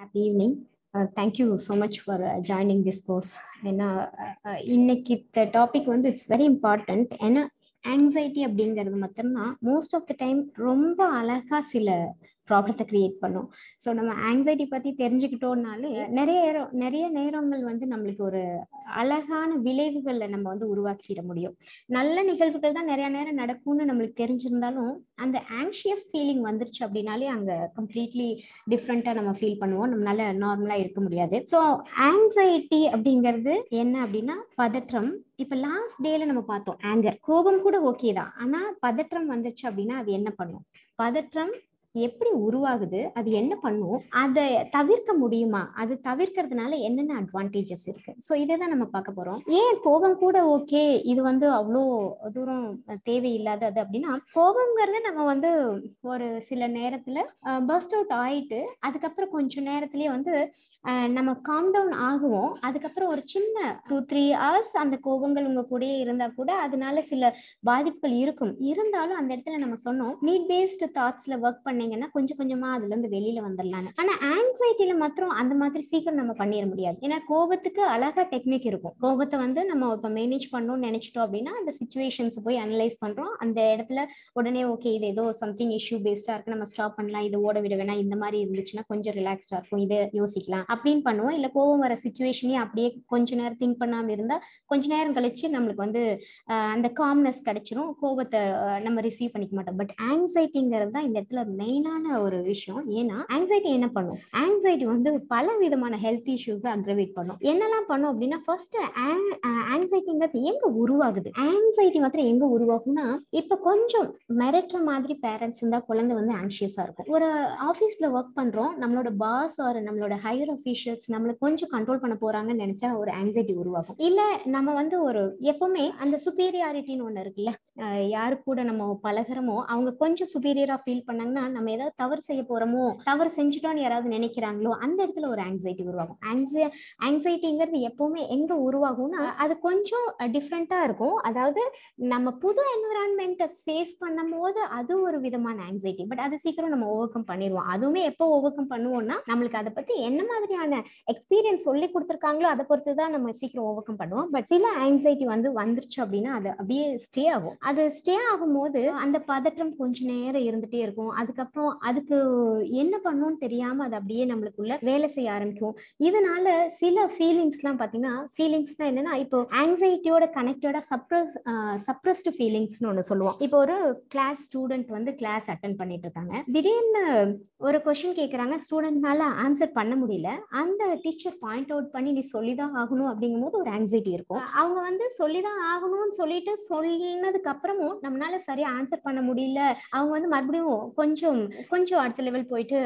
happy evening. Uh, thank you so much for uh, joining this course. ஏன்னா uh, இன்னைக்கு topic வந்து it's very important ஏன்னா anxiety அப்படிங்கிறது மட்டும்தான் மோஸ்ட் ஆஃப் த டைம் ரொம்ப அழகா சில ப்ராப்ளத்தை கிரியேட் பண்ணும் ஸோ நம்ம ஆங்ஸைட்டி பத்தி தெரிஞ்சுக்கிட்டோம்னாலே நிறைய நேரம் நிறைய நேரங்கள் வந்து நம்மளுக்கு ஒரு அழகான விளைவுகளை நம்ம வந்து உருவாக்கிட முடியும் நல்ல நிகழ்வுகள் தான் நிறைய நேரம் நடக்கும்னு நம்மளுக்கு தெரிஞ்சிருந்தாலும் அந்த ஆங்ஷியஸ் ஃபீலிங் வந்துருச்சு அப்படின்னாலே அங்க கம்ப்ளீட்லி டிஃப்ரெண்டா நம்ம ஃபீல் பண்ணுவோம் நம்மளால நார்மலா இருக்க முடியாது ஸோ ஆங்ஸைட்டி அப்படிங்கிறது என்ன அப்படின்னா பதற்றம் இப்ப லாஸ்ட் டேல நம்ம பார்த்தோம் ஆங்கர் கோபம் கூட ஓகே தான் ஆனா பதற்றம் வந்துருச்சு அப்படின்னா அது என்ன பண்ணும் பதற்றம் எப்படி உருவாகுது அது என்ன பண்ணும் அதை தவிர்க்க முடியுமா அது தவிர்க்கிறதுனால என்னென்ன அட்வான்டேஜஸ் இருக்கு ஸோ இதை தான் நம்ம பார்க்க போறோம் ஏன் கோபம் கூட ஓகே இது வந்து அவ்வளோ தூரம் தேவையில்லாதது அப்படின்னா கோபங்கிறது நம்ம வந்து ஒரு சில நேரத்துல பர்ஸ்ட் அவுட் ஆயிட்டு அதுக்கப்புறம் கொஞ்ச நேரத்திலேயே வந்து நம்ம காம் டவுன் ஆகுவோம் அதுக்கப்புறம் ஒரு சின்ன டூ த்ரீ ஹவர்ஸ் அந்த கோபங்கள் உங்க கூடயே இருந்தா கூட அதனால சில பாதிப்புகள் இருக்கும் இருந்தாலும் அந்த இடத்துல நம்ம சொன்னோம் நீட் பேஸ்டு தாட்ஸ்ல ஒர்க் பண்ணீங்கன்னா கொஞ்சம் கொஞ்சமா அதுல இருந்து வெளியில வந்துடலான்னு ஆனா ஆங்ஸைட்டில மாத்திரம் அந்த மாதிரி சீக்கிரம் நம்ம பண்ணிட முடியாது ஏன்னா கோபத்துக்கு அழகா டெக்னிக் இருக்கும் கோபத்தை வந்து நம்ம இப்ப மேனேஜ் பண்ணணும்னு நினைச்சிட்டோம் அப்படின்னா அந்த சுச்சுவேஷன்ஸ் போய் அனலைஸ் பண்றோம் அந்த இடத்துல உடனே ஓகே இது ஏதோ சம்திங் இஷ்யூ பேஸ்டா இருக்கு நம்ம ஸ்டாப் பண்ணலாம் இது ஓட விட வேணாம் இந்த மாதிரி இருந்துச்சுன்னா கொஞ்சம் ரிலாக்ஸ்டா இருக்கும் இதை யோசிக்கலாம் அப்படின்னு பண்ணுவோம் இல்ல கோவம் வர சுச்சுவேஷனையும் அப்படியே கொஞ்ச நேரம் திங்க் பண்ணாம இருந்தா கொஞ்ச நேரம் கழிச்சு நம்மளுக்கு வந்து அந்த காம்னஸ் கிடைச்சிரும் கோபத்தை நம்ம ரிசீவ் பண்ணிக்க மாட்டோம் பட் ஆங்ஸைட்டிங்கிறது தான் இந்த இடத்துல மெயினான ஒரு விஷயம் ஏன்னா ஆங்ஸைட்டி என்ன பண்ணும் ஆங்ஸைட்டி வந்து பல விதமான ஹெல்த் இஷ்யூஸ் அக்ரவேட் பண்ணும் என்னெல்லாம் பண்ணும் அப்படின்னா ஃபர்ஸ்ட் ஆங்ஸைட்டிங்கிறது எங்க உருவாகுது ஆங்ஸைட்டி மாத்திரம் எங்க உருவாகும்னா இப்ப கொஞ்சம் மிரட்டுற மாதிரி பேரண்ட்ஸ் இருந்தா குழந்தை வந்து ஆங்ஷியஸா இருக்கும் ஒரு ஆபீஸ்ல ஒர்க் பண்றோம் நம்மளோட பாஸ் ஆர் நம்மளோட ஹையர் அஃபீஷியல்ஸ் நம்மளை கொஞ்சம் கண்ட்ரோல் பண்ண போறாங்கன்னு நினைச்சா ஒரு ஆங்ஸைட்டி உருவாகும் இல்ல நம்ம வந்து ஒரு எப்பவுமே அந்த சுப்பீரியாரிட்டின்னு ஒண்ணு இருக்குல்ல யாரு கூட நம்ம பழகிறோமோ அவங்க கொஞ்சம் சுப்பீரியரா ஃபீல் பண்ணாங்கன்னா நம்ம ஏதாவது தவறு செய்ய போறோமோ தவறு செஞ்சுட்டோம்னு யாராவது நினைக்கிறாங்களோ அந்த இடத்துல ஒரு ஆங்ஸைட்டி உருவாகும் ஆங்ஸை ஆங்ஸைட்டிங்கிறது எப்பவுமே எங்க உருவாகும்னா அது கொஞ்சம் டிஃப்ரெண்டா இருக்கும் அதாவது நம்ம புது என்விரான்மெண்ட்டை ஃபேஸ் பண்ணும் போது அது ஒரு விதமான ஆங்ஸைட்டி பட் அது சீக்கிரம் நம்ம ஓவர் கம் பண்ணிடுவோம் அதுவுமே எப்போ ஓவர் கம் பண்ணுவோம்னா நம்மளுக்கு அதை பத்தி என்ன மாதிரியான எக்ஸ்பீரியன்ஸ் சொல்லி கொடுத்துருக்காங்களோ அதை பொறுத்து தான் நம்ம சீக்கிரம் ஓவர் கம் பண்ணுவோம் பட் சில ஆங்ஸைட்டி வந்து வந்துருச்சு அப்படின்னா அது அப்படியே ஸ்டே ஆகும் அது ஸ்டே ஆகும்போது அந்த பதற்றம் கொஞ்ச நேரம் இருந்துட்டே இருக்கும் அதுக்கப்புறம் அதுக்கு என்ன பண்ணணும்னு தெரியாம அது அப்படியே நம்மளுக்குள்ள வேலை செய்ய ஆரம்பிக்கும் இதனால சில ஃபீலிங்ஸ் எல்லாம் பாத்தீங்கன்னா ஃபீலிங்ஸ்னா என்னன்னா இப்போ ஆங்ஸைட்டியோட கனெக்டடா சப்ரஸ் சப்ரஸ்டு ஃபீலிங்ஸ்னு ஒன்று சொல்லுவோம் இப்போ ஒரு கிளாஸ் ஸ்டூடெண்ட் வந்து கிளாஸ் அட்டன் பண்ணிட்டு இருக்காங்க திடீர்னு ஒரு கொஸ்டின் கேட்குறாங்க ஸ்டூடெண்ட்னால ஆன்சர் பண்ண முடியல அந்த டீச்சர் பாயிண்ட் அவுட் பண்ணி நீ சொல்லிதான் ஆகணும் அப்படிங்கும் போது ஒரு ஆங்ஸைட்டி இருக்கும் அவங்க வந்து சொல்லிதான் ஆகணும்னு சொல்லிட்டு சொன்னதுக்கு அப்புறமும் நம்மளால சரியா ஆன்சர் பண்ண முடியல அவங்க வந்து மறுபடியும் கொஞ்சம் கொஞ்சம் அடுத்த லெவல் போயிட்டு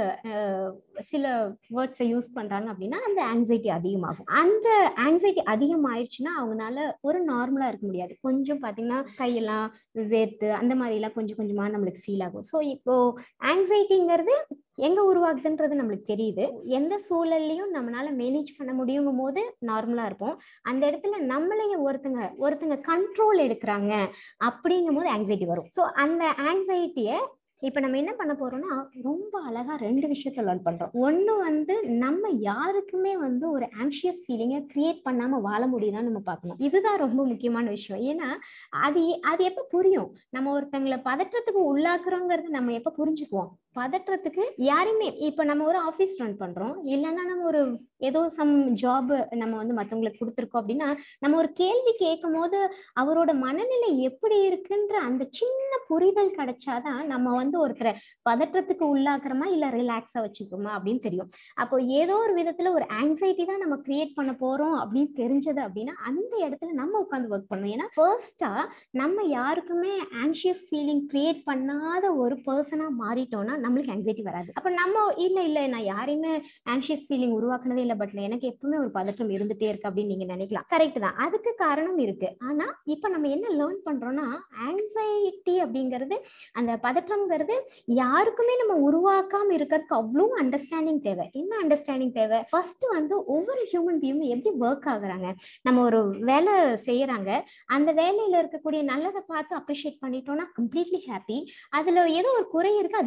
சில வேர்ட்ஸை யூஸ் பண்றாங்க அப்படின்னா அந்த ஆங்ஸைட்டி அதிகமாகும் அந்த ஆங்ஸைட்டி அதிகமாயிருச்சுன்னா அவங்களால ஒரு நார்மலா இருக்க முடியாது கொஞ்சம் பாத்தீங்கன்னா கையெல்லாம் வேர்த்து அந்த மாதிரி எல்லாம் கொஞ்சம் கொஞ்சமா நம்மளுக்கு ஃபீல் ஆகும் ஸோ இப்போ ஆங்ஸைட்டிங்கிறது எங்க உருவாகுதுன்றது நம்மளுக்கு தெரியுது எந்த சூழல்லையும் நம்மளால மேனேஜ் பண்ண முடியுங்கும் போது நார்மலா இருப்போம் அந்த இடத்துல நம்மளைய ஒருத்தங்க ஒருத்தங்க கண்ட்ரோல் எடுக்கிறாங்க அப்படிங்கும் போது ஆங்ஸைட்டி வரும் ஸோ அந்த ஆங்ஸைட்டியை இப்ப நம்ம என்ன பண்ண போறோம்னா ரொம்ப அழகா ரெண்டு விஷயத்த லேர்ன் பண்றோம் ஒண்ணு வந்து நம்ம யாருக்குமே வந்து ஒரு ஆங்ஷியஸ் ஃபீலிங்கை கிரியேட் பண்ணாம வாழ முடியுதான்னு நம்ம பார்க்கணும் இதுதான் ரொம்ப முக்கியமான விஷயம் ஏன்னா அது அது எப்ப புரியும் நம்ம ஒருத்தங்களை பதற்றத்துக்கு உள்ளாக்குறோங்கிறது நம்ம எப்ப புரிஞ்சுக்குவோம் பதற்றத்துக்கு யாருமே இப்ப நம்ம ஒரு ஆபீஸ் ரன் பண்றோம் இல்லைன்னா நம்ம ஒரு ஏதோ சம் ஜாப் நம்ம வந்து மத்தவங்களுக்கு கொடுத்துருக்கோம் அப்படின்னா நம்ம ஒரு கேள்வி கேட்கும் போது அவரோட மனநிலை எப்படி இருக்குன்ற அந்த சின்ன புரிதல் கிடைச்சாதான் நம்ம வந்து ஒருத்தரை பதற்றத்துக்கு உள்ளாக்குறோமா இல்ல ரிலாக்ஸா வச்சுக்கிறோமா அப்படின்னு தெரியும் அப்போ ஏதோ ஒரு விதத்துல ஒரு ஆங்ஸைட்டி தான் நம்ம கிரியேட் பண்ண போறோம் அப்படின்னு தெரிஞ்சது அப்படின்னா அந்த இடத்துல நம்ம உட்காந்து ஒர்க் பண்ணணும் ஏன்னா ஃபர்ஸ்டா நம்ம யாருக்குமே ஆங்ஷியஸ் ஃபீலிங் கிரியேட் பண்ணாத ஒரு பர்சனா மாறிட்டோம்னா நம்மளுக்கு ஆங்ஸைட்டி வராது அப்ப நம்ம இல்ல இல்ல நான் யாரையுமே ஆங்ஷியஸ் ஃபீலிங் உருவாக்குனதே இல்லை பட் எனக்கு எப்பவுமே ஒரு பதற்றம் இருந்துட்டே இருக்கு அப்படின்னு நீங்க நினைக்கலாம் கரெக்ட் தான் அதுக்கு காரணம் இருக்கு ஆனா இப்ப நம்ம என்ன லேர்ன் பண்றோம்னா ஆங்ஸைட்டி அப்படிங்கிறது அந்த பதற்றம்ங்கிறது யாருக்குமே நம்ம உருவாக்காம இருக்கிறதுக்கு அவ்வளோ அண்டர்ஸ்டாண்டிங் தேவை என்ன அண்டர்ஸ்டாண்டிங் தேவை ஃபர்ஸ்ட் வந்து ஒவ்வொரு ஹியூமன் பீயும் எப்படி ஒர்க் ஆகுறாங்க நம்ம ஒரு வேலை செய்யறாங்க அந்த வேலையில இருக்கக்கூடிய நல்லதை பார்த்து அப்ரிஷியேட் பண்ணிட்டோம்னா கம்ப்ளீட்லி ஹாப்பி அதுல ஏதோ ஒரு குறை இருக்கு அது எல்லாத்தையும்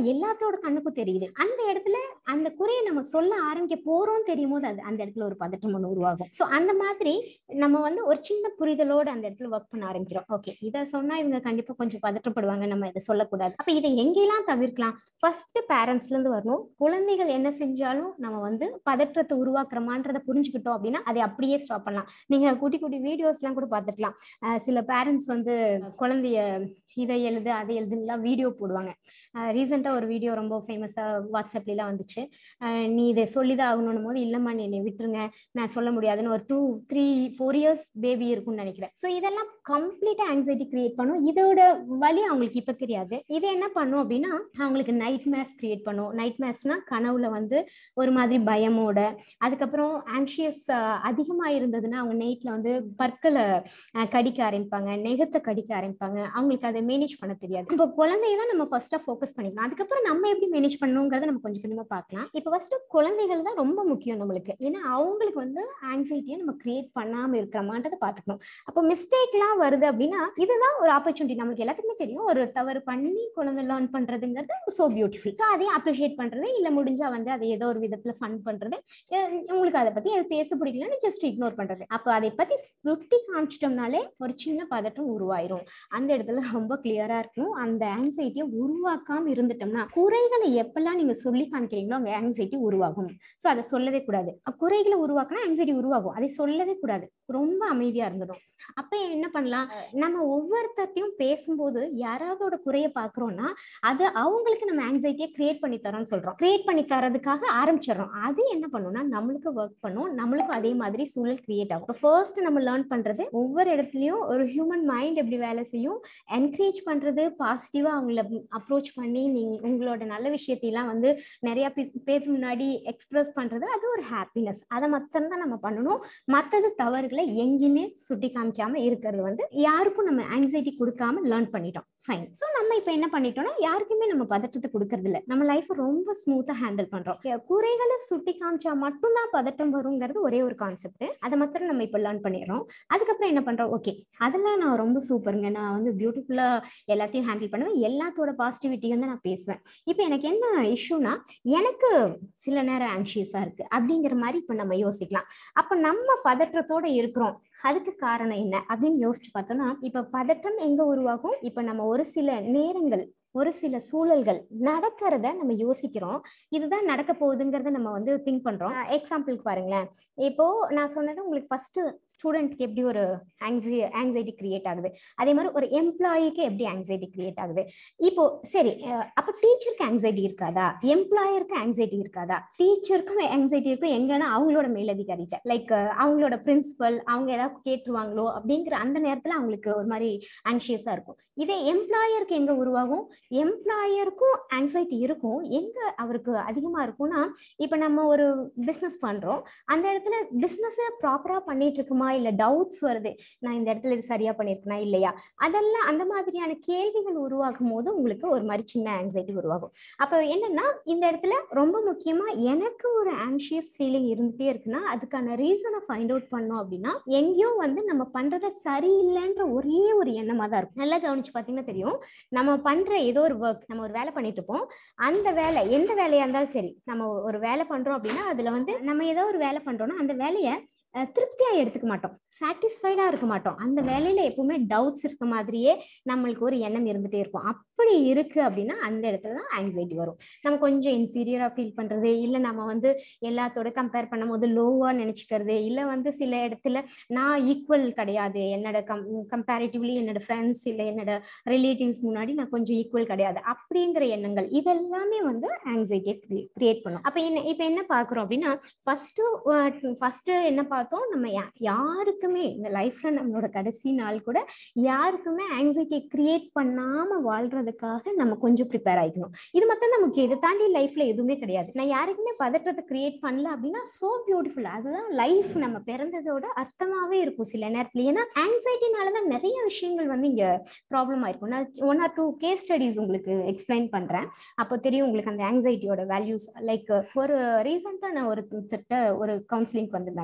எல்லாத்தோட கண்ணுக்கும் தெரியுது அந்த இடத்துல அந்த குறையை நம்ம சொல்ல ஆரம்பிக்க போறோம் தெரியும் போது அது அந்த இடத்துல ஒரு பதட்டம் ஒன்று உருவாகும் ஸோ அந்த மாதிரி நம்ம வந்து ஒரு சின்ன புரிதலோட அந்த இடத்துல ஒர்க் பண்ண ஆரம்பிக்கிறோம் ஓகே இதை சொன்னா இவங்க கண்டிப்பா கொஞ்சம் பதற்றப்படுவாங்க நம்ம இதை சொல்லக்கூடாது அப்ப இதை எங்கெல்லாம் தவிர்க்கலாம் ஃபர்ஸ்ட் பேரண்ட்ஸ்ல இருந்து வரணும் குழந்தைகள் என்ன செஞ்சாலும் நம்ம வந்து பதற்றத்தை உருவாக்குறோமான்றதை புரிஞ்சுக்கிட்டோம் அப்படின்னா அதை அப்படியே ஸ்டாப் பண்ணலாம் நீங்க குட்டி குட்டி வீடியோஸ் எல்லாம் கூட பார்த்துக்கலாம் அஹ் சில பேரண்ட்ஸ் வந்து குழந்தைய இதை எழுது அதை எழுதுலாம் வீடியோ போடுவாங்க ரீசெண்டாக ஒரு வீடியோ ரொம்ப ஃபேமஸாக வாட்ஸ்அப்லாம் வந்துச்சு அஹ் நீ இதை சொல்லிதான் ஆகணும் போது இல்லைம்மா நீ என்னை விட்டுருங்க நான் சொல்ல முடியாதுன்னு ஒரு two three four years baby இருக்கும்னு நினைக்கிறேன் ஸோ இதெல்லாம் கம்ப்ளீட்டாக ஆங்ஸைட்டி கிரியேட் பண்ணும் இதோட வழி அவங்களுக்கு இப்போ தெரியாது இது என்ன பண்ணும் அப்படின்னா அவங்களுக்கு நைட் மேஸ் கிரியேட் பண்ணும் நைட் மேஸ்னா கனவுல வந்து ஒரு மாதிரி பயமோட அதுக்கப்புறம் ஆங்ஷியஸ் அதிகமாக இருந்ததுன்னா அவங்க நைட்ல வந்து பற்களை அஹ், கடிக்க ஆரம்பிப்பாங்க நெகத்தை கடிக்க ஆரம்பிப்பாங்க அவங்களுக்கு அதை மேனேஜ் பண்ண தெரியாது இப்போ குழந்தைய தான் நம்ம ஃபர்ஸ்டா ஃபோக்கஸ் பண்ணிக்கணும் அதுக்கப்புறம் நம்ம எப்படி மேனேஜ் பண்ணணுங்கிறத நம்ம கொஞ்சம் கொஞ்சமா பார்க்கலாம் இப்போ ஃபர்ஸ்ட் குழந்தைகள் தான் ரொம்ப முக்கியம் நம்மளுக்கு ஏன்னா அவங்களுக்கு வந்து ஆங்ஸைட்டியை நம்ம கிரியேட் பண்ணாம இருக்கிறோமான்றதை பார்த்துக்கணும் அப்போ மிஸ்டேக்லாம் வருது அப்படின்னா இதுதான் ஒரு ஆப்பர்ச்சுனிட்டி நம்மளுக்கு எல்லாத்துக்குமே தெரியும் ஒரு தவறு பண்ணி குழந்தை லேர்ன் பண்றதுங்கிறது சோ பியூட்டிஃபுல் ஸோ அதையும் அப்ரிஷியேட் பண்றது இல்ல முடிஞ்சா வந்து அதை ஏதோ ஒரு விதத்துல ஃபன் பண்றது அஹ் உங்களுக்கு அதை பத்தி அது பேச பிடிக்கலன்னு ஜஸ்ட் இக்னோர் பண்றது அப்போ அதை பத்தி சுட்டி காமிச்சிட்டோம்னாலே ஒரு சின்ன பதட்டம் உருவாயிரும் அந்த இடத்துல ரொம்ப கிளியரா இருக்கும் அந்த ஆங்ஸைட்டியை உருவாக்காம இருந்துட்டோம்னா குறைகளை எப்பெல்லாம் நீங்க சொல்லி காமிக்கிறீங்களோ அங்க ஆங்ஸைட்டி உருவாகும் ஸோ அதை சொல்லவே கூடாது குறைகளை உருவாக்கினா ஆங்ஸைட்டி உருவாகும் அதை சொல்லவே கூடாது ரொம்ப அமைதியா இருந்துடும் அப்ப என்ன பண்ணலாம் நம்ம ஒவ்வொருத்தையும் பேசும்போது யாராவதோட குறைய பாக்குறோம்னா அது அவங்களுக்கு நம்ம ஆங்ஸைட்டியை கிரியேட் பண்ணி தரோம்னு சொல்றோம் கிரியேட் பண்ணி தரதுக்காக ஆரம்பிச்சிடறோம் அது என்ன பண்ணும்னா நம்மளுக்கு ஒர்க் பண்ணும் நம்மளுக்கும் அதே மாதிரி சூழல் கிரியேட் ஆகும் ஃபர்ஸ்ட் நம்ம லேர்ன் பண்றது ஒவ்வொரு இடத்துலயும் ஒரு ஹியூமன் மைண்ட் எப்படி வேலை செய்யும் என்கரேஜ் பண்றது பாசிட்டிவா அவங்கள அப்ரோச் பண்ணி நீங்க உங்களோட நல்ல விஷயத்தையெல்லாம் வந்து நிறைய பே- பேருக்கு முன்னாடி எக்ஸ்பிரஸ் பண்றது அது ஒரு ஹாப்பினஸ் அதை மட்டும் தான் நம்ம பண்ணணும் மற்றது தவறுகளை எங்கேயுமே சுட்டி காமிக்காம இருக்கிறது வந்து யாருக்கும் நம்ம ஆங்ஸைட்டி கொடுக்காம லேர்ன் பண்ணிட்டோம் ஃபைன் ஸோ நம்ம இப்போ என்ன பண்ணிட்டோம்னா யாருக்குமே நம்ம பதட்டத்தை கொடுக்கறது இல்ல நம்ம லைஃப் ரொம்ப ஸ்மூத்தா ஹேண்டில் பண்றோம் எ- குறைகளை சுட்டி காமிச்சா மட்டும்தான் பதட்டம் வருங்கிறது ஒரே ஒரு கான்செப்ட் அதை மாத்திரம் நம்ம இப்போ லேர்ன் பண்ணிடுறோம் அதுக்கப்புறம் என்ன பண்றோம் ஓகே அதெல்லாம் நான் ரொம்ப சூப்பருங்க நான் வந்து பியூட்டிஃபுல்லா எல்லாத்தையும் ஹேண்டில் பண்ணுவேன் எல்லாத்தோட பாசிட்டிவிட்டியும் தான் நான் பேசுவேன் இப்போ எனக்கு என்ன இஷ்யூனா எனக்கு சில நேரம் ஆங்ஷியஸா இருக்கு அப்படிங்கிற மாதிரி இப்போ நம்ம யோசிக்கலாம் அப்ப நம்ம பதற்றத்தோட இருக்கிறோம் அதுக்கு காரணம் என்ன அப்படின்னு யோசிச்சு பார்த்தோம்னா இப்ப பதட்டம் எங்க உருவாகும் இப்ப நம்ம ஒரு சில நேரங்கள் ஒரு சில சூழல்கள் நடக்கிறத நம்ம யோசிக்கிறோம் இதுதான் நடக்க போகுதுங்கிறத நம்ம வந்து திங்க் பண்றோம் எக்ஸாம்பிளுக்கு பாருங்களேன் இப்போ நான் சொன்னது உங்களுக்கு ஃபர்ஸ்ட் ஸ்டூடெண்ட்க்கு எப்படி ஒரு ஆங்ஸி ஆங்ஸைட்டி கிரியேட் ஆகுது அதே மாதிரி ஒரு எம்ப்ளாயிக்கு எப்படி ஆங்ஸைட்டி கிரியேட் ஆகுது இப்போ சரி அஹ் அப்ப டீச்சருக்கு ஆங்ஸைட்டி இருக்காதா எம்ப்ளாயருக்கு ஆங்ஸைட்டி இருக்காதா டீச்சருக்கும் ஆங்ஸைட்டி இருக்கும் எங்கன்னா அவங்களோட மேலதிகாரிட்ட லைக் அவங்களோட பிரின்சிபல் அவங்க ஏதாவது கேட்டுருவாங்களோ அப்படிங்கிற அந்த நேரத்துல அவங்களுக்கு ஒரு மாதிரி ஆங்ஷியஸா இருக்கும் இதே எம்ப்ளாயருக்கு எங்க உருவாகும் எம்ப்ளாயருக்கும் ஆங்ஸைட்டி இருக்கும் எங்க அவருக்கு அதிகமா இருக்கும்னா இப்ப நம்ம ஒரு பிசினஸ் பண்றோம் அந்த இடத்துல பிசினஸ் ப்ராப்பரா பண்ணிட்டு இருக்குமா இல்ல டவுட்ஸ் வருது நான் இந்த இடத்துல இது சரியா பண்ணிருக்கேனா இல்லையா அதெல்லாம் அந்த மாதிரியான கேள்விகள் உருவாகும் போது உங்களுக்கு ஒரு மாதிரி சின்ன ஆங்ஸைட்டி உருவாகும் அப்ப என்னன்னா இந்த இடத்துல ரொம்ப முக்கியமா எனக்கு ஒரு ஆங்ஷியஸ் ஃபீலிங் இருந்துட்டே இருக்குன்னா அதுக்கான ரீசனை ஃபைண்ட் அவுட் பண்ணோம் அப்படின்னா எங்கேயோ வந்து நம்ம பண்றத சரியில்லைன்ற ஒரே ஒரு எண்ணமா தான் இருக்கும் நல்லா கவனிச்சு பாத்தீங்கன்னா தெரியும் நம்ம பண்ற ஏதோ ஒரு ஒர்க் நம்ம ஒரு வேலை பண்ணிட்டு இருப்போம் அந்த வேலை எந்த வேலையா இருந்தாலும் சரி நம்ம ஒரு வேலை பண்றோம் அப்படின்னா அதுல வந்து நம்ம ஏதோ ஒரு வேலை பண்றோம்னா அந்த வேலையை அஹ், திருப்தியா எடுத்துக்க மாட்டோம் சாட்டிஸ்ஃபைடா இருக்க மாட்டோம் அந்த வேலையில எப்பவுமே டவுட்ஸ் இருக்க மாதிரியே நம்மளுக்கு ஒரு எண்ணம் இருந்துட்டே இருக்கும் அப்படி இருக்கு அப்படின்னா அந்த இடத்துல தான் ஆங்ஸைட்டி வரும் நம்ம கொஞ்சம் இன்ஃபீரியரா ஃபீல் பண்றது இல்ல நம்ம வந்து எல்லாத்தோட கம்பேர் பண்ணும்போது லோவா நினைச்சுக்கிறது இல்ல வந்து சில இடத்துல நான் ஈக்குவல் கிடையாது என்னோட கம் கம்பேரிட்டிவ்லி என்னோட ஃப்ரெண்ட்ஸ் இல்ல என்னோட ரிலேட்டிவ்ஸ் முன்னாடி நான் கொஞ்சம் ஈக்குவல் கிடையாது அப்படிங்கிற எண்ணங்கள் இதெல்லாமே வந்து ஆங்ஸைட்டியை கிரியேட் பண்ணும் அப்ப என்ன இப்ப என்ன பாக்குறோம் அப்படின்னா ஃபர்ஸ்ட் ஃபர்ஸ்ட் என்ன பார்த்தோம் நம்ம யா- யாருக்குமே இந்த லைஃப்ல நம்மளோட கடைசி நாள் கூட யாருக்குமே ஆங்ஸைட்டியை கிரியேட் பண்ணாம வாழ்றதுக்காக நம்ம கொஞ்சம் ப்ரிப்பேர் ஆயிக்கணும் இது மட்டும் தான் முக்கியம் இதை தாண்டி லைஃப்ல எதுவுமே கிடையாது நான் யாருக்குமே பதற்றத்தை கிரியேட் பண்ணல அப்படின்னா சோ பியூட்டிஃபுல் அதுதான் லைஃப் நம்ம பிறந்ததோட அர்த்தமாவே இருக்கும் சில நேரத்துல ஏன்னா ஆங்ஸைட்டினாலதான் நிறைய விஷயங்கள் வந்து இங்க ப்ராப்ளம் ஆயிருக்கும் நான் one or two case studies உங்களுக்கு எக்ஸ்பிளைன் பண்றேன் அப்போ தெரியும் உங்களுக்கு அந்த ஆங்ஸைட்டியோட வேல்யூஸ் லைக் ஒரு ரீசெண்டா நான் ஒரு திட்ட ஒரு கவுன்சிலிங் வந்திருந்தாங்க அவங்கள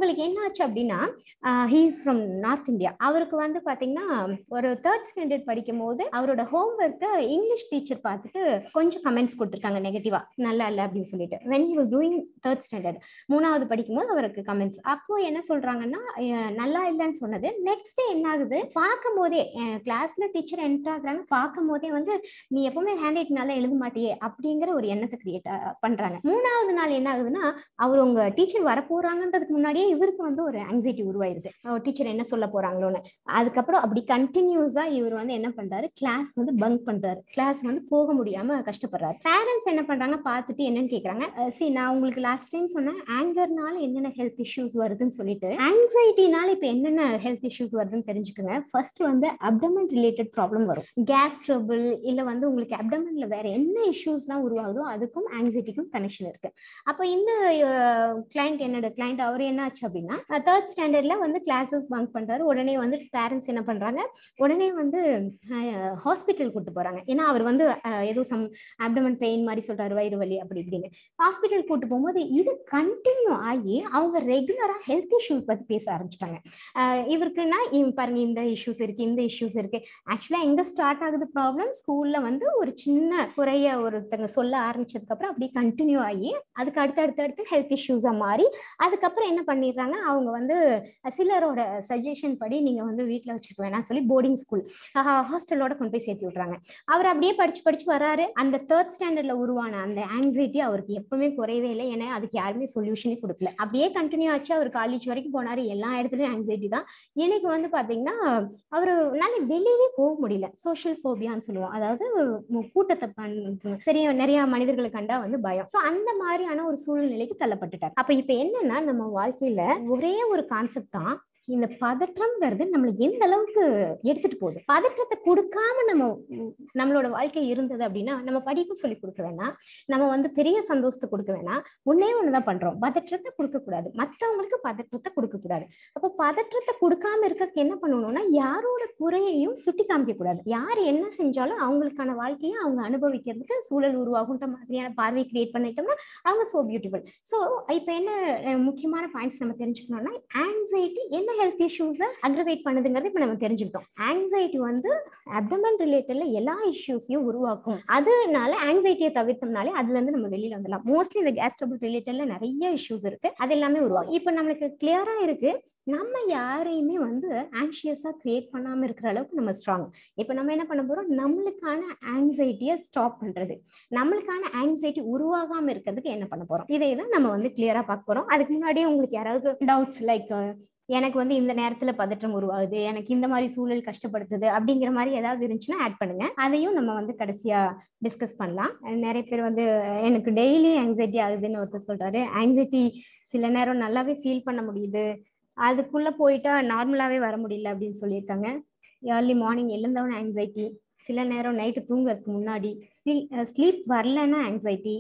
அவங்களுக்கு என்ன ஆச்சு அப்படின்னா ஹீஸ் ஃப்ரம் நார்த் இந்தியா அவருக்கு வந்து பாத்தீங்கன்னா ஒரு தேர்ட் ஸ்டாண்டர்ட் படிக்கும் போது அவரோட ஹோம்ஒர்க்கை இங்கிலீஷ் டீச்சர் பார்த்துட்டு கொஞ்சம் கமெண்ட்ஸ் கொடுத்துருக்காங்க நெகட்டிவா நல்லா இல்லை அப்படின்னு சொல்லிட்டு when he was doing third standard மூணாவது படிக்கும்போது அவருக்கு கமெண்ட்ஸ் அப்போ என்ன சொல்றாங்கன்னா அஹ் நல்லா இல்லைன்னு சொன்னது நெக்ஸ்ட் டே என்ன ஆகுது பார்க்கும் போதே கிளாஸ்ல டீச்சர் என்டர் ஆகுறாங்க பார்க்கும் போதே வந்து நீ எப்பவுமே ஹேண்ட் ரைட்டிங் நல்லா எழுத மாட்டியே அப்படிங்கிற ஒரு எண்ணத்தை கிரியேட் பண்றாங்க மூணாவது நாள் என்ன ஆகுதுன்னா அவர் உங்க டீச்சர் வரப்போறாங்கன்றதுக்கு முன்னாடியே இவருக்கு வந்து ஒரு ஆங்ஸைட்டி உருவாயிருது டீச்சர் என்ன சொல்ல போறாங்களோன்னு அதுக்கப்புறம் அப்படி கண்டினியூஸா இவர் வந்து என்ன பண்றாரு கிளாஸ் வந்து பங்க் பண்றாரு கிளாஸ் வந்து போக முடியாம கஷ்டப்படுறாரு பேரண்ட்ஸ் என்ன பண்றாங்க பார்த்துட்டு என்னன்னு கேக்குறாங்க சரி நான் உங்களுக்கு லாஸ்ட் டைம் சொன்னேன் ஆங்கர்னால என்னென்ன ஹெல்த் இஷ்யூஸ் வருதுன்னு சொல்லிட்டு ஆங்ஸைட்டினால இப்ப என்னென்ன ஹெல்த் இஷ்யூஸ் வருதுன்னு தெரிஞ்சுக்கோங்க ஃபர்ஸ்ட் வந்து அப்டமன் ரிலேட்டட் ப்ராப்ளம் வரும் கேஸ் ட்ரபிள் இல்ல வந்து உங்களுக்கு அப்டமன்ல வேற என்ன இஷ்யூஸ்லாம் உருவாகுதோ அதுக்கும் ஆங்ஸைட்டிக்கும் கனெக்ஷன் இருக்கு அப்போ இந்த கிளைண்ட் என்னோட கிளைண்ட் அவர் என்ன ஆச்சு அப்படின்னா தேர்ட் ஸ்டாண்டர்ட்ல வந்து கிளாஸஸ் பங்க் பண்றாரு உடனே வந்து பேரண்ட்ஸ் என்ன பண்றாங்க உடனே வந்து ஹாஸ்பிட்டல் கூட்டு போறாங்க ஏன்னா அவர் வந்து அஹ், ஏதோ சம் அப்டமன் பெயின் மாதிரி சொல்றாரு வயிறு வலி அப்படி இப்படின்னு ஹாஸ்பிட்டல் கூட்டு போகும்போது இது கண்டினியூ ஆகி அவங்க ரெகுலரா ஹெல்த் இஷ்யூஸ் பத்தி பேச ஆரம்பிச்சிட்டாங்க இவருக்குன்னா இவன் பாருங்க இந்த இஷ்யூஸ் இருக்கு இந்த இஷ்யூஸ் இருக்கு ஆக்சுவலா எங்க ஸ்டார்ட் ஆகுது ப்ராப்ளம் ஸ்கூல்ல வந்து ஒரு சின்ன குறைய ஒருத்தங்க சொல்ல ஆரம்பிச்சதுக்கு அப்புறம் அப்படியே கண்டினியூ ஆகி அதுக்கு அடுத்து அடுத்து அடுத்து ஹெல்த் இஷ்யூஸா மாறி அதுக்கப்புறம் என்ன பண்ணிடுறாங்க அவங்க வந்து சிலரோட சஜஷன் படி நீங்க வந்து வீட்ல வச்சுக்க வேணாம்னு சொல்லி போர்டிங் ஸ்கூல் ஹாஸ்டலோட கொண்டு போய் சேர்த்து விட்றாங்க அவர் அப்படியே படிச்சு படிச்சு வராரு அந்த தேர்ட் ஸ்டாண்டர்ட்ல உருவான அந்த ஆங்ஸைட்டி அவருக்கு எப்பவுமே குறையவே இல்லை ஏன்னா அதுக்கு யாருமே சொல்யூஷனே கொடுக்கல அப்படியே கண்டினியூ ஆச்சு அவர் காலேஜ் வரைக்கும் போனாரு எல்லா இடத்துலயும் ஆங்ஸைட்டி தான் இன்னைக்கு வந்து பாத்தீங்கன்னா அவரு நல்ல வெளியவே போக முடியல சோஷியல் ஃபோபியான்னு சொல்லுவோம் அதாவது மு- கூட்டத்தை பண்- பெரிய நிறைய மனிதர்களை கண்டா வந்து பயம் சோ அந்த மாதிரியான ஒரு சூழ்நிலைக்கு தள்ளப்பட்டுட்டார் அப்ப இப்ப என்னன்னா நம்ம வாழ்க்கையில ஒரே ஒரு கான்செப்ட் தான் இந்த பதற்றம்ங்கிறது நம்மளை எந்த அளவுக்கு எடுத்துட்டு போகுது பதற்றத்தை கொடுக்காம நம்ம உம், நம்மளோட வாழ்க்கை இருந்தது அப்படின்னா நம்ம படிப்பு சொல்லி கொடுக்க வேணாம் நம்ம வந்து பெரிய சந்தோஷத்தை கொடுக்க வேணாம் ஒன்னே ஒண்ணுதான் பண்றோம் பதற்றத்தை கொடுக்க கூடாது மத்தவங்களுக்கு பதற்றத்தை கொடுக்க கூடாது அப்போ பதற்றத்தை கொடுக்காம இருக்கிறதுக்கு என்ன பண்ணணும்னா யாரோட குறையையும் சுட்டி காமிக்க கூடாது யார் என்ன செஞ்சாலும் அவங்களுக்கான வாழ்க்கையை அவங்க அனுபவிக்கிறதுக்கு சூழல் உருவாகுன்ற மாதிரியான பார்வை கிரியேட் பண்ணிட்டோம்னா அவங்க சோ பியூட்டிஃபுல் ஸோ இப்போ என்ன அஹ், முக்கியமான பாயிண்ட்ஸ் நம்ம தெரிஞ்சுக்கணும்னா ஆங்ஸைட்டி என்ன ஹெல்த் இஷ்யூஸை அக்ரவேட் பண்ணுதுங்கிறது இப்போ நம்ம தெரிஞ்சுக்கிட்டோம் ஆங்ஸைட்டி வந்து அப்டமன் ரிலேட்டட்ல எல்லா இஷ்யூஸையும் உருவாக்கும் அதனால ஆங்ஸைட்டியை தவிர்த்தோம்னாலே அதுல இருந்து நம்ம வெளியில வந்துடலாம் மோஸ்ட்லி இந்த கேஸ் ட்ரபிள் ரிலேட்டட்ல நிறைய இஷ்யூஸ் இருக்கு அது எல்லாமே உருவாகும் இப்போ நம்மளுக்கு கிளியரா இருக்கு நம்ம யாரையுமே வந்து ஆங்ஷியஸா கிரியேட் பண்ணாம இருக்கிற அளவுக்கு நம்ம ஸ்ட்ராங் இப்போ நம்ம என்ன பண்ண போறோம் நம்மளுக்கான ஆங்ஸைட்டியை ஸ்டாப் பண்றது நம்மளுக்கான ஆங்ஸைட்டி உருவாகாம இருக்கிறதுக்கு என்ன பண்ண போறோம் இதை தான் நம்ம வந்து கிளியரா பார்க்க போறோம் அதுக்கு முன்னாடியே உங்களுக்கு யாராவது டவுட்ஸ் லைக் எனக்கு வந்து இந்த நேரத்துல பதற்றம் உருவாகுது எனக்கு இந்த மாதிரி சூழல் கஷ்டப்படுத்துது அப்படிங்கிற மாதிரி ஏதாவது இருந்துச்சுன்னா ஆட் பண்ணுங்க அதையும் நம்ம வந்து கடைசியா டிஸ்கஸ் பண்ணலாம் நிறைய பேர் வந்து எனக்கு டெய்லி ஆங்ஸைட்டி ஆகுதுன்னு ஒருத்தர் சொல்றாரு ஆங்ஸைட்டி சில நேரம் நல்லாவே ஃபீல் பண்ண முடியுது அதுக்குள்ள போயிட்டா நார்மலாவே வர முடியல அப்படின்னு சொல்லியிருக்காங்க ஏர்லி மார்னிங் எழுந்தவன ஆங்ஸைட்டி சில நேரம் நைட்டு தூங்குறதுக்கு முன்னாடி ஸ்லீப் வரலன்னா ஆங்ஸைட்டி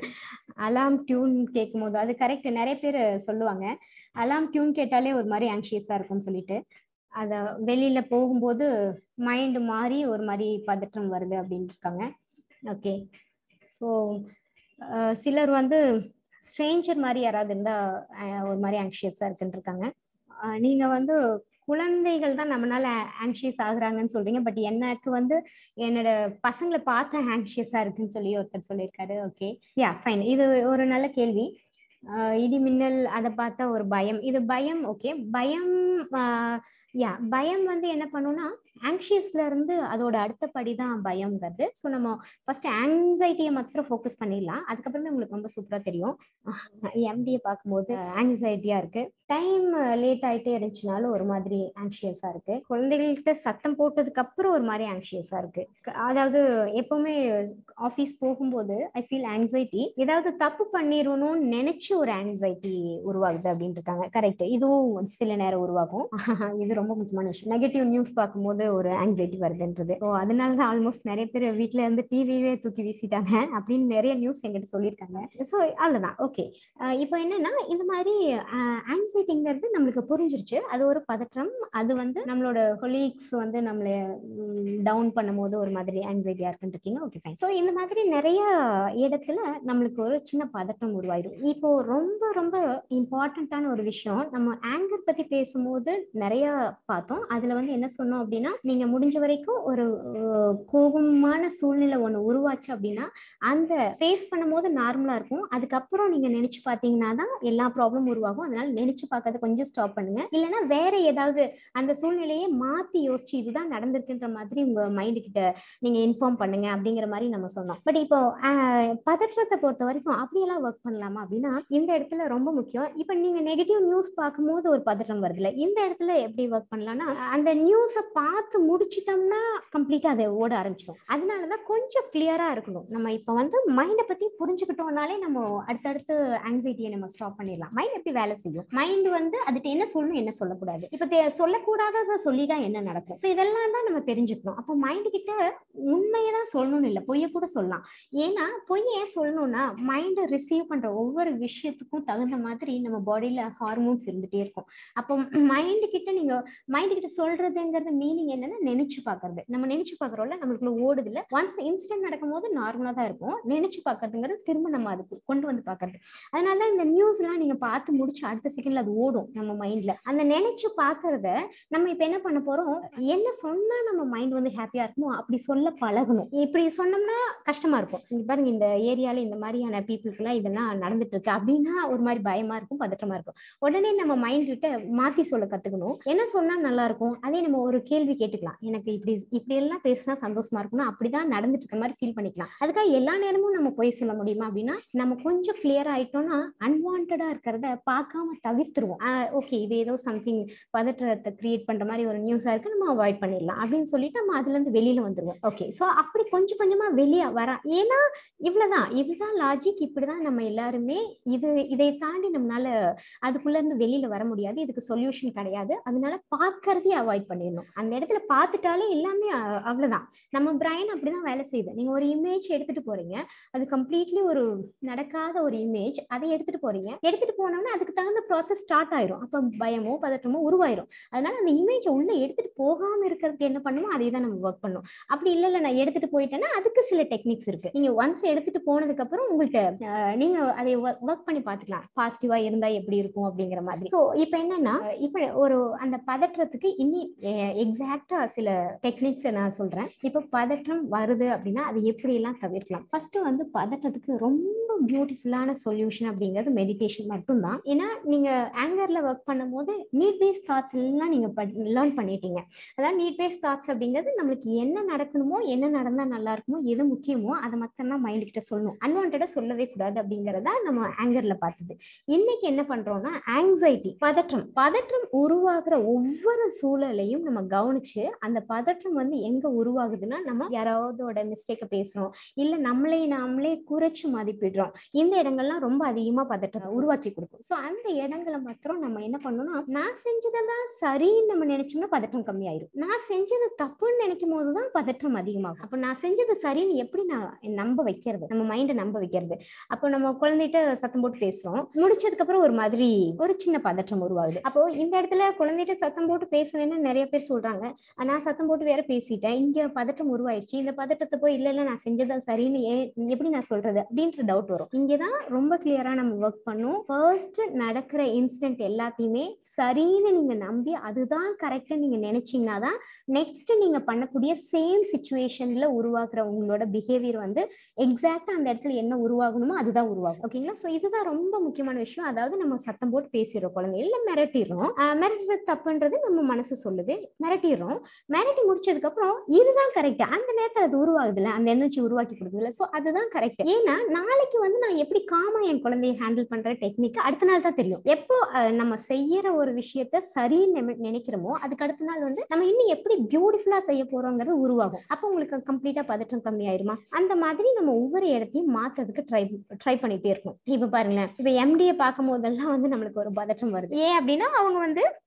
அலாம் டியூன் கேட்கும் போது அது கரெக்ட் நிறைய பேர் சொல்லுவாங்க அலாம் டியூன் கேட்டாலே ஒரு மாதிரி ஆங்ஷியஸா இருக்கும்னு சொல்லிட்டு அத வெளியில போகும்போது மைண்ட் மாறி ஒரு மாதிரி பதற்றம் வருது அப்படின்னு இருக்காங்க ஓகே ஸோ சிலர் வந்து ஸ்ட்ரேஞ்சர் மாதிரி யாராவது இருந்தா அஹ், ஒரு மாதிரி ஆங்ஷியஸா இருக்குன்னு இருக்காங்க அஹ், நீங்க வந்து குழந்தைகள் தான் நம்மளால ஆங்ஷியஸ் ஆகுறாங்கன்னு சொல்றீங்க பட் எனக்கு வந்து என்னோட பசங்களை பார்த்த ஆங்ஷியஸா இருக்குன்னு சொல்லி ஒருத்தர் சொல்லியிருக்காரு ஓகே யா ஃபைன் இது ஒரு நல்ல கேள்வி ஆஹ் இடி மின்னல் அதை பார்த்தா ஒரு பயம் இது பயம் ஓகே பயம் யா பயம் வந்து என்ன பண்ணும்னா ஆங்ஷியஸ்ல இருந்து அதோட அடுத்த படி தான் பயம்ங்கிறது ஸோ நம்ம ஃபர்ஸ்ட் ஆங்ஸைட்டியை மாத்திரம் ஃபோக்கஸ் பண்ணிடலாம் அதுக்கப்புறமே உங்களுக்கு ரொம்ப சூப்பரா தெரியும் எம்டியை பார்க்கும்போது ஆங்ஸைட்டியா இருக்கு டைம் லேட் ஆயிட்டே இருந்துச்சுனாலும் ஒரு மாதிரி ஆங்ஷியஸா இருக்கு குழந்தைகள்கிட்ட சத்தம் போட்டதுக்கு அப்புறம் ஒரு மாதிரி ஆங்ஷியஸா இருக்கு க- அதாவது எப்பவுமே ஆஃபீஸ் போகும்போது ஐ ஃபீல் ஆங்ஸைட்டி ஏதாவது தப்பு பண்ணிடணும்னு நினைச்சு ஒரு ஆங்ஸைட்டி உருவாகுது அப்படின்னு இருக்காங்க கரெக்ட் இதுவும் சில நேரம் உருவாகும் இது ரொம்ப முக்கியமான விஷயம் நெகட்டிவ் நியூஸ் பார்க்கும்போது ஒரு ஆங்ஸைட்டி வருதுன்றது ஸோ அதனால தான் ஆல்மோஸ்ட் நிறைய பேர் வீட்டில் இருந்து டிவியே தூக்கி வீசிட்டாங்க அப்படின்னு நிறைய நியூஸ் எங்கிட்ட சொல்லியிருக்காங்க ஸோ அவ்வளோதான் ஓகே இப்போ என்னன்னா இந்த மாதிரி ஆங்ஸைட்டிங்கிறது நம்மளுக்கு புரிஞ்சிருச்சு அது ஒரு பதற்றம் அது வந்து நம்மளோட கொலீக்ஸ் வந்து நம்மளை டவுன் பண்ணும்போது ஒரு மாதிரி ஆங்ஸைட்டியா இருக்குன்னு இருக்கீங்க ஓகே ஃபைன் ஸோ இந்த மாதிரி நிறைய இடத்துல நம்மளுக்கு ஒரு சின்ன பதட்டம் உருவாயிடும் இப்போ ரொம்ப ரொம்ப இம்பார்ட்டண்ட்டான ஒரு விஷயம் நம்ம ஆங்கர் பத்தி பேசும்போது நிறைய பார்த்தோம் அதுல வந்து என்ன சொன்னோம் அப்படின்னா நீங்க முடிஞ்ச வரைக்கும் ஒரு அஹ், கோபமான சூழ்நிலை ஒண்ணு உருவாச்சு அப்படின்னா அந்த ஃபேஸ் பண்ணும்போது நார்மலா இருக்கும் அதுக்கப்புறம் நீங்க நினைச்சு பாத்தீங்கன்னா தான் எல்லா ப்ராப்ளம் உருவாகும் அதனால நினைச்சு பார்க்கறத கொஞ்சம் ஸ்டாப் பண்ணுங்க இல்லைன்னா வேற ஏதாவது அந்த சூழ்நிலையை மாத்தி யோசிச்சு இதுதான் நடந்திருக்குன்ற மாதிரி உங்க மைண்டு கிட்ட நீங்க இன்ஃபார்ம் பண்ணுங்க அப்படிங்கிற மாதிரி நம்ம சொன்னோம் பட் இப்போ ஆஹ், பதற்றத்தை பொறுத்த வரைக்கும் அப்படியெல்லாம் ஒர்க் பண்ணலாமா அப்படின்னா இந்த இடத்துல ரொம்ப முக்கியம் இப்போ நீங்க நெகட்டிவ் நியூஸ் பார்க்கும்போது ஒரு பதற்றம் வருதுல்ல இந்த இடத்துல எப்படி ஒர்க் பண்ணலாம்னா அந்த நியூஸை பார்த்து முடிச்சிட்டோம்னா கம்ப்ளீட்டா அதை ஓட ஆரம்பிச்சிடும் அதனாலதான் கொஞ்சம் கிளியரா இருக்கணும் நம்ம இப்போ வந்து மைண்டை பத்தி புரிஞ்சுக்கிட்டோம்னாலே நம்ம அடுத்தடுத்து ஆங்ஸைட்டியை நம்ம ஸ்டாப் பண்ணிடலாம் மைண்ட் எப்படி வேலை செய்யும் மைண்ட் வந்து அதுக்கு என்ன சொல்லணும் என்ன சொல்லக்கூடாது இப்போ தெ- சொல்லக்கூடாததை சொல்லிட்டா என்ன நடக்கும் ஸோ இதெல்லாம் தான் நம்ம தெரிஞ்சுக்கணும் அப்போ மைண்ட் கிட்ட உண்மையை தான் சொல்லணும்னு இல்லை பொய்யை கூட சொல்லலாம் ஏன்னா பொய் ஏன் சொல்லணும்னா மைண்டை ரிசீவ் பண்ற ஒவ்வொரு விஷயத்துக்கும் தகுந்த மாதிரி நம்ம பாடியில ஹார்மோன்ஸ் இருந்துட்டே இருக்கும் அப்போ மைண்டு கிட்ட நீங்க மைண்டு கிட்ட சொல்றதுங்கிறது மீனிங் என்னன்னா நினைச்சு பாக்குறது நம்ம நினைச்சு பாக்குறோம்ல நம்மளுக்குள்ள ஓடுது இல்ல ஒன்ஸ் இன்சிடென்ட் நடக்கும்போது நார்மலா தான் இருக்கும் நினைச்சு பாக்குறதுங்கிறது திரும்ப நம்ம அதுக்கு கொண்டு வந்து பாக்குறது அதனால இந்த நியூஸ் எல்லாம் நீங்க பார்த்து முடிச்சு அடுத்த செகண்ட்ல அது ஓடும் நம்ம மைண்ட்ல அந்த நினைச்சு பாக்குறத நம்ம இப்ப என்ன பண்ண போறோம் என்ன சொன்னா நம்ம மைண்ட் வந்து ஹாப்பியா இருக்குமோ அப்படி சொல்ல பழகணும் இப்படி சொன்னோம்னா கஷ்டமா இருக்கும் இங்க பாருங்க இந்த ஏரியால இந்த மாதிரியான பீப்புளுக்கு எல்லாம் இதெல்லாம் நடந்துட்டு இருக்கு அப்படின்னா ஒரு மாதிரி பயமா இருக்கும் பதற்றமா இருக்கும் உடனே நம்ம மைண்ட் கிட்ட மாத்தி சொல்ல கத்துக்கணும் என்ன சொன்னா நல்லா இருக்கும் அதே நம்ம ஒரு கேள்வி கேட்டுக்கலாம் எனக்கு இப்படி இப்படி எல்லாம் பேசினா சந்தோஷமா இருக்கும்னா அப்படிதான் நடந்துட்டு இருக்க மாதிரி ஃபீல் பண்ணிக்கலாம் அதுக்காக எல்லா நேரமும் நம்ம போய் சொல்ல முடியுமா அப்படின்னா நம்ம கொஞ்சம் கிளியர் ஆயிட்டோம்னா அன்வான்டா இருக்கிறத பார்க்காம தவிர்த்துருவோம் ஓகே இது ஏதோ சம்திங் பதற்றத்தை கிரியேட் பண்ற மாதிரி ஒரு நியூஸா இருக்கு நம்ம அவாய்ட் பண்ணிடலாம் அப்படின்னு சொல்லிட்டு நம்ம அதுல இருந்து வெளியில வந்துருவோம் ஓகே சோ அப்படி கொஞ்சம் கொஞ்சமா வெளியே வர ஏன்னா இவ்வளவுதான் இதுதான் லாஜிக் இப்படிதான் நம்ம எல்லாருமே இது இதை தாண்டி நம்மளால அதுக்குள்ள இருந்து வெளியில வர முடியாது இதுக்கு சொல்யூஷன் கிடையாது அதனால பார்க்கறதே அவாய்ட் பண்ணிடணும் அந்த இடத்துல பார்த்துட்டாலே எல்லாமே அ- அவ்வளவுதான் நம்ம பிரைன் அப்படிதான் வேலை செய்யுது நீங்க ஒரு இமேஜ் எடுத்துட்டு போறீங்க அது கம்ப்ளீட்லி ஒரு நடக்காத ஒரு இமேஜ் அதை எடுத்துட்டு போறீங்க எடுத்துட்டு போனோம்னா அதுக்கு தகுந்த ப்ராசஸ் ஸ்டார்ட் ஆயிரும் அப்ப பயமோ பதற்றமோ உருவாயிரும் அதனால அந்த இமேஜ் உள்ள எடுத்துட்டு போகாம இருக்கிறதுக்கு என்ன பண்ணுமோ அதை தான் நம்ம ஒர்க் பண்ணும் அப்படி இல்ல இல்ல நான் எடுத்துட்டு போயிட்டேன்னா அதுக்கு சில டெக்னிக்ஸ் இருக்கு நீங்க ஒன்ஸ் எடுத்துட்டு போனதுக்கு அப்புறம் உங்கள்ட்ட அஹ், நீங்க அதை ஒர்க் பண்ணி பார்த்துக்கலாம் பாசிட்டிவா இருந்தா எப்படி இருக்கும் அப்படிங்கிற மாதிரி ஸோ இப்போ என்னன்னா இப்போ ஒரு அந்த பதற்றத்துக்கு இன்னி எக்ஸாக்டா சில டெக்னிக்ஸ் நான் சொல்றேன் இப்போ பதற்றம் வருது அப்படின்னா அது எப்படி எல்லாம் தவிர்க்கலாம் ஃபர்ஸ்ட் வந்து பதற்றத்துக்கு ரொம்ப பியூட்டிஃபுல்லான சொல்யூஷன் அப்படிங்கிறது மெடிடேஷன் மட்டும்தான் ஏன்னா நீங்க ஆங்கர்ல ஒர்க் பண்ணும்போது நீட் பேஸ் தாட்ஸ் எல்லாம் நீங்க லேர்ன் பண்ணிட்டீங்க அதாவது நீட் பேஸ் தாட்ஸ் அப்படிங்கிறது நம்மளுக்கு என்ன நடக்கணுமோ என்ன நடந்தா நல்லா இருக்குமோ எது முக்கியமோ அதை மட்டும்தான் மைண்ட் கிட்ட சொல்லணும் அன்வான்டா சொல்லவே கூடாது அப்படிங்கறத நம்ம ஆங்கர்ல பார்த்தது இன்னைக்கு என்ன பண்றோம்னா ஆங்ஸைட்டி பதற்றம் பதற்றம் உருவாகுற ஒவ்வொரு சூழலையும் நம்ம கவனிச்சு அந்த பதற்றம் வந்து எங்க உருவாகுதுன்னா நம்ம யாராவதோட மிஸ்டேக்க பேசுறோம் இல்ல நம்மளே நாமளே குறைச்சு மதிப்பிடுறோம் இந்த இடங்கள்லாம் ரொம்ப அதிகமா பதற்றத்தை உருவாக்கி கொடுக்கும் சோ அந்த இடங்களை மாத்திரம் நம்ம என்ன பண்ணணும்னா நான் செஞ்சதான் சரின்னு நம்ம நினைச்சோம்னா பதற்றம் கம்மியாயிரும் நான் செஞ்சது தப்புன்னு நினைக்கும் போதுதான் பதற்றம் அதிகமாகும் அப்ப நான் செஞ்சது சரின்னு எப்படி நான் நம்ப வைக்கிறது நம்ம மைண்டை நம்ப வைக்கிறது அப்போ நம்ம குழந்தைகிட்ட சத்தம் போட்டு பேசுறோம் முடிச்சதுக்கு அப்புறம் ஒரு மாதிரி ஒரு சின்ன பதற்றம் உருவாகுது அப்போ இந்த இடத்துல குழந்தைகிட்ட சத்தம் போட்டு பேசுனேன்னு நிறைய பேர் சொல்றாங்க நான் சத்தம் போட்டு வேற பேசிட்டேன் இங்க பதட்டம் உருவாயிருச்சு இந்த பதட்டத்தை போய் இல்ல இல்ல நான் செஞ்சதா சரின்னு ஏன் எப்படி நான் சொல்றது அப்படின்ற டவுட் வரும் இங்கதான் ரொம்ப கிளியரா நம்ம ஒர்க் பண்ணும் ஃபர்ஸ்ட் நடக்கிற இன்சிடென்ட் எல்லாத்தையுமே சரின்னு நீங்க நம்பி அதுதான் கரெக்டா நீங்க நினைச்சீங்கன்னா தான் நெக்ஸ்ட் நீங்க பண்ணக்கூடிய சேம் சுச்சுவேஷன்ல உருவாக்குற உங்களோட பிஹேவியர் வந்து எக்ஸாக்டா அந்த இடத்துல என்ன உருவாகணுமோ அதுதான் உருவாகும் ஓகேங்களா சோ இதுதான் ரொம்ப முக்கியமான விஷயம் அதாவது நம்ம சத்தம் போட்டு பேசிடுறோம் குழந்தை இல்ல மிரட்டிடுறோம் ஆஹ் மிரட்டுறது தப்புன்றது நம்ம மனசு சொல்லுது மிரட்டிடுறோம் மிரட்டி முடிச்சதுக்கு அப்புறம் இதுதான் கரெக்ட் அந்த நேரத்துல அது உருவாகுதுல அந்த எனர்ஜி உருவாக்கி கொடுக்குதுல சோ அதுதான் கரெக்ட் ஏன்னா நாளைக்கு வந்து நான் எப்படி காமா என் குழந்தைய ஹேண்டில் பண்ற டெக்னிக் அடுத்த நாள் தான் தெரியும் எப்போ ஆஹ் நம்ம செய்யற ஒரு விஷயத்த சரின்னு நினை- நினைக்கிறோமோ அதுக்கு அடுத்த நாள் வந்து நம்ம இன்னும் எப்படி பியூட்டிஃபுல்லா செய்ய போறோங்கிறது உருவாகும் அப்போ உங்களுக்கு கம்ப்ளீட்டா பதற்றம் கம்மியாயிருமா அந்த மாதிரி நம்ம ஒவ்வொரு இடத்தையும் மாத்துறதுக்கு ட்ரை ட்ரை பண்ணிட்டே இருக்கணும் இப்ப பாருங்களேன் இப்ப எம்டியை பார்க்கும் போதெல்லாம் வந்து நம்மளுக்கு ஒரு பதற்றம் வருது ஏன் அப்படின்னா அவங்க வந்து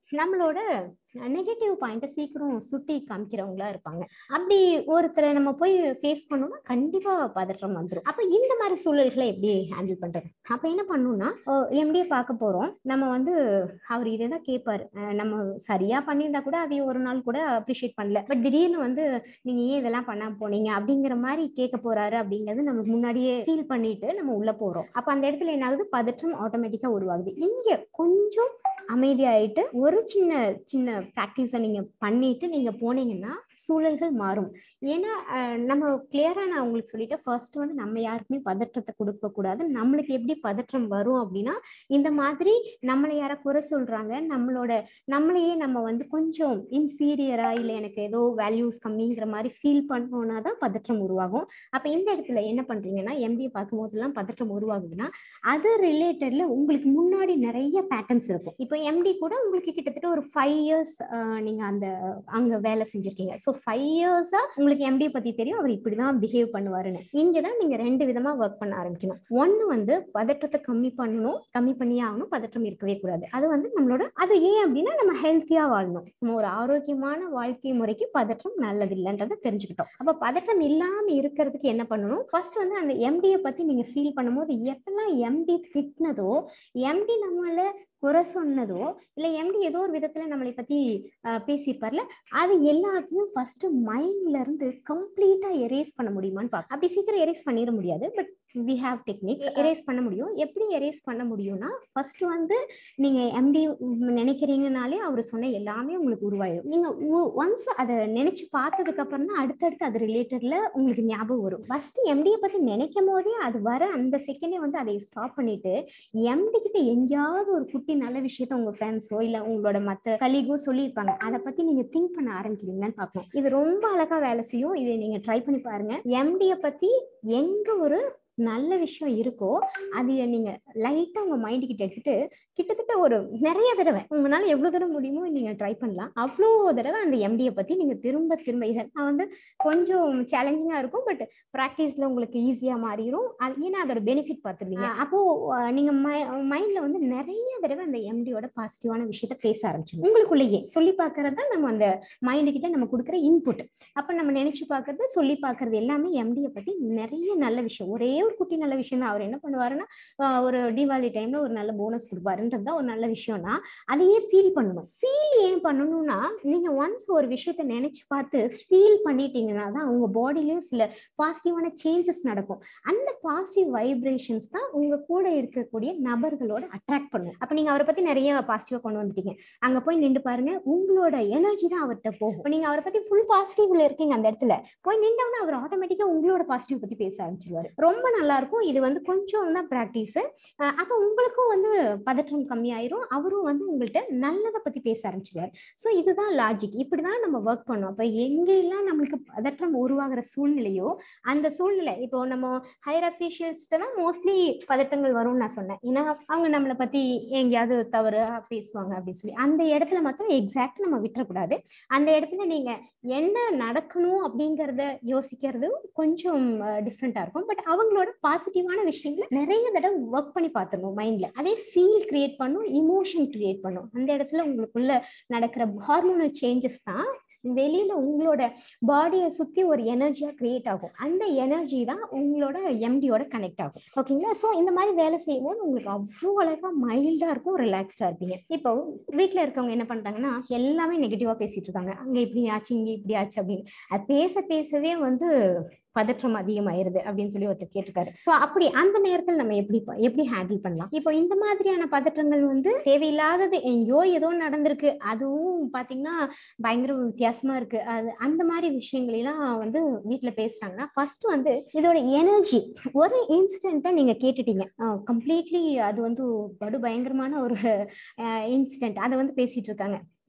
நம்மளோட நெகட்டிவ் பாயிண்ட்டை சீக்கிரம் சுட்டி காமிக்கிறவங்களா இருப்பாங்க அப்படி ஒருத்தரை நம்ம போய் ஃபேஸ் பண்ணோம்னா கண்டிப்பா பதற்றம் வந்துடும் அப்ப இந்த மாதிரி சூழல்களை எப்படி ஹேண்டில் பண்றது அப்ப என்ன பண்ணணும்னா எம்டியை பார்க்க போறோம் நம்ம வந்து அவர் இதை தான் கேட்பாரு அஹ் நம்ம சரியா பண்ணியிருந்தா கூட அதை ஒரு நாள் கூட அப்ரிஷியேட் பண்ணல பட் திடீர்னு வந்து நீங்க ஏன் இதெல்லாம் பண்ணாம போனீங்க அப்படிங்கிற மாதிரி கேட்க போறாரு அப்படிங்கிறது நமக்கு முன்னாடியே ஃபீல் பண்ணிட்டு நம்ம உள்ள போறோம் அப்ப அந்த இடத்துல என்ன ஆகுது பதற்றம் ஆட்டோமேட்டிக்கா உருவாகுது இங்க கொஞ்சம் அமைதியாயிட்டு ஒரு சின்ன சின்ன ப்ராக்டிஸை நீங்க பண்ணிட்டு நீங்க போனீங்கன்னா சூழல்கள் மாறும் ஏன்னா அஹ், நம்ம கிளியரா நான் உங்களுக்கு சொல்லிட்டேன் ஃபர்ஸ்ட் வந்து நம்ம யாருக்குமே பதற்றத்தை கொடுக்க கூடாது நம்மளுக்கு எப்படி பதற்றம் வரும் அப்படின்னா இந்த மாதிரி நம்மளை யாரை குறை சொல்றாங்க நம்மளோட நம்மளையே நம்ம வந்து கொஞ்சம் இன்ஃபீரியரா இல்லை எனக்கு ஏதோ வேல்யூஸ் கம்மிங்கிற மாதிரி ஃபீல் பண்ணோம்னா தான் பதற்றம் உருவாகும் அப்ப இந்த இடத்துல என்ன பண்றீங்கன்னா எம்பிஏ பார்க்கும் போதெல்லாம் பதற்றம் உருவாகுதுன்னா அது ரிலேட்டட்ல உங்களுக்கு முன்னாடி நிறைய பேட்டர்ன்ஸ் இருக்கும் இப்போ எம்டி கூட உங்களுக்கு கிட்டத்தட்ட ஒரு ஃபைவ் இயர்ஸ் நீங்க அந்த அங்க வேலை செஞ்சிருக்கீங்க ஸோ ஃபைவ் இயர்ஸா உங்களுக்கு எம்டி பத்தி தெரியும் அவர் இப்படிதான் பிஹேவ் பண்ணுவாருன்னு இங்க தான் நீங்க ரெண்டு விதமா ஒர்க் பண்ண ஆரம்பிக்கணும் ஒன்னு வந்து பதற்றத்தை கம்மி பண்ணணும் கம்மி பண்ணியே ஆகணும் பதற்றம் இருக்கவே கூடாது அது வந்து நம்மளோட அது ஏன் அப்படின்னா நம்ம ஹெல்த்தியா வாழணும் நம்ம ஒரு ஆரோக்கியமான வாழ்க்கை முறைக்கு பதற்றம் நல்லது இல்லைன்றதை தெரிஞ்சுக்கிட்டோம் அப்ப பதற்றம் இல்லாம இருக்கிறதுக்கு என்ன பண்ணணும் ஃபர்ஸ்ட் வந்து அந்த எம்டியை பத்தி நீங்க ஃபீல் பண்ணும்போது எப்பெல்லாம் எம்டி திட்டினதோ எம்டி நம்மள குறை சொன்னதோ இல்ல எம்டி ஏதோ ஒரு விதத்துல நம்மளை பத்தி அஹ், பேசியிருப்பார்ல அது எல்லாத்தையும் ஃபர்ஸ்ட் மைண்ட்ல இருந்து கம்ப்ளீட்டா எரேஸ் பண்ண முடியுமான்னு பார்க்க அப்படி சீக்கிரம் எரேஸ் பண்ணிட முடியாது but we have techniques erase பண்ண முடியும் எப்படி எரேஸ் பண்ண முடியும்னா ஃபர்ஸ்ட் வந்து நீங்க எம்டி நினைக்கிறீங்கனாலே அவர் சொன்ன எல்லாமே உங்களுக்கு உருவாயிடும் நீங்க ஒன்ஸ் அதை நினைச்சு பார்த்ததுக்கு அப்புறம் தான் அடுத்தடுத்து அது ரிலேட்டட்ல உங்களுக்கு ஞாபகம் வரும் ஃபர்ஸ்ட் எம்டியை பத்தி நினைக்கும் போதே அது வர அந்த செகண்டே வந்து அதை ஸ்டாப் பண்ணிட்டு எம்டி கிட்ட எங்கேயாவது ஒரு குட்டி நல்ல விஷயத்த உங்க ஃப்ரெண்ட்ஸோ இல்ல உங்களோட மத்த கலீகோ சொல்லியிருப்பாங்க அதை பத்தி நீங்க திங்க் பண்ண ஆரம்பிக்கிறீங்களான்னு பார்க்கணும் இது ரொம்ப அழகா வேலை செய்யும் இதை நீங்க ட்ரை பண்ணி பாருங்க எம்டியை பத்தி எங்க ஒரு நல்ல விஷயம் இருக்கோ அதை நீங்க லைட்டா உங்க மைண்ட் கிட்ட எடுத்துட்டு கிட்டத்தட்ட ஒரு நிறைய தடவை உங்களால எவ்வளவு தடவை முடியுமோ நீங்க ட்ரை பண்ணலாம் அவ்வளோ தடவை அந்த எம்டியை பத்தி நீங்க திரும்ப திரும்ப இதை நான் வந்து கொஞ்சம் சேலஞ்சிங்கா இருக்கும் பட் ப்ராக்டிஸ்ல உங்களுக்கு ஈஸியா மாறிடும் அது ஏன்னா அதோட பெனிஃபிட் பார்த்துருவீங்க அப்போ அஹ், நீங்க மைண்ட்ல வந்து நிறைய தடவை அந்த எம்டியோட பாசிட்டிவான விஷயத்த பேச ஆரம்பிச்சிடும் உங்களுக்குள்ளேயே சொல்லி பார்க்கறது தான் நம்ம அந்த மைண்டு கிட்ட நம்ம கொடுக்குற இன்புட் அப்ப நம்ம நினைச்சு பார்க்கறது சொல்லி பார்க்கறது எல்லாமே எம்டியை பத்தி நிறைய நல்ல விஷயம் ஒரே ஒரு குட்டி நல்ல விஷயம் தான் அவர் என்ன பண்ணுவாருன்னா ஆஹ் ஒரு தீபாவளி டைம்ல ஒரு நல்ல போனஸ் கொடுப்பாருன்றது தான் ஒரு நல்ல விஷயம்னா அதையே ஃபீல் பண்ணணும் ஃபீல் ஏன் பண்ணணும்னா நீங்க ஒன்ஸ் ஒரு விஷயத்த நினைச்சு பார்த்து ஃபீல் பண்ணிட்டீங்கன்னா தான் உங்க பாடியிலயும் சில பாசிட்டிவான சேஞ்சஸ் நடக்கும் அந்த பாசிட்டிவ் வைப்ரேஷன்ஸ் தான் உங்க கூட இருக்கக்கூடிய நபர்களோட அட்ராக்ட் பண்ணும் அப்ப நீங்க அவரை பத்தி நிறைய பாசிட்டிவா கொண்டு வந்துட்டீங்க அங்க போய் நின்று பாருங்க உங்களோட எனர்ஜி தான் அவர்கிட்ட போகும் இப்ப நீங்க அவரை பத்தி ஃபுல் பாசிட்டிவ்ல இருக்கீங்க அந்த இடத்துல போய் நின்றவன அவர் ஆட்டோமேட்டிக்கா உங்களோட பாசிட்டிவ் பத்தி பேச ஆரம்பிச்சிருவாரு ரொம்ப நல்லா இருக்கும் இது வந்து கொஞ்சம் தான் ப்ராக்டிஸ் அப்ப உங்களுக்கும் வந்து பதற்றம் கம்மியாயிரும் அவரும் வந்து உங்கள்கிட்ட நல்லதை பத்தி பேச ஆரம்பிச்சிருவாரு ஸோ இதுதான் லாஜிக் இப்படிதான் நம்ம ஒர்க் பண்ணோம் அப்ப எங்கெல்லாம் நம்மளுக்கு பதற்றம் உருவாகிற சூழ்நிலையோ அந்த சூழ்நிலை இப்போ நம்ம ஹையர் அஃபீஷியல்ஸ் தான் மோஸ்ட்லி பதட்டங்கள் வரும்னு நான் சொன்னேன் ஏன்னா அவங்க நம்மளை பத்தி எங்கேயாவது தவறு பேசுவாங்க அப்படின்னு சொல்லி அந்த இடத்துல மட்டும் எக்ஸாக்ட் நம்ம விட்டுறக்கூடாது அந்த இடத்துல நீங்க என்ன நடக்கணும் அப்படிங்கறத யோசிக்கிறது கொஞ்சம் டிஃப்ரெண்டா இருக்கும் பட் அவங்களோட பாசிட்டிவான விஷயங்களை நிறைய தடவை ஒர்க் பண்ணி பார்த்துடணும் மைண்ட்ல அதே ஃபீல் கிரியேட் பண்ணும் இமோஷன் கிரியேட் பண்ணும் அந்த இடத்துல உங்களுக்குள்ள நடக்கிற ஹார்மோனல் சேஞ்சஸ் தான் வெளியில உங்களோட பாடியை சுத்தி ஒரு எனர்ஜியா கிரியேட் ஆகும் அந்த எனர்ஜி தான் உங்களோட எம்டியோட கனெக்ட் ஆகும் ஓகேங்களா ஸோ இந்த மாதிரி வேலை செய்யும்போது உங்களுக்கு அவ்வளோ அழகா மைல்டா இருக்கும் ரிலாக்ஸ்டா இருப்பீங்க இப்போ வீட்ல இருக்கவங்க என்ன பண்றாங்கன்னா எல்லாமே நெகட்டிவா பேசிட்டு இருக்காங்க அங்க இப்படி ஆச்சு இங்க இப்படி ஆச்சு அப்படின்னு அது பேச பேசவே வந்து பதற்றம் அதிகமாயிருது அப்படின்னு சொல்லி ஒருத்தர் கேட்டிருக்காரு சோ அப்படி அந்த நேரத்தில் நம்ம எப்படி ப- எப்படி ஹேண்டில் பண்ணலாம் இப்போ இந்த மாதிரியான பதற்றங்கள் வந்து தேவையில்லாதது எங்கேயோ ஏதோ நடந்திருக்கு அதுவும் பாத்தீங்கன்னா பயங்கர வித்தியாசமா இருக்கு அது அந்த மாதிரி விஷயங்களெல்லாம் வந்து வீட்ல பேசுறாங்கன்னா ஃபர்ஸ்ட் வந்து இதோட எனர்ஜி ஒரு இன்ஸ்டன்ட்டை நீங்க கேட்டுட்டீங்க கம்ப்ளீட்லி அது வந்து படு பயங்கரமான ஒரு இன்சிடென்ட் அதை வந்து பேசிட்டு இருக்காங்க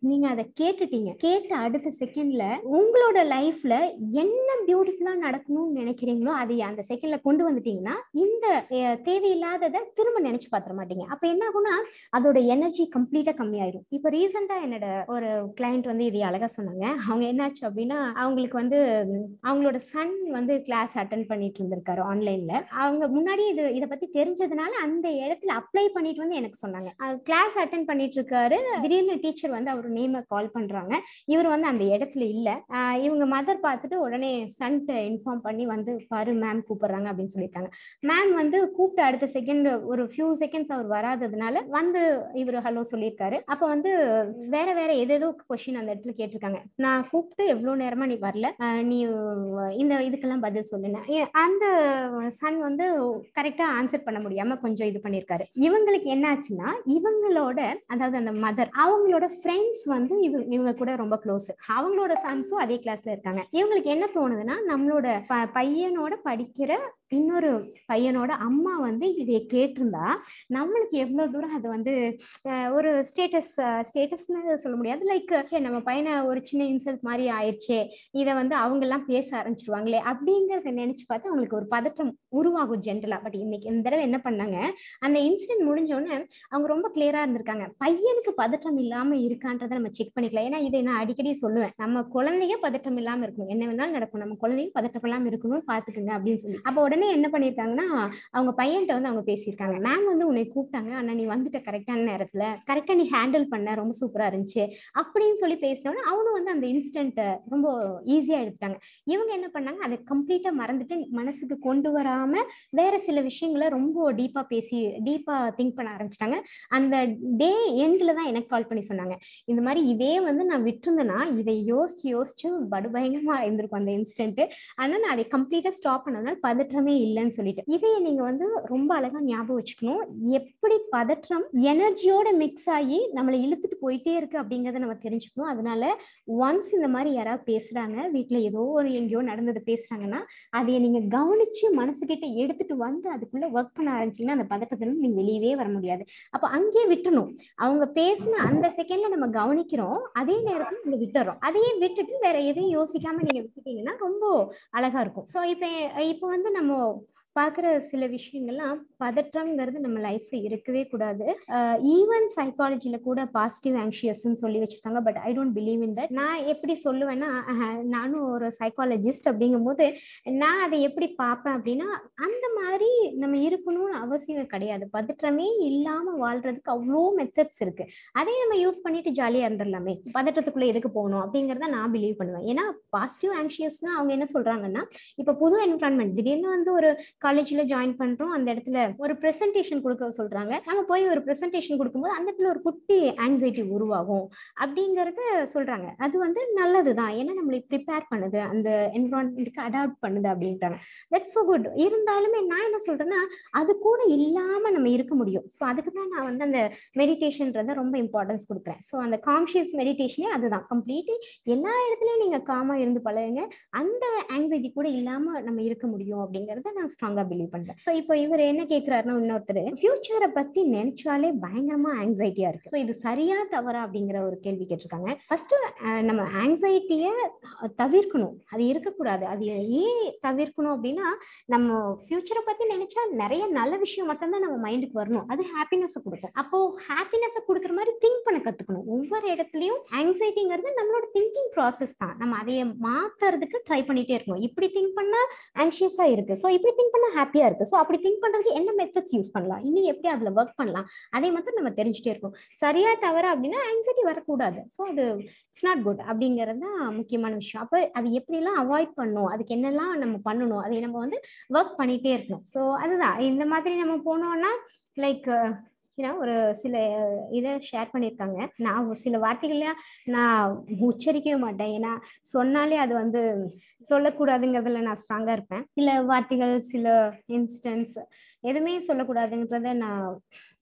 நீங்க அதை கேட்டுட்டீங்க கேட்ட அடுத்த செகண்ட்ல உங்களோட லைஃப்ல என்ன பியூட்டிஃபுல்லா நடக்கணும்னு நினைக்கிறீங்களோ அதை அந்த செகண்ட்ல கொண்டு வந்துட்டீங்கன்னா இந்த அஹ், தேவையில்லாததை திரும்ப நினைச்சு பாத்திர மாட்டீங்க அப்ப என்ன ஆகும்னா அதோட எனர்ஜி கம்ப்ளீட்டா கம்மியாயிரும் இப்போ ரீசெண்டா என்னோட ஒரு கிளைண்ட் வந்து இது அழகா சொன்னாங்க அவங்க என்னாச்சு அப்படின்னா அவங்களுக்கு வந்து ம், அவங்களோட சன் வந்து கிளாஸ் அட்டன் பண்ணிட்டு இருந்திருக்காரு ஆன்லைன்ல அவங்க முன்னாடி இது இதை பத்தி தெரிஞ்சதுனால அந்த இடத்துல அப்ளை பண்ணிட்டு வந்து எனக்கு சொன்னாங்க கிளாஸ் அட்டன் பண்ணிட்டு இருக்காரு திடீர்னு டீச்சர் வந்து அவர் நேம கால் பண்றாங்க இவர் வந்து அந்த இடத்துல இல்ல ஆஹ் இவங்க மதர் பார்த்துட்டு உடனே சன்ட்ட இன்ஃபார்ம் பண்ணி வந்து பாரு மேம் கூப்பிடுறாங்க அப்படின்னு சொல்லியிருக்காங்க மேம் வந்து கூப்பிட்ட அடுத்த செகண்ட் ஒரு ஃபியூ செகண்ட்ஸ் அவர் வராததுனால வந்து இவர் ஹலோ சொல்லியிருக்காரு அப்ப வந்து வேற வேற ஏதேதோ கொஸ்டின் அந்த இடத்துல கேட்டிருக்காங்க நான் கூப்பிட்டு எவ்வளவு நேரமா நீ வரல ஆஹ் நீ இந்த இதுக்கெல்லாம் பதில் சொல்லுன ஏ- அந்த சன் வந்து கரெக்டா ஆன்சர் பண்ண முடியாம கொஞ்சம் இது பண்ணியிருக்காரு இவங்களுக்கு என்ன ஆச்சுன்னா இவங்களோட அதாவது அந்த மதர் அவங்களோட ஃப்ரெண்ட்ஸ் வந்து இவ- இவங்க கூட ரொம்ப க்ளோஸ் அவங்களோட சன்ஸும் அதே கிளாஸ்ல இருக்காங்க இவங்களுக்கு என்ன தோணுதுன்னா நம்மளோட ப- பையனோட படிக்கிற இன்னொரு பையனோட அம்மா வந்து இதை கேட்டிருந்தா நம்மளுக்கு எவ்வளவு தூரம் அது வந்து அஹ், ஒரு ஸ்டேட்டஸ் ஸ்டேட்டஸ்னு சொல்ல முடியாது லைக் நம்ம பையனை ஒரு சின்ன இன்சல்ட் மாதிரி ஆயிடுச்சே இதை வந்து அவங்க எல்லாம் பேச ஆரம்பிச்சிருவாங்களே அப்படிங்கறத நினைச்சு பார்த்து அவங்களுக்கு ஒரு பதட்டம் உருவாகும் ஜென்ரலா பட் இன்னைக்கு இந்த தடவை என்ன பண்ணாங்க அந்த இன்சிடென்ட் முடிஞ்ச உடனே அவங்க ரொம்ப கிளியரா இருந்திருக்காங்க பையனுக்கு பதட்டம் இல்லாம இருக்கான்றதை நம்ம செக் பண்ணிக்கலாம் ஏன்னா இதை நான் அடிக்கடி சொல்லுவேன் நம்ம குழந்தைங்க பதட்டம் இல்லாம இருக்கணும் என்ன வேணாலும் நடக்கும் நம்ம குழந்தைங்க பதட்டம் இல்லாம இருக்கணும் பாத்துக்குங்க அப்படின்னு சொல்லி அப்ப உடனே என்ன பண்ணிருக்காங்கன்னா அவங்க பையன்கிட்ட வந்து அவங்க பேசியிருக்காங்க மேம் வந்து உன்னை கூப்பிட்டாங்க ஆனா நீ வந்துட்ட கரெக்டான நேரத்துல கரெக்டா நீ ஹேண்டில் பண்ண ரொம்ப சூப்பரா இருந்துச்சு அப்படின்னு சொல்லி பேசினோன்னா அவனும் வந்து அந்த இன்சிடென்ட் ரொம்ப ஈஸியா எடுத்துட்டாங்க இவங்க என்ன பண்ணாங்க அதை கம்ப்ளீட்டா மறந்துட்டு மனசுக்கு கொண்டு வராம வேற சில விஷயங்களை ரொம்ப டீப்பா பேசி டீப்பா திங்க் பண்ண ஆரம்பிச்சிட்டாங்க அந்த டே எண்ட்ல தான் எனக்கு கால் பண்ணி சொன்னாங்க இந்த மாதிரி இதே வந்து நான் விட்டுருந்தேன்னா இதை யோசிச்சு யோசிச்சு படுபயங்கரமா இருந்திருக்கும் அந்த இன்சிடென்ட் ஆனா நான் அதை கம்ப்ளீட்டா ஸ்டாப் பண்ணதுனால பதற்றமே இல்லைன்னு சொல்லிட்டு இதையே நீங்க வந்து ரொம்ப அழகா ஞாபகம் வச்சுக்கணும் எப்படி பதற்றம் எனர்ஜியோட மிக்ஸ் ஆகி நம்மளை இழுத்துட்டு போயிட்டே இருக்கு அப்படிங்கறத நம்ம தெரிஞ்சுக்கணும் அதனால ஒன்ஸ் இந்த மாதிரி யாராவது பேசுறாங்க வீட்ல ஏதோ ஒரு எங்கேயோ நடந்தது பேசுறாங்கன்னா அதை நீங்க கவனிச்சு மனசுகிட்ட எடுத்துட்டு வந்து அதுக்குள்ள ஒர்க் பண்ண ஆரம்பிச்சீங்கன்னா அந்த பதட்டத்துல இருந்து நீங்க வெளியவே வர முடியாது அப்ப அங்கேயே விட்டுணும் அவங்க பேசின அந்த செகண்ட்ல நம்ம கவனிக்கிறோம் அதே நேரத்துல நீங்க விட்டுறோம் அதையே விட்டுட்டு வேற எதையும் யோசிக்காம நீங்க விட்டுட்டீங்கன்னா ரொம்ப அழகா இருக்கும் ஸோ இப்போ இப்போ வந்து நம்ம பார்க்குற சில விஷயங்கள்லாம் பதற்றம்ங்கிறது நம்ம லைஃப்ல இருக்கவே கூடாது ஈவன் சைக்காலஜில கூட பாசிட்டிவ் ஆங்ஷியஸ்ன்னு சொல்லி வச்சிருக்காங்க but I don't believe in that நான் எப்படி சொல்லுவேன்னா அஹ், நானும் ஒரு சைக்காலஜிஸ்ட் அப்படிங்கும்போது நான் அதை எப்படி பார்ப்பேன் அப்படின்னா அந்த மாதிரி நம்ம இருக்கணும்னு அவசியம் கிடையாது பதற்றமே இல்லாம வாழ்றதுக்கு அவ்வளோ மெத்தட்ஸ் இருக்கு அதே நம்ம யூஸ் பண்ணிட்டு ஜாலியா இருந்துடலாமே பதற்றத்துக்குள்ள எதுக்கு போகணும் அப்படிங்கறத நான் பிலீவ் பண்ணுவேன் ஏன்னா பாசிட்டிவ் ஆங்ஷியஸ்னா அவங்க என்ன சொல்றாங்கன்னா இப்ப புது என்விரான்மெண்ட் திடீர்னு வந்து ஒரு காலேஜ்ல ஜாயின் பண்றோம் அந்த இடத்துல ஒரு பிரசன்டேஷன் கொடுக்க சொல்றாங்க நம்ம போய் ஒரு பிரசன்டேஷன் கொடுக்கும்போது அந்த இடத்துல ஒரு குட்டி ஆங்ஸைட்டி உருவாகும் அப்படிங்கறத சொல்றாங்க அது வந்து நல்லதுதான் ஏன்னா நம்மளை ப்ரிப்பேர் பண்ணுது அந்த என்விரான்மெண்ட்டுக்கு அடாப்ட் பண்ணுது அப்படின்றாங்க தட்ஸ் ஸோ குட் இருந்தாலுமே நான் என்ன சொல்றேன்னா அது கூட இல்லாம நம்ம இருக்க முடியும் ஸோ அதுக்கு தான் நான் வந்து அந்த மெடிடேஷன்றத ரொம்ப இம்பார்ட்டன்ஸ் கொடுக்குறேன் ஸோ அந்த கான்ஷியஸ் மெடிடேஷனே அதுதான் கம்ப்ளீட்லி எல்லா இடத்துலயும் நீங்க காமா இருந்து பழகுங்க அந்த ஆங்ஸைட்டி கூட இல்லாம நம்ம இருக்க முடியும் அப்படிங்கறத நான் ஸ்ட்ராங்கா பிலீவ் பண்றேன் ஸோ இப்போ இவர் என்ன கேட்கிறாருன்னா இன்னொருத்தர் ஃபியூச்சரை பத்தி நினைச்சாலே பயங்கரமா ஆங்ஸைட்டியா இருக்கு ஸோ இது சரியா தவறா அப்படிங்கிற ஒரு கேள்வி கேட்டிருக்காங்க ஃபர்ஸ்ட் நம்ம ஆங்ஸைட்டிய தவிர்க்கணும் அது இருக்கக்கூடாது அது ஏன் தவிர்க்கணும் அப்படின்னா நம்ம ஃபியூச்சரை பத்தி நினைச்சா நிறைய நல்ல விஷயம் மட்டும்தான் நம்ம மைண்டுக்கு வரணும் அது ஹாப்பினஸ் கொடுக்கும் அப்போ ஹாப்பினஸ் கொடுக்குற மாதிரி திங்க் பண்ண கத்துக்கணும் ஒவ்வொரு இடத்துலயும் ஆங்ஸைட்டிங்கிறது நம்மளோட திங்கிங் ப்ராசஸ் தான் நம்ம அதைய மாத்துறதுக்கு ட்ரை பண்ணிட்டே இருக்கணும் இப்படி திங்க் பண்ணா ஆங்ஷியஸா இருக்கு ஸோ இப்படி திங்க் பண்ணா ஹாப்பியா இருக்கு ஸோ அப்படி திங்க் பண்றதுக்கு என்ன மெத்தட்ஸ் யூஸ் பண்ணலாம் இன்னும் எப்படி அதுல ஒர்க் பண்ணலாம் அதே மாதிரி நம்ம தெரிஞ்சுட்டே இருக்கோம் சரியா தவறா அப்படின்னா ஆங்ஸைட்டி வரக்கூடாது ஸோ அது இட்ஸ் நாட் குட் அப்படிங்கிறது தான் முக்கியமான விஷயம் அப்போ அது எப்படிலாம் அவாய்ட் பண்ணணும் அதுக்கு என்னெல்லாம் நம்ம பண்ணணும் அதை நம்ம வந்து ஒர்க் பண்ணிட்டே இருக்கணும் ஸோ அதுதான் இந்த மாதிரி நம்ம போனோம்னா லைக் ஏன்னா ஒரு சில இதை ஷேர் பண்ணியிருக்காங்க நான் ஒரு சில வார்த்தைகள நான் உச்சரிக்கவே மாட்டேன் ஏன்னா சொன்னாலே அது வந்து சொல்லக்கூடாதுங்கிறதுல நான் ஸ்ட்ராங்கா இருப்பேன் சில வார்த்தைகள் சில இன்ஸ்டன்ஸ் எதுவுமே சொல்லக்கூடாதுன்றத நான்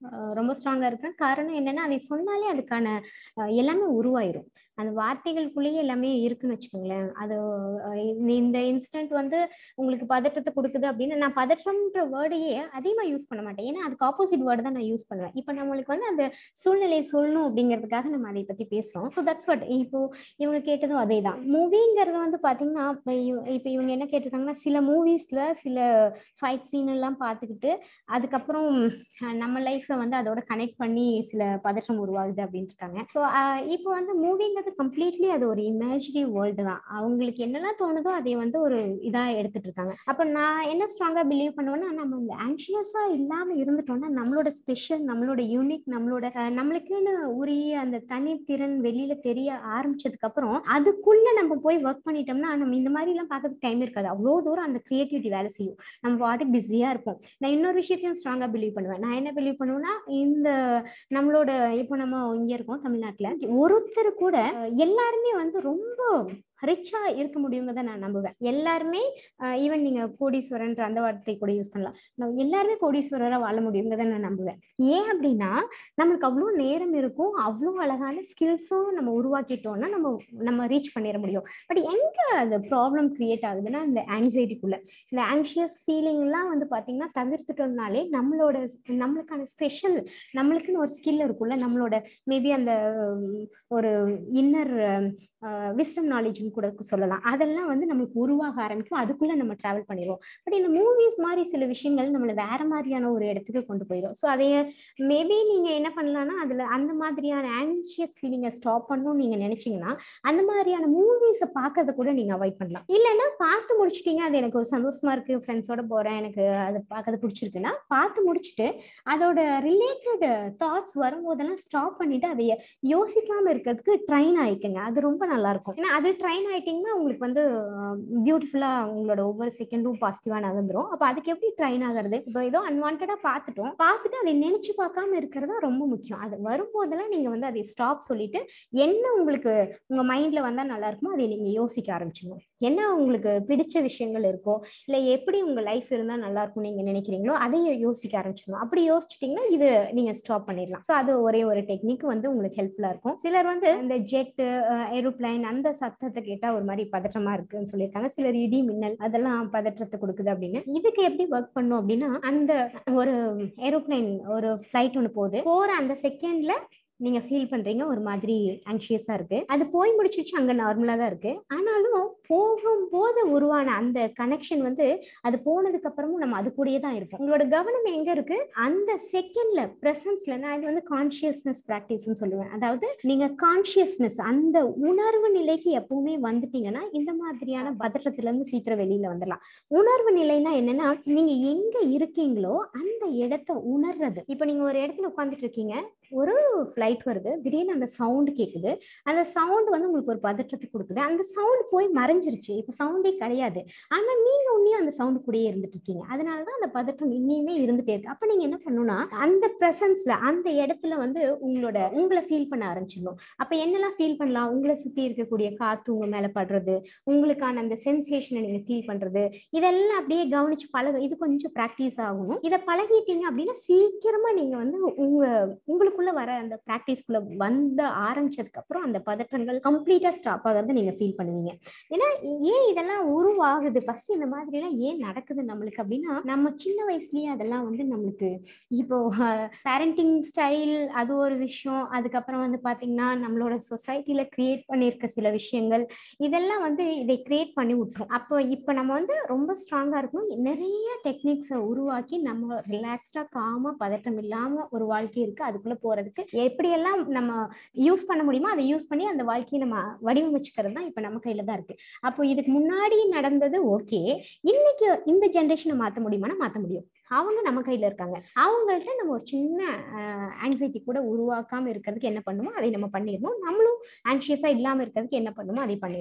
அஹ், ரொம்ப ஸ்ட்ராங்கா இருக்கிறேன் காரணம் என்னன்னா அதை சொன்னாலே அதுக்கான அஹ், எல்லாமே உருவாயிரும் அந்த வார்த்தைகளுக்குள்ளேயே எல்லாமே இருக்குன்னு வச்சுக்கோங்களேன் அது அஹ், இந்த- இந்த இன்ஸ்டன்ட் வந்து உங்களுக்கு பதற்றத்தை கொடுக்குது அப்படின்னு நான் பதற்றம்ன்ற வேர்டையே அதிகமாக யூஸ் பண்ண மாட்டேன் ஏன்னா அதுக்கு ஆப்போசிட் வேர்டு தான் நான் யூஸ் பண்ணுவேன் இப்போ நம்மளுக்கு வந்து அந்த சூழ்நிலையை சொல்லணும் அப்படிங்கிறதுக்காக நம்ம அதை பற்றி பேசுகிறோம் ஸோ தட்ஸ் வாட் இப்போ இவங்க கேட்டதும் அதே தான் மூவிங்கிறது வந்து பார்த்தீங்கன்னா இப்போ இவ- இப்போ இவங்க என்ன கேட்டிருக்காங்கன்னா சில மூவிஸில் சில ஃபைட் சீன் எல்லாம் பார்த்துக்கிட்டு அதுக்கப்புறம் அஹ், நம்ம லைஃப்பை வந்து அதோட கனெக்ட் பண்ணி சில பதற்றம் உருவாகுது அப்படின்ட்டு இருக்காங்க ஸோ இப்போ வந்து மூவிங்கிறது கம்ப்ளீட்லி அது ஒரு இமேஜினரி வேர்ல்டு தான் அவங்களுக்கு என்னெல்லாம் தோணுதோ அதை வந்து ஒரு இதாக எடுத்துட்டு இருக்காங்க அப்போ நான் என்ன ஸ்ட்ராங்காக பிலீவ் பண்ணுவேன்னா நம்ம இந்த ஆங்ஷியஸாக இல்லாமல் இருந்துட்டோம்னா நம்மளோட ஸ்பெஷல் நம்மளோட யூனிக் நம்மளோட அஹ், நம்மளுக்குன்னு உரிய அந்த தனித்திறன் வெளியில தெரிய ஆரம்பிச்சதுக்கு அப்புறம் அதுக்குள்ள நம்ம போய் ஒர்க் பண்ணிட்டோம்னா நம்ம இந்த மாதிரி எல்லாம் பார்க்கறதுக்கு டைம் இருக்காது அவ்வளோ தூரம் அந்த கிரியேட்டிவிட்டி வேலை செய்யும் நம்ம பாட்டுக்கு பிஸியா இருப்போம் நான் இன்னொரு விஷயத்தையும் ஸ்ட்ராங்கா பிலீவ் பண்ணுவேன் நான் என்ன பிலீவ் பண்ணுவேன்னா இந்த நம்மளோட இப்போ நம்ம இங்க இருக்கோம் தமிழ்நாட்டுல ஒருத்தர் கூட அஹ், எல்லாருமே வந்து ரொம்ப ரிச்சா இருக்க முடியுங்க தான் நான் நம்புவேன் எல்லாருமே ஈவன் நீங்க கோடீஸ்வரன்ற அந்த வார்த்தை கூட யூஸ் பண்ணலாம் நான் எல்லாருமே கோடீஸ்வரரா வாழ முடியுங்க தான் நான் நம்புவேன் ஏன் அப்படின்னா நம்மளுக்கு அவ்வளோ நேரம் இருக்கும் அவ்வளோ அழகான ஸ்கில்ஸும் நம்ம உருவாக்கிட்டோம்னா நம்ம நம்ம ரீச் பண்ணிட முடியும் பட் எங்க அந்த ப்ராப்ளம் கிரியேட் ஆகுதுன்னா இந்த ஆங்ஸைட்டிக்குள்ள இந்த ஆங்ஷியஸ் ஃபீலிங்லாம் வந்து பார்த்தீங்கன்னா தவிர்த்துட்டோம்னாலே நம்மளோட நம்மளுக்கான ஸ்பெஷல் நம்மளுக்குன்னு ஒரு ஸ்கில் இருக்கும்ல நம்மளோட மேபி அந்த உம், ஒரு இன்னர் விஸ்டம் நாலேஜ்னு கூட சொல்லலாம் அதெல்லாம் வந்து நம்மளுக்கு உருவாக ஆரம்பிக்கும் அதுக்குள்ள நம்ம டிராவல் பண்ணிடுவோம் பட் இந்த மூவிஸ் மாதிரி சில விஷயங்கள் நம்மளை வேற மாதிரியான ஒரு இடத்துக்கு கொண்டு போயிடும் ஸோ அதைய மேபி நீங்க என்ன பண்ணலாம்னா அதுல அந்த மாதிரியான ஆங்ஷியஸ் ஃபீலிங்கை ஸ்டாப் பண்ணணும்னு நீங்க நினைச்சீங்கன்னா அந்த மாதிரியான மூவிஸை பார்க்கறத கூட நீங்க அவாய்ட் பண்ணலாம் இல்லைன்னா பார்த்து முடிச்சிட்டீங்க அது எனக்கு ஒரு சந்தோஷமா இருக்கு ஃப்ரெண்ட்ஸோட போறேன் எனக்கு அது பார்க்கறது பிடிச்சிருக்குன்னா பார்த்து முடிச்சுட்டு அதோட ரிலேட்டட் தாட்ஸ் வரும்போதெல்லாம் ஸ்டாப் பண்ணிட்டு அதை யோசிக்காம இருக்கிறதுக்கு ட்ரைன் ஆயிக்குங்க அது ரொம்ப நல்லா இருக்கும் ஏன்னா அது ட்ரைன் ஆயிட்டீங்கன்னா உங்களுக்கு வந்து பியூட்டிஃபுல்லா உங்களோட ஒவ்வொரு செகண்டும் பாசிட்டிவா நகர்ந்துரும் அப்ப அதுக்கு எப்படி ட்ரைன் ஆகுறது இப்போ ஏதோ அன்வான்டா பார்த்துட்டோம் பார்த்துட்டு அதை நினைச்சு பார்க்காம இருக்கிறது ரொம்ப முக்கியம் அது வரும்போதெல்லாம் நீங்க வந்து அதை ஸ்டாப் சொல்லிட்டு என்ன உங்களுக்கு உங்க மைண்ட்ல வந்தா நல்லா இருக்குமோ அதை நீங்க யோசிக்க ஆரம்பிச்சிடணும் என்ன உங்களுக்கு பிடிச்ச விஷயங்கள் இருக்கோ இல்ல எப்படி உங்க லைஃப் இருந்தா நல்லா இருக்கும் நீங்க நினைக்கிறீங்களோ அதையே யோசிக்க ஆரம்பிச்சிடணும் அப்படி யோசிச்சிட்டீங்கன்னா இது நீங்க ஸ்டாப் பண்ணிடலாம் ஸோ அது ஒரே ஒரு டெக்னிக் வந்து உங்களுக்கு ஹெல்ப்ஃபுல்லா இருக்கும் சிலர் வந்து இந்த ஜெட் ஏரோப்ளைன் அந்த சத்தத்தை கேட்டா ஒரு மாதிரி பதற்றமா இருக்குன்னு சொல்லியிருக்காங்க சிலர் இடி மின்னல் அதெல்லாம் பதற்றத்தை கொடுக்குது அப்படின்னு இதுக்கு எப்படி ஒர்க் பண்ணும் அப்படின்னா அந்த ஒரு ஏரோப்ளைன் ஒரு ஃபிளைட் ஒன்று போகுது போற அந்த செகண்ட்ல நீங்க ஃபீல் பண்றீங்க ஒரு மாதிரி ஆங்ஷியஸா இருக்கு அது போய் முடிச்சிருச்சு அங்க நார்மலா தான் இருக்கு ஆனாலும் போகும்போது உருவான அந்த கனெக்ஷன் வந்து அது போனதுக்கு அப்புறமும் நம்ம அது கூடயே தான் இருப்போம் உங்களோட கவனம் எங்க இருக்கு அந்த செகண்ட்ல பிரசன்ஸ்ல நான் இது வந்து கான்சியஸ்னஸ் பிராக்டிஸ்னு சொல்லுவேன் அதாவது நீங்க கான்சியஸ்னஸ் அந்த உணர்வு நிலைக்கு எப்பவுமே வந்துட்டீங்கன்னா இந்த மாதிரியான பதற்றத்துல இருந்து சீக்கிரம் வெளியில வந்துடலாம் உணர்வு நிலைனா என்னன்னா நீங்க எங்க இருக்கீங்களோ அந்த இடத்த உணர்றது இப்ப நீங்க ஒரு இடத்துல உட்காந்துட்டு இருக்கீங்க ஒரு ஃப்ளைட் வருது திடீர்னு அந்த சவுண்ட் கேக்குது அந்த சவுண்ட் வந்து உங்களுக்கு ஒரு பதற்றத்தை கொடுக்குது அந்த சவுண்ட் போய் மறைஞ்சிருச்சு இப்ப சவுண்டே கிடையாது ஆனா நீங்க உன்னையும் அந்த சவுண்ட் கூடயே இருந்துட்டு இருக்கீங்க அதனாலதான் அந்த பதற்றம் இன்னியுமே இருந்துட்டே இருக்கு அப்ப நீங்க என்ன பண்ணணும்னா அந்த பிரசன்ஸ்ல அந்த இடத்துல வந்து உங்களோட உங்களை ஃபீல் பண்ண ஆரம்பிச்சிடணும் அப்ப என்னெல்லாம் ஃபீல் பண்ணலாம் உங்களை சுத்தி இருக்கக்கூடிய காத்து உங்க மேல படுறது உங்களுக்கான அந்த சென்சேஷனை நீங்க ஃபீல் பண்றது இதெல்லாம் அப்படியே கவனிச்சு பழக இது கொஞ்சம் ப்ராக்டிஸ் ஆகும் இதை பழகிட்டீங்க அப்படின்னா சீக்கிரமா நீங்க வந்து உங்க உங்களுக்குள்ள வர அந்த ப்ராக்டிஸ்க்குள்ள வந்த ஆரம்பிச்சதுக்கு அப்புறம் அந்த பதற்றங்கள் கம்ப்ளீட்டா ஸ்டாப் ஆகிறத நீங்க ஃபீல் பண்ணுவீங்க ஏன்னா ஏன் இதெல்லாம் உருவாகுது ஃபர்ஸ்ட் இந்த மாதிரி எல்லாம் ஏன் நடக்குது நம்மளுக்கு அப்படின்னா நம்ம சின்ன வயசுலயே அதெல்லாம் வந்து நம்மளுக்கு இப்போ பேரண்டிங் ஸ்டைல் அது ஒரு விஷயம் அதுக்கப்புறம் வந்து பாத்தீங்கன்னா நம்மளோட சொசைட்டில கிரியேட் பண்ணியிருக்க சில விஷயங்கள் இதெல்லாம் வந்து இதை கிரியேட் பண்ணி விட்டுரும் அப்போ இப்போ நம்ம வந்து ரொம்ப ஸ்ட்ராங்கா இருக்கணும் நிறைய டெக்னிக்ஸை உருவாக்கி நம்ம ரிலாக்ஸ்டா காமா பதட்டம் இல்லாம ஒரு வாழ்க்கை இருக்கு அதுக்குள்ள போறதுக்கு எப்படியெல்லாம் நம்ம யூஸ் பண்ண முடியுமோ அதை யூஸ் பண்ணி அந்த வாழ்க்கையை நம்ம வடிவமைச்சுக்கிறது தான் இப்போ நம்ம கையில தான் இருக்கு அப்போ இதுக்கு முன்னாடி நடந்தது ஓகே இன்னைக்கு இந்த ஜென்ரேஷனை மாற்ற முடியுமானா மாற்ற முடியும் அவங்க நம்ம கையில இருக்காங்க அவங்கள்ட்ட நம்ம ஒரு சின்ன ஆங்ஸைட்டி கூட உருவாக்காம இருக்கிறதுக்கு என்ன பண்ணுமோ அதை நம்ம பண்ணிடணும் நம்மளும் ஆங்ஷியஸா இல்லாம இருக்கிறதுக்கு என்ன பண்ணுமோ அதை பண்ணிடணும்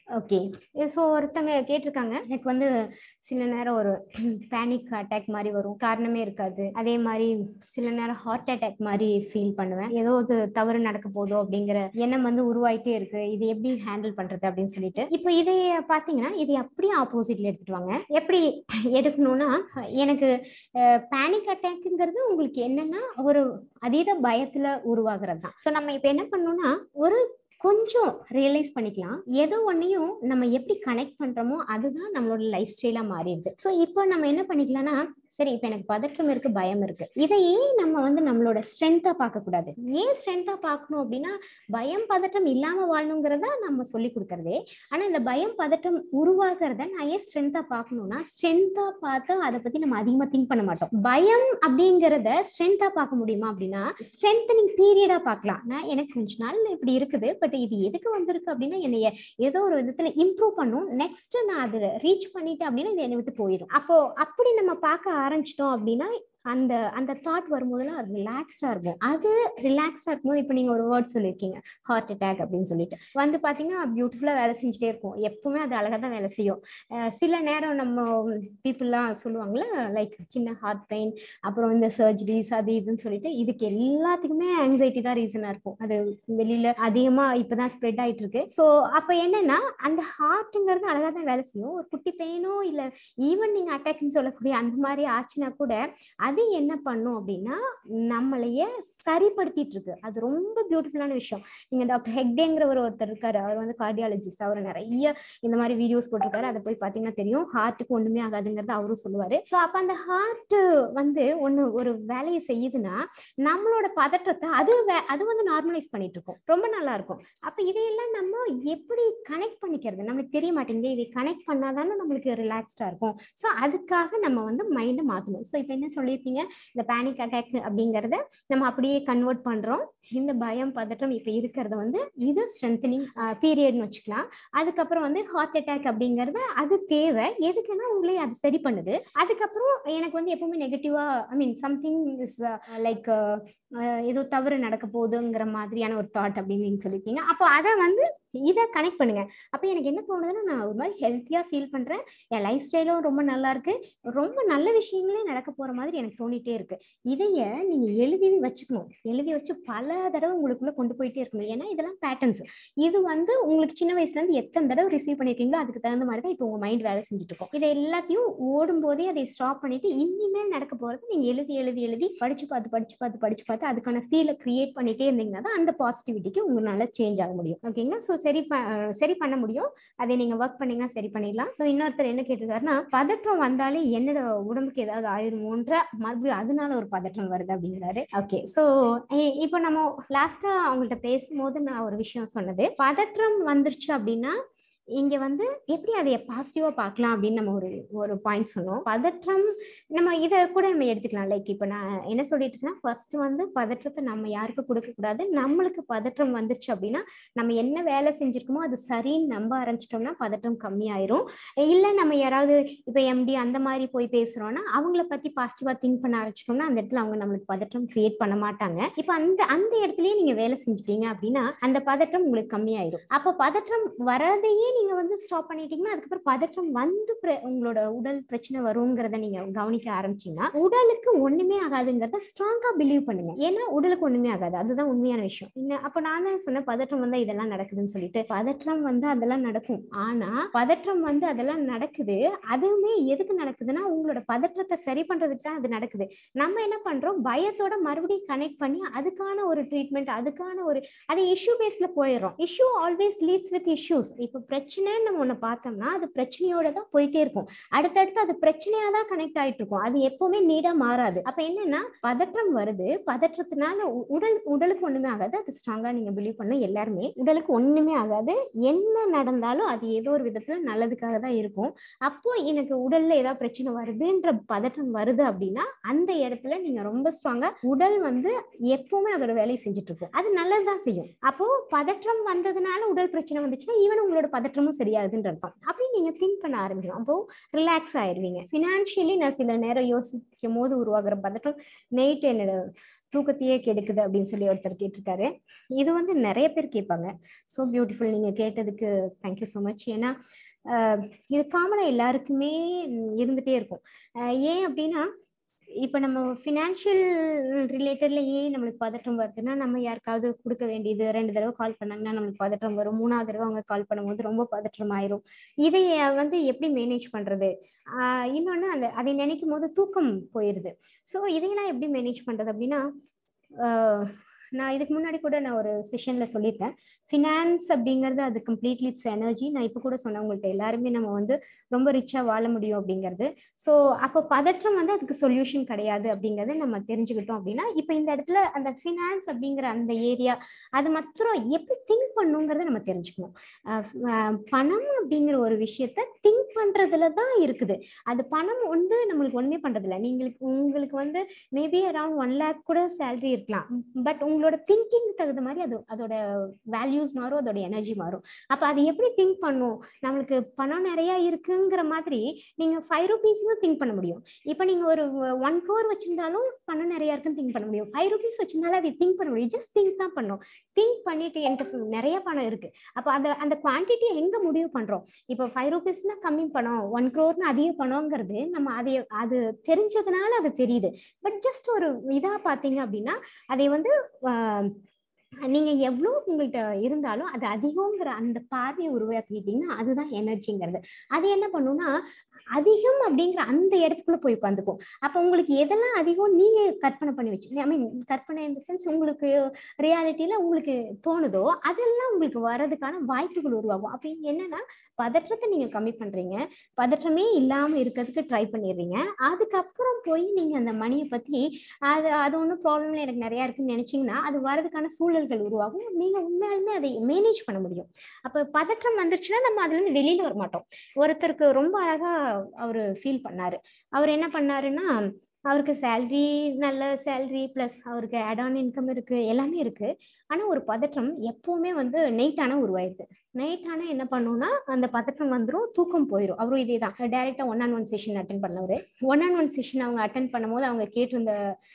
ஓகே ஸோ ஒருத்தங்க கேட்டிருக்காங்க எனக்கு வந்து சில நேரம் ஒரு பேனிக் அட்டாக் மாதிரி வரும் காரணமே இருக்காது அதே மாதிரி சில நேரம் ஹார்ட் அட்டாக் மாதிரி ஃபீல் பண்ணுவேன் ஏதோ ஒரு தவறு நடக்க போதோ அப்படிங்கிற எண்ணம் வந்து உருவாயிட்டே இருக்கு இது எப்படி ஹேண்டில் பண்றது அப்படின்னு சொல்லிட்டு இப்போ இதை பாத்தீங்கன்னா இது அப்படியே ஆப்போசிட்ல எடுத்துட்டு வாங்க எப்படி எடுக்கணும்னா எனக்கு பேனிக் அட்டாக்குங்கிறது உங்களுக்கு என்னன்னா ஒரு அதீத பயத்துல உருவாகிறது தான் ஸோ நம்ம இப்போ என்ன பண்ணணும்னா ஒரு கொஞ்சம் ரியலைஸ் பண்ணிக்கலாம் எதோ ஒன்னையும் நம்ம எப்படி கனெக்ட் பண்றோமோ அதுதான் நம்மளோட லைஃப் ஸ்டைலா மாறிடுது ஸோ இப்போ நம்ம என்ன பண்ணிக்கலாம்னா சரி இப்போ எனக்கு பதற்றம் இருக்கு பயம் இருக்கு இதை ஏன் நம்ம வந்து நம்மளோட ஸ்ட்ரென்த்தா பார்க்க கூடாது ஏன் ஸ்ட்ரென்த்தா பார்க்கணும் அப்படின்னா பயம் பதற்றம் இல்லாம வாழணுங்கிறத நம்ம சொல்லி கொடுக்கறதே ஆனா இந்த பயம் பதற்றம் உருவாகிறத நான் ஏன் ஸ்ட்ரென்த்தா பார்க்கணும்னா ஸ்ட்ரென்த்தா பார்த்து அதை பத்தி நம்ம அதிகமா திங்க் பண்ண மாட்டோம் பயம் அப்படிங்கிறத ஸ்ட்ரென்த்தா பார்க்க முடியுமா அப்படின்னா ஸ்ட்ரென்தனிங் பீரியடா பார்க்கலாம் நான் எனக்கு கொஞ்ச நாள் இப்படி இருக்குது பட் இது எதுக்கு வந்திருக்கு அப்படின்னா என்னைய ஏதோ ஒரு விதத்துல இம்ப்ரூவ் பண்ணும் நெக்ஸ்ட் நான் அதை ரீச் பண்ணிட்டேன் அப்படின்னா இது என்னை விட்டு போயிடும் அப்போ அப்படி நம்ம பார்க்க ஆரம்பிச்சிட்டோம் அப்படின்னா அந்த அந்த தாட் வரும்போதெல்லாம் ரிலாக்ஸ்டா இருக்கும் அது ரிலாக்ஸ்டா இருக்கும்போது இப்போ நீங்க ஒரு வேர்ட் சொல்லியிருக்கீங்க ஹார்ட் அட்டாக் அப்படின்னு சொல்லிட்டு வந்து பாத்தீங்கன்னா பியூட்டிஃபுல்லா வேலை செஞ்சுட்டே இருக்கும் எப்பவுமே அது அழகா தான் வேலை செய்யும் அஹ் சில நேரம் நம்ம பீப்புளெலாம் சொல்லுவாங்கல்ல லைக் சின்ன ஹார்ட் பெயின் அப்புறம் இந்த சர்ஜரிஸ் அது இதுன்னு சொல்லிட்டு இதுக்கு எல்லாத்துக்குமே ஆங்ஸைட்டி தான் ரீசனா இருக்கும் அது வெளியில அதிகமா இப்பதான் ஸ்ப்ரெட் ஆயிட்டு இருக்கு ஸோ அப்ப என்னன்னா அந்த ஹார்ட்டுங்கிறது அழகா தான் வேலை செய்யும் ஒரு குட்டி பெயினோ இல்ல ஈவன் நீங்க அட்டாக்னு சொல்லக்கூடிய அந்த மாதிரி ஆச்சுன்னா கூட அது என்ன பண்ணும் அப்படின்னா நம்மளைய சரிப்படுத்திட்டு இருக்கு அது ரொம்ப பியூட்டிஃபுல்லான விஷயம் நீங்க டாக்டர் ஹெக்டேங்கிற ஒரு ஒருத்தர் இருக்காரு அவர் வந்து கார்டியாலஜிஸ்ட் அவர் நிறைய இந்த மாதிரி வீடியோஸ் போட்டிருக்காரு அதை போய் பாத்தீங்கன்னா தெரியும் ஹார்ட்டுக்கு ஒண்ணுமே ஆகாதுங்கிறத அவரும் சொல்லுவாரு ஸோ அப்ப அந்த ஹார்ட் வந்து ஒண்ணு ஒரு வேலையை செய்யுதுன்னா நம்மளோட பதற்றத்தை அது வே- அது வந்து நார்மலைஸ் பண்ணிட்டு இருக்கும் ரொம்ப நல்லா இருக்கும் அப்ப இதையெல்லாம் நம்ம எப்படி கனெக்ட் பண்ணிக்கிறது நம்மளுக்கு தெரிய மாட்டேங்குது இதை கனெக்ட் பண்ணாதானே நம்மளுக்கு ரிலாக்ஸ்டா இருக்கும் ஸோ அதுக்காக நம்ம வந்து மைண்டை மாத்தணும் ஸோ இப்போ என்ன சொல்லியிருக்கீங்க இந்த பேனிக் அட்டாக் அப்படிங்கறத நம்ம அப்படியே கன்வெர்ட் பண்றோம் இந்த பயம் பதற்றம் இப்போ இருக்கிறத வந்து இது ஸ்ட்ரென்தனிங் பீரியட்னு வச்சுக்கலாம் அதுக்கப்புறம் வந்து ஹார்ட் அட்டாக் அப்படிங்கறது அது தேவை எதுக்குன்னா உங்களே அது சரி பண்ணுது அதுக்கப்புறம் எனக்கு வந்து எப்பவுமே நெகட்டிவா I mean something is like ஏதோ தவறு நடக்க போகுதுங்கிற மாதிரியான ஒரு தாட் அப்படின்னு நீங்க சொல்லியிருக்கீங்க அப்போ அதை வந்து இதை கனெக்ட் பண்ணுங்க அப்போ எனக்கு என்ன தோணுதுன்னா நான் ஒரு மாதிரி ஹெல்த்தியா ஃபீல் பண்றேன் என் லைஃப் ஸ்டைலும் ரொம்ப நல்லா இருக்கு ரொம்ப நல்ல விஷயங்களே நடக்க போற மாதிரி எனக்கு தோணிட்டே இருக்கு இதைய நீங்க எழுதி வச்சுக்கணும் எழுதி வச்சு பல தடவை உங்களுக்குள்ள கொண்டு போயிட்டே இருக்கணும் ஏன்னா இதெல்லாம் பேட்டர்ன்ஸ் இது வந்து உங்களுக்கு சின்ன வயசுல இருந்து எத்தனை தடவை ரிசீவ் பண்ணிருக்கீங்களோ அதுக்கு தகுந்த மாதிரி தான் இப்போ உங்க மைண்ட் வேலை செஞ்சுட்டு இருக்கும் இதை எல்லாத்தையும் ஓடும் போதே அதை ஸ்டாப் பண்ணிட்டு இனிமேல் நடக்க போறது நீங்க எழுதி எழுதி எழுதி படிச்சு பார்த்து படிச்சு பார்த்து படிச்சு பார்த்து அதுக்கான ஃபீலை கிரியேட் பண்ணிட்டே இருந்தீங்கன்னா தான் அந்த பாசிட்டிவிட்டிக்கு உங்களால சேஞ்ச் ஆக முடியும் ஓகேங்களா ஸோ சரி ப- அஹ் சரி பண்ண முடியும் அதை நீங்க ஒர்க் பண்ணீங்கன்னா சரி பண்ணிடலாம் ஸோ இன்னொருத்தர் என்ன கேட்டிருக்காருன்னா பதற்றம் வந்தாலே என்னோட உடம்புக்கு ஏதாவது ஆயிருமோன்ற மறுபடியும் அதனால ஒரு பதற்றம் வருது அப்படிங்கிறாரு ஓகே ஸோ இப்போ நம்ம லாஸ்டா அவங்கள்ட்ட பேசும்போது நான் ஒரு விஷயம் சொன்னது பதற்றம் வந்துருச்சு அப்படின்னா இங்க வந்து எப்படி அதை பாசிட்டிவா பார்க்கலாம் அப்படின்னு நம்ம ஒரு ஒரு பாயிண்ட் சொன்னோம் பதற்றம் நம்ம இதை கூட நம்ம எடுத்துக்கலாம் லைக் இப்போ நான் என்ன சொல்லிட்டு இருக்கேன்னா ஃபர்ஸ்ட் வந்து பதற்றத்தை நம்ம யாருக்கு கொடுக்க கூடாது நம்மளுக்கு பதற்றம் வந்துருச்சு அப்படின்னா நம்ம என்ன வேலை செஞ்சிருக்கோமோ அது சரின்னு நம்ப ஆரம்பிச்சிட்டோம்னா பதற்றம் கம்மியாயிரும் இல்லை நம்ம யாராவது இப்போ எம்டி அந்த மாதிரி போய் பேசுறோம்னா அவங்கள பத்தி பாசிட்டிவா திங்க் பண்ண ஆரம்பிச்சிட்டோம்னா அந்த இடத்துல அவங்க நம்மளுக்கு பதற்றம் கிரியேட் பண்ண மாட்டாங்க இப்போ அந்த அந்த இடத்துலயே நீங்க வேலை செஞ்சுட்டீங்க அப்படின்னா அந்த பதற்றம் உங்களுக்கு கம்மியாயிரும் அப்போ பதற்றம் வரதையே நீங்க வந்து ஸ்டாப் பண்ணிட்டீங்கன்னா அதுக்கப்புறம் பதற்றம் வந்து பிர- உங்களோட உடல் பிரச்சனை வருங்கிறத நீங்க கவனிக்க ஆரம்பிச்சீங்கன்னா உடலுக்கு ஒண்ணுமே ஆகாதுங்கிறத ஸ்ட்ராங்கா பிலீவ் பண்ணுங்க ஏன்னா உடலுக்கு ஒண்ணுமே ஆகாது அதுதான் உண்மையான விஷயம் இன்ன அப்ப நான் தான் சொன்னேன் பதற்றம் வந்தா இதெல்லாம் நடக்குதுன்னு சொல்லிட்டு பதற்றம் வந்து அதெல்லாம் நடக்கும் ஆனா பதற்றம் வந்து அதெல்லாம் நடக்குது அதுவுமே எதுக்கு நடக்குதுன்னா உங்களோட பதற்றத்தை சரி பண்றதுக்கு தான் அது நடக்குது நம்ம என்ன பண்றோம் பயத்தோட மறுபடியும் கனெக்ட் பண்ணி அதுக்கான ஒரு ட்ரீட்மெண்ட் அதுக்கான ஒரு அது இஷ்யூ பேஸ்ல போயிடுறோம் issue always leads with issues இப்போ பிரச்சனைன்னு நம்ம ஒண்ணு பார்த்தோம்னா அது பிரச்சனையோட தான் போயிட்டே இருக்கும் அடுத்தடுத்து அது பிரச்சனையா தான் கனெக்ட் ஆயிட்டு இருக்கும் அது எப்பவுமே நீடா மாறாது அப்ப என்னன்னா பதற்றம் வருது பதற்றத்தினால உ- உடல் உடலுக்கு ஒண்ணுமே ஆகாது அது ஸ்ட்ராங்கா நீங்க பிலீவ் பண்ண எல்லாருமே உடலுக்கு ஒண்ணுமே ஆகாது என்ன நடந்தாலும் அது ஏதோ ஒரு விதத்துல நல்லதுக்காக தான் இருக்கும் அப்போ எனக்கு உடல்ல ஏதாவது பிரச்சனை வருதுன்ற பதற்றம் வருது அப்படின்னா அந்த இடத்துல நீங்க ரொம்ப ஸ்ட்ராங்கா உடல் வந்து எப்பவுமே அதோட வேலையை செஞ்சுட்டு இருக்கும் அது நல்லதுதான் செய்யும் அப்போ பதற்றம் வந்ததுனால உடல் பிரச்சனை வந்துச்சுன்னா ஈவன் உங்களோட பதற்றமும் சரியாகுதுன்ற அர்த்தம் அப்படி நீங்க திங்க் பண்ண ஆரம்பிக்கணும் அப்போ ரிலாக்ஸ் ஆயிருவீங்க ஃபினான்ஷியலி நான் சில நேரம் யோசிக்கும் போது உருவாகிற பதற்றம் நைட் என்னோட தூக்கத்தையே கெடுக்குது அப்படின்னு சொல்லி ஒருத்தர் கேட்டிருக்காரு இது வந்து நிறைய பேர் கேட்பாங்க ஸோ பியூட்டிஃபுல் நீங்க கேட்டதுக்கு தேங்க்யூ ஸோ மச் ஏன்னா ஆஹ் இது காமனா எல்லாருக்குமே இருந்துட்டே இருக்கும் ஆஹ் ஏன் அப்படின்னா இப்ப நம்ம ஃபினான்ஷியல் ரிலேட்டட்ல ஏன் நம்மளுக்கு பதட்டம் வருதுன்னா நம்ம யாருக்காவது கொடுக்க வேண்டியது ரெண்டு தடவை கால் பண்ணாங்கன்னா நம்மளுக்கு பதட்டம் வரும் மூணாவது தடவை அவங்க கால் பண்ணும்போது ரொம்ப பதற்றம் ஆயிரும் இதை வந்து எப்படி மேனேஜ் பண்றது ஆஹ் இன்னொன்னு அந்த அதை நினைக்கும் போது தூக்கம் போயிருது ஸோ இதையெல்லாம் எப்படி மேனேஜ் பண்றது அப்படின்னா ஆஹ் நான் இதுக்கு முன்னாடி கூட நான் ஒரு செஷன்ல சொல்லியிருக்கேன் ஃபினான்ஸ் அப்படிங்கிறது அது கம்ப்ளீட்லி இட்ஸ் எனர்ஜி நான் இப்போ கூட சொன்னேன் உங்கள்ட்ட எல்லாருமே நம்ம வந்து ரொம்ப ரிச்சா வாழ முடியும் அப்படிங்கிறது ஸோ அப்போ பதற்றம் வந்து அதுக்கு சொல்யூஷன் கிடையாது அப்படிங்கறத நம்ம தெரிஞ்சுக்கிட்டோம் அப்படின்னா இப்போ இந்த இடத்துல அந்த ஃபினான்ஸ் அப்படிங்கிற அந்த ஏரியா அது மாத்திரம் எப்படி திங்க் பண்ணுங்கிறத நம்ம தெரிஞ்சுக்கணும் அஹ் அஹ் பணம் அப்படிங்கிற ஒரு விஷயத்த திங்க் பண்றதுல தான் இருக்குது அது பணம் வந்து நம்மளுக்கு ஒண்ணுமே பண்றது இல்லை நீங்களுக்கு உங்களுக்கு வந்து மேபி அரௌண்ட் ஒன் லேக் கூட சேலரி இருக்கலாம் பட் உங்களோட திங்கிங் தகுந்த மாதிரி அது அதோட வேல்யூஸ் மாறும் அதோட எனர்ஜி மாறும் அப்ப அது எப்படி திங்க் பண்ணும் நம்மளுக்கு பணம் நிறைய இருக்குங்கிற மாதிரி நீங்க ஃபைவ் ருபீஸும் திங்க் பண்ண முடியும் இப்போ நீங்க ஒரு ஒன் கோர் வச்சிருந்தாலும் பணம் நிறைய இருக்குன்னு திங்க் பண்ண முடியும் ஃபைவ் ருபீஸ் வச்சிருந்தாலும் அதை திங்க் பண்ண முடியும் ஜஸ்ட் திங்க் தான் பண்ணும் திங்க் பண்ணிட்டு என்கிட்ட நிறைய பணம் இருக்கு அப்ப அந்த அந்த குவான்டிட்டி எங்க முடிவு பண்றோம் இப்போ ஃபைவ் ருபீஸ்னா கம்மி பணம் ஒன் க்ரோர்னு அதிக பணங்கிறது நம்ம அதை அது தெரிஞ்சதுனால அது தெரியுது பட் ஜஸ்ட் ஒரு இதா பாத்தீங்க அப்படின்னா அதை வந்து ஆஹ், நீங்க எவ்வளவு உங்கள்கிட்ட இருந்தாலும் அது அதிகங்கிற அந்த பார்வையை உருவாக்கிட்டீங்கன்னா அதுதான் எனர்ஜிங்கிறது அது என்ன பண்ணும்னா அதிகம் அப்படிங்கிற அந்த இடத்துக்குள்ள போய் உட்காந்துக்கும் அப்ப உங்களுக்கு எதெல்லாம் அதிகம் நீங்க கற்பனை பண்ணி வச்சு ஐ மீன் கற்பனை இந்த சென்ஸ் உங்களுக்கு ரியாலிட்டியில உங்களுக்கு தோணுதோ அதெல்லாம் உங்களுக்கு வர்றதுக்கான வாய்ப்புகள் உருவாகும் அப்ப இங்க என்னன்னா பதற்றத்தை நீங்க கம்மி பண்றீங்க பதற்றமே இல்லாம இருக்கிறதுக்கு ட்ரை பண்ணிடுறீங்க அதுக்கப்புறம் போய் நீங்க அந்த மணியை பத்தி அது அது ஒன்றும் ப்ராப்ளம்ல எனக்கு நிறைய இருக்குன்னு நினைச்சீங்கன்னா அது வரதுக்கான சூழல்கள் உருவாகும் நீங்க உண்மையாலுமே அதை மேனேஜ் பண்ண முடியும் அப்ப பதற்றம் வந்துருச்சுன்னா நம்ம அதுல இருந்து வெளியில வர மாட்டோம் ஒருத்தருக்கு ரொம்ப அழகா அவரு ஃபீல் பண்ணாரு அவர் என்ன பண்ணாருன்னா அவருக்கு சேல்ரி நல்ல சேல்ரி ப்ளஸ் அவருக்கு ஆட் ஆன் இன்கம் இருக்கு எல்லாமே இருக்கு ஆனா ஒரு பதற்றம் எப்பவுமே வந்து நைட் ஆனா உருவாயிருது நைட் ஆனா என்ன பண்ணும்னா அந்த பதற்றம் வந்துரும் தூக்கம் போயிடும் அவரும் இதே தான் டைரக்டா one on one session attend பண்ணவர் ஒன் ஆன் ஒன் செஷன் அவங்க அட்டன் பண்ணும்போது அவங்க கேட்டிருந்த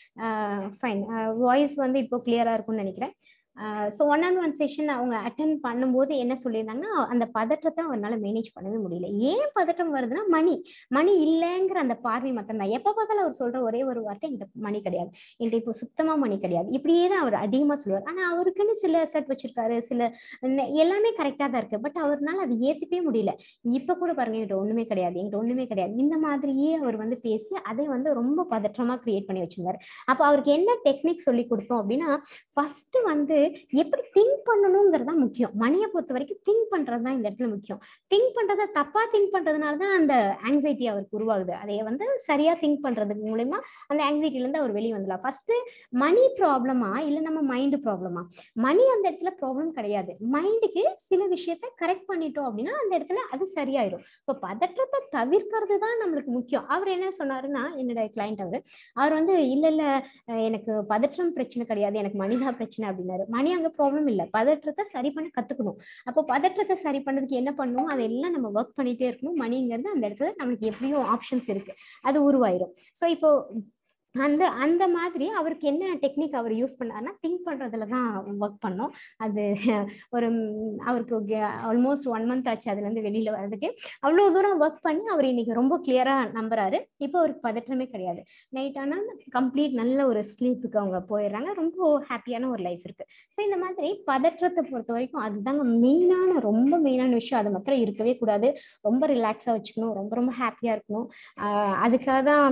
ஃபைன் வாய்ஸ் வந்து இப்போ கிளியரா இருக்கும்னு நினைக்கிறேன் so one on one session அவங்க அட்டன் பண்ணும்போது என்ன சொல்லியிருந்தாங்கன்னா அந்த பதற்றத்தை அவரால் மேனேஜ் பண்ணவே முடியல ஏன் பதற்றம் வருதுன்னா மணி மணி இல்லைங்கிற அந்த பார்வை மட்டும்தான் எப்போ பார்த்தாலும் அவர் சொல்ற ஒரே ஒரு வார்த்தை என்கிட்ட மணி கிடையாது என்கிட்ட இப்போ சுத்தமா மணி கிடையாது இப்படியே தான் அவர் அதிகமாக சொல்லுவார் ஆனால் அவருக்குன்னு சில செட் வச்சிருக்காரு சில ந- எல்லாமே கரெக்டாக தான் இருக்கு பட் அவர்னால அது ஏற்றுக்கவே முடியல இப்போ கூட பாருங்க என்கிட்ட ஒண்ணுமே கிடையாது என்கிட்ட ஒண்ணுமே கிடையாது இந்த மாதிரியே அவர் வந்து பேசி அதை வந்து ரொம்ப பதற்றமா கிரியேட் பண்ணி வச்சிருந்தாரு அப்போ அவருக்கு என்ன டெக்னிக் சொல்லி கொடுத்தோம் அப்படின்னா ஃபர்ஸ்ட் வந்து எப்படி திங்க் பண்ணணுங்கிறது தான் முக்கியம் மணியை பொறுத்த வரைக்கும் திங்க் பண்றது தான் இந்த இடத்துல முக்கியம் திங்க் பண்றத தப்பா திங்க் பண்றதுனால தான் அந்த ஆங்ஸைட்டி அவருக்கு உருவாகுது அதை வந்து சரியா திங்க் பண்றதுக்கு மூலயமா அந்த ஆங்ஸைட்டில இருந்து அவர் வெளியே வந்துடலாம் ஃபர்ஸ்ட் மணி ப்ராப்ளமா இல்ல நம்ம மைண்ட் ப்ராப்ளமா மணி அந்த இடத்துல ப்ராப்ளம் கிடையாது மைண்டுக்கு சில விஷயத்த கரெக்ட் பண்ணிட்டோம் அப்படின்னா அந்த இடத்துல அது சரியாயிரும் இப்போ பதற்றத்தை தவிர்க்கிறது தான் நம்மளுக்கு முக்கியம் அவர் என்ன சொன்னாருன்னா என்னோட கிளைண்ட் அவர் அவர் வந்து இல்ல இல்ல அஹ் எனக்கு பதற்றம் பிரச்சனை கிடையாது எனக்கு மணிதான் பிரச்சனை அப்படின்னாரு மணி அங்க ப்ராப்ளம் இல்ல பதற்றத்தை சரி பண்ண கத்துக்கணும் அப்போ பதற்றத்தை சரி பண்ணதுக்கு என்ன பண்ணணும் அதெல்லாம் நம்ம ஒர்க் பண்ணிட்டே இருக்கணும் மணிங்கிறது அந்த இடத்துல நம்மளுக்கு எப்படியோ ஆப்ஷன்ஸ் இருக்கு அது உருவாயிரும் ஸோ இப்போ அந்த அந்த மாதிரி அவருக்கு என்ன டெக்னிக் அவர் யூஸ் பண்ணாருன்னா திங்க் பண்றதுல தான் ஒர்க் பண்ணோம் அது ஒரு ம், அவருக்கு ஆல்மோஸ்ட் ஒன் மந்த் ஆச்சு அதுல இருந்து வெளியில வர்றதுக்கு அவ்வளவு தூரம் ஒர்க் பண்ணி அவர் இன்னைக்கு ரொம்ப கிளியரா நம்புறாரு இப்போ அவருக்கு பதற்றமே கிடையாது நைட் ஆனால் கம்ப்ளீட் நல்ல ஒரு ஸ்லீப்புக்கு அவங்க போயிடுறாங்க ரொம்ப ஹாப்பியான ஒரு லைஃப் இருக்கு ஸோ இந்த மாதிரி பதற்றத்தை பொறுத்த வரைக்கும் அதுதாங்க மெயினான ரொம்ப மெயினான விஷயம் அது மாத்திரம் இருக்கவே கூடாது ரொம்ப ரிலாக்ஸாக வச்சுக்கணும் ரொம்ப ரொம்ப ஹாப்பியாக இருக்கணும் ஆஹ் அதுக்காக தான்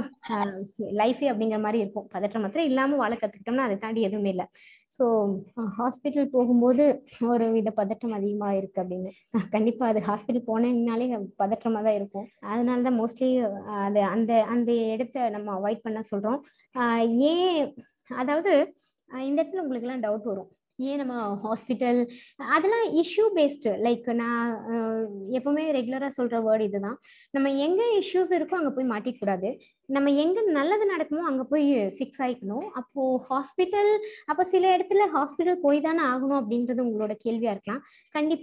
லைஃபே அப்படிங்கிற மாதிரி இருக்கும் பதற்றம் மாத்திரம் இல்லாமல் வாழ கற்றுக்கிட்டோம்னா அதை தாண்டி எதுவுமே இல்லை ஸோ ஹாஸ்பிட்டல் போகும்போது ஒரு வித பதட்டம் அதிகமாக இருக்கு அப்படின்னு கண்டிப்பாக அது ஹாஸ்பிட்டல் போனேன்னாலே பதற்றமாக தான் இருக்கும் அதனால தான் மோஸ்ட்லி அது அந்த அந்த இடத்த நம்ம அவாய்ட் பண்ண சொல்கிறோம் ஏன் அதாவது ஆஹ் இந்த இடத்துல உங்களுக்கு எல்லாம் டவுட் வரும் ஏன் நம்ம ஹாஸ்பிட்டல் அதெல்லாம் இஷ்யூ பேஸ்டு லைக் நான் ஆஹ் எப்பவுமே ரெகுலரா சொல்ற வேர்டு இதுதான் நம்ம எங்க இஷ்யூஸ் இருக்கோ அங்க போய் மாட்டிக்க கூடாது நம்ம எங்க நல்லது நடக்குமோ அங்க போய் ஃபிக்ஸ் ஆயிக்கணும் அப்போ ஹாஸ்பிட்டல் அப்போ சில இடத்துல ஹாஸ்பிட்டல் போய் தானே ஆகணும் அப்படின்றது உங்களோட கேள்வியா இருக்கலாம் கண்டிப்பா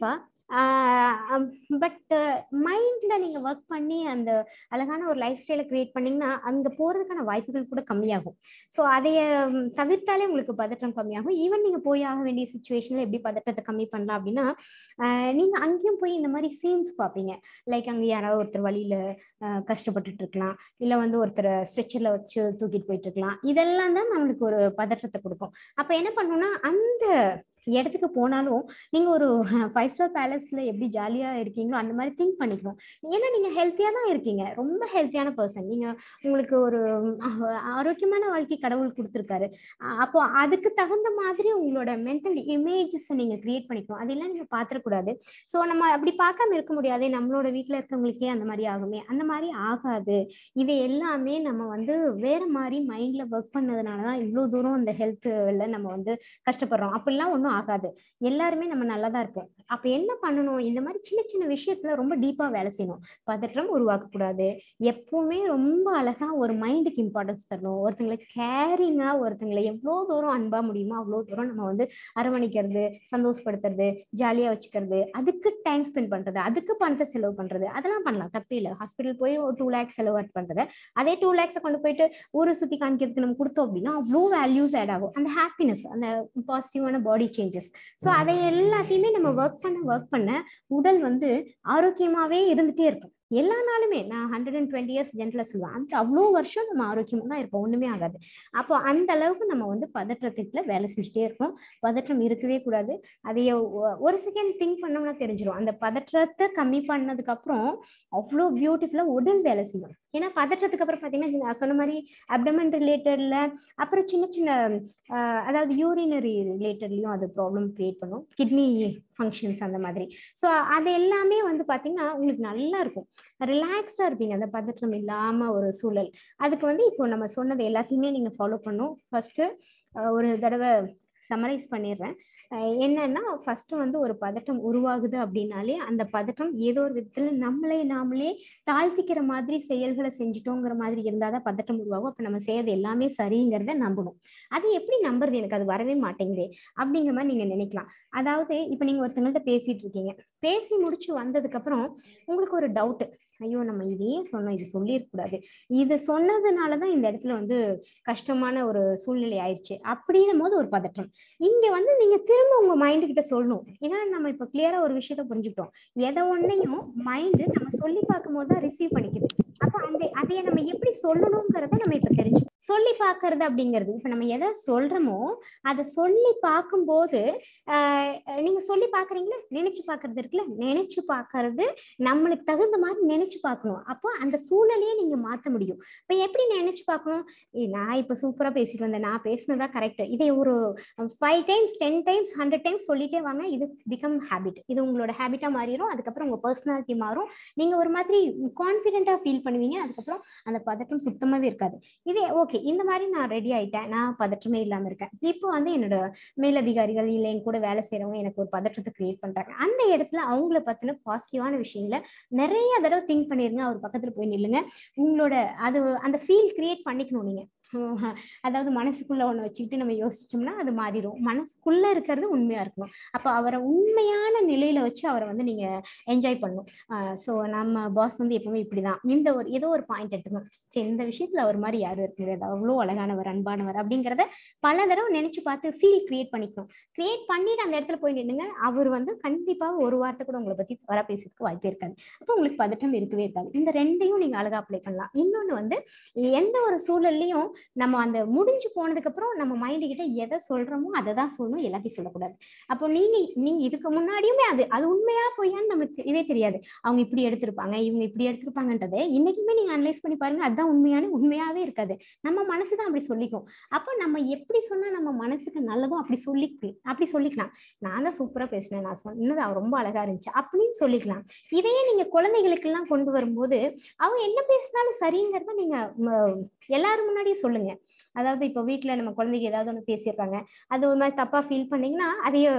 பட் மைண்ட்ல நீங்க ஒர்க் பண்ணி அந்த அழகான ஒரு லைஃப் ஸ்டைலை கிரியேட் பண்ணீங்கன்னா அங்க போறதுக்கான வாய்ப்புகள் கூட கம்மியாகும் ஸோ அதைய ம், தவிர்த்தாலே உங்களுக்கு பதற்றம் கம்மியாகும் ஈவன் நீங்க போய் ஆக வேண்டிய சுச்சுவேஷன்ல எப்படி பதற்றத்தை கம்மி பண்ணலாம் அப்படின்னா ஆஹ் நீங்க அங்கேயும் போய் இந்த மாதிரி சீன்ஸ் பார்ப்பீங்க லைக் அங்க யாராவது ஒருத்தர் வழியில ஆஹ் கஷ்டப்பட்டுட்டு இருக்கலாம் இல்ல வந்து ஒருத்தர் ஸ்ட்ரெச்சர்ல வச்சு தூக்கிட்டு போயிட்டு இருக்கலாம் இதெல்லாம் தான் நம்மளுக்கு ஒரு பதற்றத்தை கொடுக்கும் அப்ப என்ன பண்ணணும்னா அந்த இடத்துக்கு போனாலும் நீங்க ஒரு ஃபைவ் ஸ்டார் பேலஸ்ல எப்படி ஜாலியா இருக்கீங்களோ அந்த மாதிரி திங்க் பண்ணிக்கணும் ஏன்னா நீங்க ஹெல்த்தியா தான் இருக்கீங்க ரொம்ப ஹெல்த்தியான பர்சன் நீங்க உங்களுக்கு ஒரு ஆஹ், ஆரோக்கியமான வாழ்க்கை கடவுள் கொடுத்துருக்காரு அஹ் அப்போ அதுக்கு தகுந்த மாதிரி உங்களோட மென்டல் இமேஜஸ் நீங்க கிரியேட் பண்ணிக்கணும் அதெல்லாம் நீங்க பாத்திரக்கூடாது ஸோ நம்ம அப்படி பார்க்காம இருக்க முடியாது நம்மளோட வீட்ல இருக்கவங்களுக்கே அந்த மாதிரி ஆகுமே அந்த மாதிரி ஆகாது இது எல்லாமே நம்ம வந்து வேற மாதிரி மைண்ட்ல ஒர்க் பண்ணதுனால தான் இவ்வளோ தூரம் இந்த ஹெல்த்ல நம்ம வந்து கஷ்டப்படுறோம் அப்படிலாம் ஒன்றும் ஆகாது எல்லாருமே நம்ம நல்லா தான் இருப்போம் அப்ப என்ன பண்ணணும் இந்த மாதிரி சின்ன சின்ன விஷயத்துல ரொம்ப டீப்பா வேலை செய்யணும் பதற்றம் உருவாக்கக்கூடாது எப்பவுமே ரொம்ப அழகா ஒரு மைண்டுக்கு இம்பார்ட்டன்ஸ் தரணும் ஒருத்தங்களை கேரிங்கா ஒருத்தங்களை எவ்வளோ தூரம் அன்பா முடியுமோ அவ்வளோ தூரம் நம்ம வந்து அரவணைக்கிறது சந்தோஷப்படுத்துறது ஜாலியா வச்சுக்கிறது அதுக்கு டைம் ஸ்பெண்ட் பண்றது அதுக்கு பணத்தை செலவு பண்றது அதெல்லாம் பண்ணலாம் தப்பே இல்லை ஹாஸ்பிட்டல் போய் ஒரு டூ லேக்ஸ் செலவு பண்றது அதே டூ லேக்ஸை கொண்டு போயிட்டு ஊரை சுத்தி காமிக்கிறதுக்கு நம்ம கொடுத்தோம் அப்படின்னா அவ்வளோ வேல்யூஸ் ஆட் ஆகும் அந்த ஹாப்பினஸ் அந்த பாசிட்டிவான பாடி சேஞ்சஸ் ஸோ அதை எல்லாத்தையுமே நம்ம ஒர்க் பண்ண ஒர்க் பண்ண உடல் வந்து ஆரோக்கியமாவே இருந்துட்டே இருக்கும் எல்லா நாளுமே நான் ஹண்ட்ரட் அண்ட் டுவெண்ட்டி இயர்ஸ் ஜென்ட்ல சொல்லுவேன் அந்த அவ்வளோ வருஷம் நம்ம ஆரோக்கியமா தான் இருப்போம் ஒண்ணுமே ஆகாது அப்போ அந்த அளவுக்கு நம்ம வந்து பதற்றத்துல வேலை செஞ்சுட்டே இருக்கோம் பதற்றம் இருக்கவே கூடாது அதைய ஒ- ஒரு செகண்ட் திங்க் பண்ணோம்னா தெரிஞ்சிடும் அந்த பதற்றத்தை கம்மி பண்ணதுக்கு அப்புறம் அவ்வளோ பியூட்டிஃபுல்லா உடல் வேலை செய்யும் ஏன்னா பதற்றத்துக்கு அப்புறம் பாத்தீங்கன்னா நான் சொன்ன மாதிரி அப்டமன் ரிலேட்டட்ல அப்புறம் சின்ன சின்ன ஆஹ் அதாவது யூரினரி ரிலேட்டட்லயும் அது ப்ராப்ளம் கிரியேட் பண்ணும் கிட்னி ஃபங்க்ஷன்ஸ் அந்த மாதிரி ஸோ அது எல்லாமே வந்து பாத்தீங்கன்னா உங்களுக்கு நல்லா இருக்கும் ரிலாக்ஸ்டா இருப்பீங்க அந்த பதற்றம் இல்லாம ஒரு சூழல் அதுக்கு வந்து இப்போ நம்ம சொன்னது எல்லாத்தையுமே நீங்க ஃபாலோ பண்ணும் ஃபர்ஸ்ட் ஒரு தடவை சமரைஸ் பண்ணிடுறேன் அஹ் என்னன்னா ஃபர்ஸ்ட் வந்து ஒரு பதட்டம் உருவாகுது அப்படின்னாலே அந்த பதட்டம் ஏதோ ஒரு விதத்துல நம்மளே நாமளே தாழ்த்திக்கிற மாதிரி செயல்களை செஞ்சுட்டோங்கிற மாதிரி இருந்தாதான் பதட்டம் உருவாகும் அப்ப நம்ம செய்யறது எல்லாமே சரிங்கிறத நம்பணும் அது எப்படி நம்புறது எனக்கு அது வரவே மாட்டேங்குதே அப்படிங்கிற மாதிரி நீங்க நினைக்கலாம் அதாவது இப்ப நீங்க ஒருத்தங்கள்ட்ட பேசிட்டு இருக்கீங்க பேசி முடிச்சு வந்ததுக்கு அப்புறம் உங்களுக்கு ஒரு டவுட் ஐயோ நம்ம இதையே சொன்னோம் இது சொல்லியிருக்கூடாது இது சொன்னதுனாலதான் இந்த இடத்துல வந்து கஷ்டமான ஒரு சூழ்நிலை ஆயிடுச்சு அப்படின்னும் போது ஒரு பதற்றம் இங்க வந்து நீங்க திரும்ப உங்க மைண்டு கிட்ட சொல்லணும் ஏன்னா நம்ம இப்ப கிளியரா ஒரு விஷயத்த புரிஞ்சுக்கிட்டோம் எதை ஒன்னையும் மைண்டு நம்ம சொல்லி பார்க்கும் போது தான் ரிசீவ் பண்ணிக்குது அப்ப அந்த அதைய நம்ம எப்படி சொல்லணுங்கிறத நம்ம இப்ப தெரிஞ்சு சொல்லி பார்க்கிறது அப்படிங்கிறது இப்ப நம்ம எதை சொல்றோமோ அதை சொல்லி பார்க்கும்போது ஆஹ் நீங்க சொல்லி பாக்குறீங்களா நினைச்சு பாக்குறது இருக்குல்ல நினைச்சு பாக்குறது நம்மளுக்கு தகுந்த மாதிரி நினைச்சு பார்க்கணும் அப்போ அந்த சூழலையே நீங்க மாத்த முடியும் இப்ப எப்படி நினைச்சு பார்க்கணும் ஏய், நான் இப்ப சூப்பரா பேசிட்டு வந்தேன் நான் பேசினதா கரெக்ட் இதை ஒரு five times ten times hundred times சொல்லிட்டே வாங்க இது பிகம் ஹேபிட் இது உங்களோட ஹேபிட்டா மாறிடும் அதுக்கப்புறம் உங்க பர்சனாலிட்டி மாறும் நீங்க ஒரு மாதிரி கான்ஃபிடென்ட்டா ஃபீல் பண்ணுவீங்க அதுக்கப்புறம் அந்த பதட்டம் சுத்தமாவே இருக்காது இதே ஓகே இந்த மாதிரி நான் ரெடி ஆயிட்டேன் நான் பதற்றமே இல்லாம இருக்கேன் இப்போ வந்து என்னோட மேலதிகாரிகள் இல்லை என் கூட வேலை செய்யறவங்க எனக்கு ஒரு பதற்றத்தை கிரியேட் பண்றாங்க அந்த இடத்துல அவங்கள பத்தின பாசிட்டிவான விஷயங்களை நிறைய தடவை திங்க் பண்ணிருங்க அவர் பக்கத்துல போய் நில்லுங்க உங்களோட அது அந்த ஃபீல் கிரியேட் பண்ணிக்கணும் நீங்க உம் அதாவது மனசுக்குள்ள ஒண்ணு வச்சுக்கிட்டு நம்ம யோசிச்சோம்னா அது மாறிடும் மனசுக்குள்ள இருக்கிறது உண்மையா இருக்கணும் அப்ப அவரை உண்மையான நிலையில வச்சு அவரை வந்து நீங்க என்ஜாய் பண்ணணும் ஸோ நம்ம பாஸ் வந்து எப்பவுமே இப்படிதான் இந்த ஒரு ஏதோ ஒரு பாயிண்ட் எடுத்துக்கணும் சரி இந்த விஷயத்துல அவர் மாதிரி யாரும் இருக்க முடியாது அவ்வளோ அழகானவர் அன்பானவர் அப்படிங்கிறத பல தடவை நினைச்சு பார்த்து ஃபீல் கிரியேட் பண்ணிக்கணும் கிரியேட் பண்ணிட்டு அந்த இடத்துல போய் நின்னுங்க அவர் வந்து கண்டிப்பா ஒரு வார்த்தை கூட உங்களை பத்தி வர பேசுறதுக்கு வாய்ப்பே இருக்காது அப்போ உங்களுக்கு பதட்டம் இருக்கவே இருக்காது இந்த ரெண்டையும் நீங்க அழகா அப்ளை பண்ணலாம் இன்னொன்னு வந்து எந்த ஒரு சூழல்லையும் நம்ம அந்த முடிஞ்சு போனதுக்கு அப்புறம் நம்ம மைண்டு கிட்ட எதை சொல்றோமோ அதை தான் சொல்லணும் எல்லாத்தையும் சொல்லக்கூடாது அப்போ நீங்க நீங்க இதுக்கு முன்னாடியுமே அது அது உண்மையா பொய்யான்னு நமக்கு தெரியவே தெரியாது அவங்க இப்படி எடுத்திருப்பாங்க இவங்க இப்படி எடுத்திருப்பாங்கன்றதை இன்னைக்குமே நீங்க அனலைஸ் பண்ணி பாருங்க அதுதான் உண்மையான உண்மையாவே இருக்காது நம்ம மனசு தான் அப்படி சொல்லிக்கும் அப்போ நம்ம எப்படி சொன்னா நம்ம மனசுக்கு நல்லதோ அப்படி சொல்லி அப்படி சொல்லிக்கலாம் நான் தான் சூப்பரா பேசினேன் நான் சொன்னது அவ ரொம்ப அழகா இருந்துச்சு அப்படின்னு சொல்லிக்கலாம் இதையே நீங்க குழந்தைகளுக்கு எல்லாம் கொண்டு வரும்போது அவங்க என்ன பேசினாலும் சரிங்கிறத நீங்க ம, எல்லாரும் முன்னாடியே சொல்லுங்க அதாவது இப்போ வீட்ல நம்ம குழந்தைங்க ஏதாவது ஒன்று பேசியிருக்காங்க அது ஒரு மாதிரி தப்பா ஃபீல் பண்ணீங்கன்னா அதைய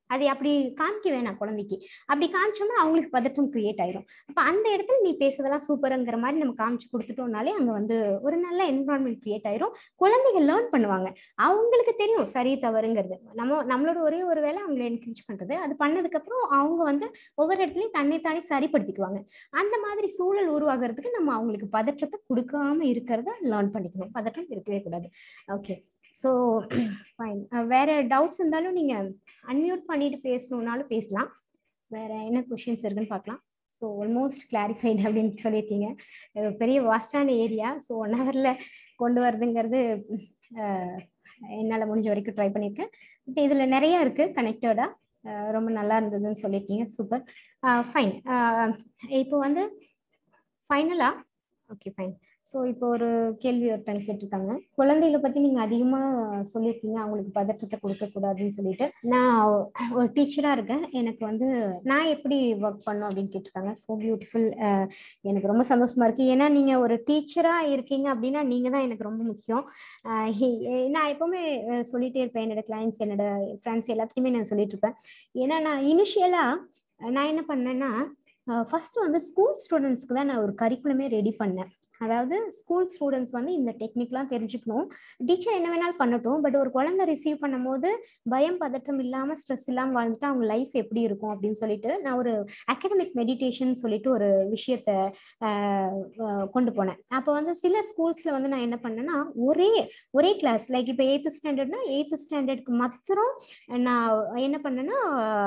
அது அப்படி காமிக்க வேணாம் குழந்தைக்கு அப்படி காமிச்சோம்னா அவங்களுக்கு பதட்டம் கிரியேட் ஆயிரும் அப்ப அந்த இடத்துல நீ பேசுறதெல்லாம் சூப்பருங்கிற மாதிரி நம்ம காமிச்சு கொடுத்துட்டோம்னாலே அங்க வந்து ஒரு நல்ல என்வரான்மெண்ட் கிரியேட் ஆயிரும் குழந்தைகள் லேர்ன் பண்ணுவாங்க அவங்களுக்கு தெரியும் சரி தவறுங்கிறது நம்ம நம்மளோட ஒரே ஒரு வேலை அவங்களை என்கரேஜ் பண்றது அது பண்ணதுக்கு அப்புறம் அவங்க வந்து ஒவ்வொரு இடத்துலயும் தன்னைத்தானே சரிப்படுத்திக்குவாங்க அந்த மாதிரி சூழல் உருவாகிறதுக்கு நம்ம அவங்களுக்கு பதற்றத்தை கொடுக்காம இருக்கிறத லேர்ன் பண்ணிக்கணும் பதற்றம் இருக்கவே கூடாது ஓகே ஸோ ஃபைன் வேற டவுட்ஸ் இருந்தாலும் நீங்க அன்மியூட் பண்ணிட்டு பேசணும்னாலும் பேசலாம் வேற என்ன கொஷின்ஸ் இருக்குன்னு பார்க்கலாம் ஸோ ஆல்மோஸ்ட் கிளாரிஃபைட் அப்படின்னு சொல்லியிருக்கீங்க இது பெரிய வாஸ்டான ஏரியா ஸோ ஒன் ஹவரில் கொண்டு வரதுங்கிறது அஹ், என்னால் முடிஞ்ச வரைக்கும் ட்ரை பண்ணியிருக்கேன் பட் இதில் நிறைய இருக்குது கனெக்டடாக ரொம்ப நல்லா இருந்ததுன்னு சொல்லியிருக்கீங்க சூப்பர் ஃபைன் இப்போ வந்து ஃபைனலாக ஓகே ஃபைன் ஸோ இப்போ ஒரு கேள்வி ஒருத்தங்க கேட்டிருக்காங்க குழந்தைகளை பத்தி நீங்க அதிகமா சொல்லியிருக்கீங்க அவங்களுக்கு பதற்றத்தை கொடுக்க கூடாதுன்னு சொல்லிட்டு நான் ஒரு டீச்சரா இருக்கேன் எனக்கு வந்து நான் எப்படி ஒர்க் பண்ணும் அப்படின்னு கேட்டிருக்காங்க ஸோ பியூட்டிஃபுல் எனக்கு ரொம்ப சந்தோஷமா இருக்கு ஏன்னா நீங்க ஒரு டீச்சரா இருக்கீங்க அப்படின்னா நீங்க தான் எனக்கு ரொம்ப முக்கியம் அஹ் ஹி- நான் எப்பவுமே அஹ் சொல்லிட்டே இருப்பேன் என்னோட கிளைண்ட்ஸ் என்னோட ஃப்ரெண்ட்ஸ் எல்லாத்தையுமே நான் சொல்லிட்டு இருப்பேன் ஏன்னா நான் இனிஷியலா நான் என்ன பண்ணேன்னா ஃபர்ஸ்ட் வந்து ஸ்கூல் ஸ்டூடெண்ட்ஸ்க்கு தான் நான் ஒரு கரிக்குலமே ரெடி பண்ணேன் அதாவது ஸ்கூல் ஸ்டூடெண்ட்ஸ் வந்து இந்த டெக்னிக்லாம் தெரிஞ்சுக்கணும் டீச்சர் என்ன வேணாலும் பண்ணட்டும் பட் ஒரு குழந்தை ரிசீவ் பண்ணும்போது பயம் பதட்டம் இல்லாம ஸ்ட்ரெஸ் இல்லாம வாழ்ந்துட்டு அவங்க லைஃப் எப்படி இருக்கும் அப்படின்னு சொல்லிட்டு நான் ஒரு அகாடமிக் மெடிடேஷன் சொல்லிட்டு ஒரு விஷயத்த ஆஹ் ஆஹ் கொண்டு போனேன் அப்போ வந்து சில ஸ்கூல்ஸ்ல வந்து நான் என்ன பண்ணேன்னா ஒரே ஒரே கிளாஸ் லைக் இப்போ எயித்து ஸ்டாண்டர்ட்னா எயித்து ஸ்டாண்டர்டுக்கு மாத்திரம் நான் என்ன பண்ணேன்னா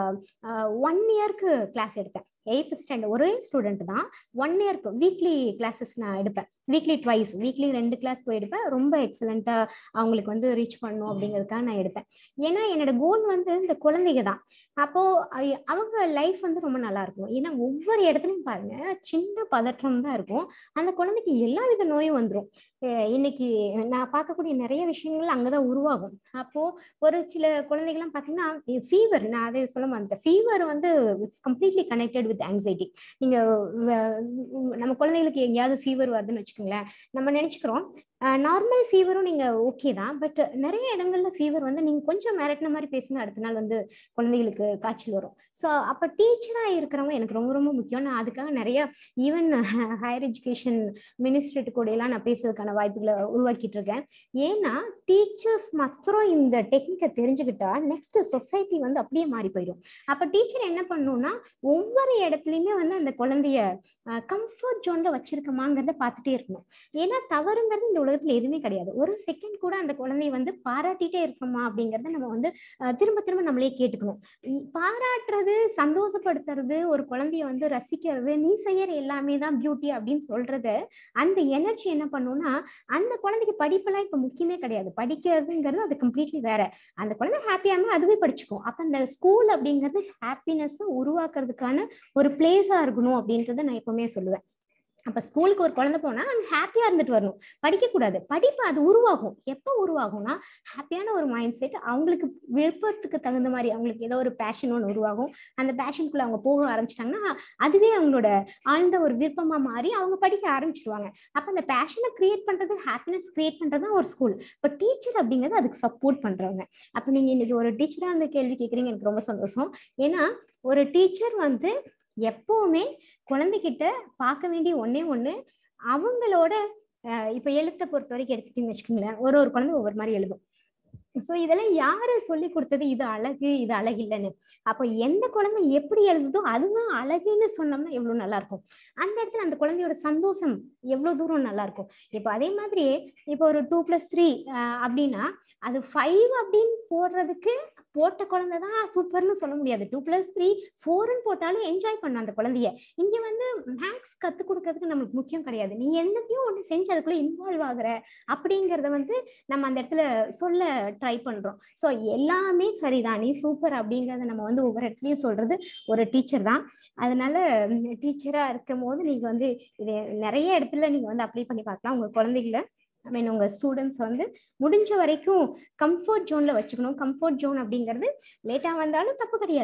ஒன் இயர்க்கு கிளாஸ் எடுத்தேன் எயித்து ஸ்டாண்டர்ட் ஒரே ஸ்டூடெண்ட் தான் ஒன் இயர்க்கு வீக்லி கிளாஸஸ் நான் எடுப்பேன் வீக்லி ட்வைஸ் வீக்லி ரெண்டு கிளாஸ் போய் எடுப்பேன் ரொம்ப எக்ஸலண்ட்டாக அவங்களுக்கு வந்து ரீச் பண்ணும் அப்படிங்கிறதுக்காக நான் எடுத்தேன் ஏன்னா என்னோட கோல் வந்து இந்த குழந்தைங்க தான் அப்போ ஐ- அவங்க லைஃப் வந்து ரொம்ப நல்லா இருக்கும் ஏன்னா ஒவ்வொரு இடத்துலையும் பாருங்க சின்ன பதற்றம் தான் இருக்கும் அந்த குழந்தைக்கு எல்லா வித நோயும் வந்துடும் இன்னைக்கு நான் பார்க்கக்கூடிய நிறைய விஷயங்கள் அங்கதான் உருவாகும் அப்போ ஒரு சில குழந்தைகள்லாம் பார்த்தீங்கன்னா ஃபீவர் நான் அதை சொல்ல வந்துட்டேன் ஃபீவர் வந்து it's completely connected with anxiety நீங்க வ- நம்ம குழந்தைகளுக்கு எங்கேயாவது ஃபீவர் வருதுன்னு வச்சுக்கோங்களேன் நம்ம நினைச்சுக்கிறோம் நார்மல் ஃபீவரும் நீங்க ஓகே தான் பட் நிறைய இடங்கள்ல ஃபீவர் வந்து நீங்க கொஞ்சம் மிரட்டின மாதிரி பேசுங்க அடுத்த நாள் வந்து குழந்தைகளுக்கு காய்ச்சல் வரும் ஸோ அப்ப டீச்சரா இருக்கிறவங்க எனக்கு ரொம்ப ரொம்ப முக்கியம் நான் அதுக்காக நிறைய ஈவன் ஹையர் எஜுகேஷன் மினிஸ்ட்ரேட் கூட எல்லாம் நான் பேசுறதுக்கான வாய்ப்புகளை உருவாக்கிட்டு இருக்கேன் ஏன்னா டீச்சர்ஸ் மாத்திரம் இந்த டெக்னிக்கை தெரிஞ்சுக்கிட்டா நெக்ஸ்ட் சொசைட்டி வந்து அப்படியே மாறி போயிடும் அப்ப டீச்சர் என்ன பண்ணணும்னா ஒவ்வொரு இடத்துலயுமே வந்து அந்த குழந்தைய கம்ஃபர்ட் ஜோன்ல வச்சிருக்கமாங்கிறத பார்த்துட்டே இருக்கணும் ஏன்னா தவறுங்கிறது இந்த உலகத்துல எதுவுமே கிடையாது ஒரு செகண்ட் கூட அந்த குழந்தைய வந்து பாராட்டிட்டே இருக்கணுமா அப்படிங்கறத நம்ம வந்து அஹ், திரும்ப திரும்ப நம்மளே கேட்டுக்கணும் இ- பாராட்டுறது சந்தோஷப்படுத்துறது ஒரு குழந்தைய வந்து ரசிக்கிறது நீ செய்யற எல்லாமே தான் பியூட்டி அப்படின்னு சொல்றத அந்த எனர்ஜி என்ன பண்ணும்னா அந்த குழந்தைக்கு படிப்பெல்லாம் இப்ப முக்கியமே கிடையாது படிக்கிறதுங்கிறது அது கம்ப்ளீட்லி வேற அந்த குழந்தை ஹாப்பியா இருந்தா அதுவே படிச்சுக்கும் அப்ப அந்த ஸ்கூல் அப்படிங்கிறது ஹாப்பினஸ் உருவாக்குறதுக்கான ஒரு பிளேஸா இருக்கணும் அப்படின்றத நான் எப்பவுமே சொல்லுவேன் அப்ப ஸ்கூலுக்கு ஒரு குழந்தை போனா அங்க ஹாப்பியா இருந்துட்டு வரணும் படிக்க கூடாது படிப்பு அது உருவாகும் எப்ப உருவாகும்னா ஹாப்பியான ஒரு மைண்ட் செட் அவங்களுக்கு விருப்பத்துக்கு தகுந்த மாதிரி அவங்களுக்கு ஏதோ ஒரு பேஷன் ஒன்று உருவாகும் அந்த பேஷனுக்குள்ள அவங்க போக ஆரம்பிச்சிட்டாங்கன்னா அதுவே அவங்களோட ஆழ்ந்த ஒரு விருப்பமா மாறி அவங்க படிக்க ஆரம்பிச்சிருவாங்க அப்ப அந்த பேஷனை கிரியேட் பண்றது ஹாப்பினஸ் கிரியேட் பண்றது தான் ஒரு ஸ்கூல் இப்போ டீச்சர் அப்படிங்கிறது அதுக்கு சப்போர்ட் பண்றவங்க அப்ப நீங்க இன்னைக்கு ஒரு டீச்சரா அந்த கேள்வி கேட்குறீங்க எனக்கு ரொம்ப சந்தோஷம் ஏன்னா ஒரு டீச்சர் வந்து எப்பவுமே குழந்தைகிட்ட பார்க்க வேண்டிய ஒண்ணே ஒண்ணு அவங்களோட அஹ், இப்ப எழுத்தை பொறுத்த வரைக்கும் எடுத்துக்கிட்டீங்கன்னு வச்சுக்கோங்களேன் ஒரு ஒரு குழந்தை ஒவ்வொரு மாதிரி எழுதும் சோ இதெல்லாம் யாரு சொல்லி கொடுத்தது இது அழகு இது அழகு இல்லைன்னு அப்போ எந்த குழந்தை எப்படி எழுதுதோ அதுதான் அழகுன்னு சொன்னோம்னா எவ்வளவு நல்லா இருக்கும் அந்த இடத்துல அந்த குழந்தையோட சந்தோஷம் எவ்வளவு தூரம் நல்லா இருக்கும் இப்போ அதே மாதிரி இப்போ ஒரு டூ பிளஸ் த்ரீ அப்படின்னா அது ஃபைவ் அப்படின்னு போடுறதுக்கு போட்ட குழந்தை தான் சூப்பர்னு சொல்ல முடியாது டூ பிளஸ் த்ரீ ஃபோர்னு போட்டாலும் என்ஜாய் பண்ணும் அந்த குழந்தைய இங்க வந்து மேக்ஸ் கத்து கொடுக்கறதுக்கு நம்மளுக்கு முக்கியம் கிடையாது நீ என்னத்தையும் ஒன்று செஞ்சு அதுக்குள்ள இன்வால்வ் ஆகுற அப்படிங்கறத வந்து நம்ம அந்த இடத்துல சொல்ல ட்ரை பண்றோம் ஸோ எல்லாமே சரிதான் நீ சூப்பர் அப்படிங்கறத நம்ம வந்து ஒவ்வொரு இடத்துலயும் சொல்றது ஒரு டீச்சர் தான் அதனால டீச்சரா இருக்கும் போது நீங்க வந்து இது நிறைய இடத்துல நீங்க வந்து அப்ளை பண்ணி பார்க்கலாம் உங்க குழந்தைகளை ஐ மீன் உங்க ஸ்டூடெண்ட்ஸ் வந்து முடிஞ்ச வரைக்கும் கம்ஃபர்ட் ஜோன்ல வச்சுக்கணும் கம்ஃபர்ட் ஜோன் அப்படிங்கிறது லேட்டா வந்தாலும் தப்பு கிடையாது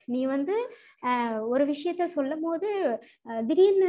நீ வந்து ஆஹ், ஒரு விஷயத்த சொல்லும் போது ஆஹ், திடீர்னு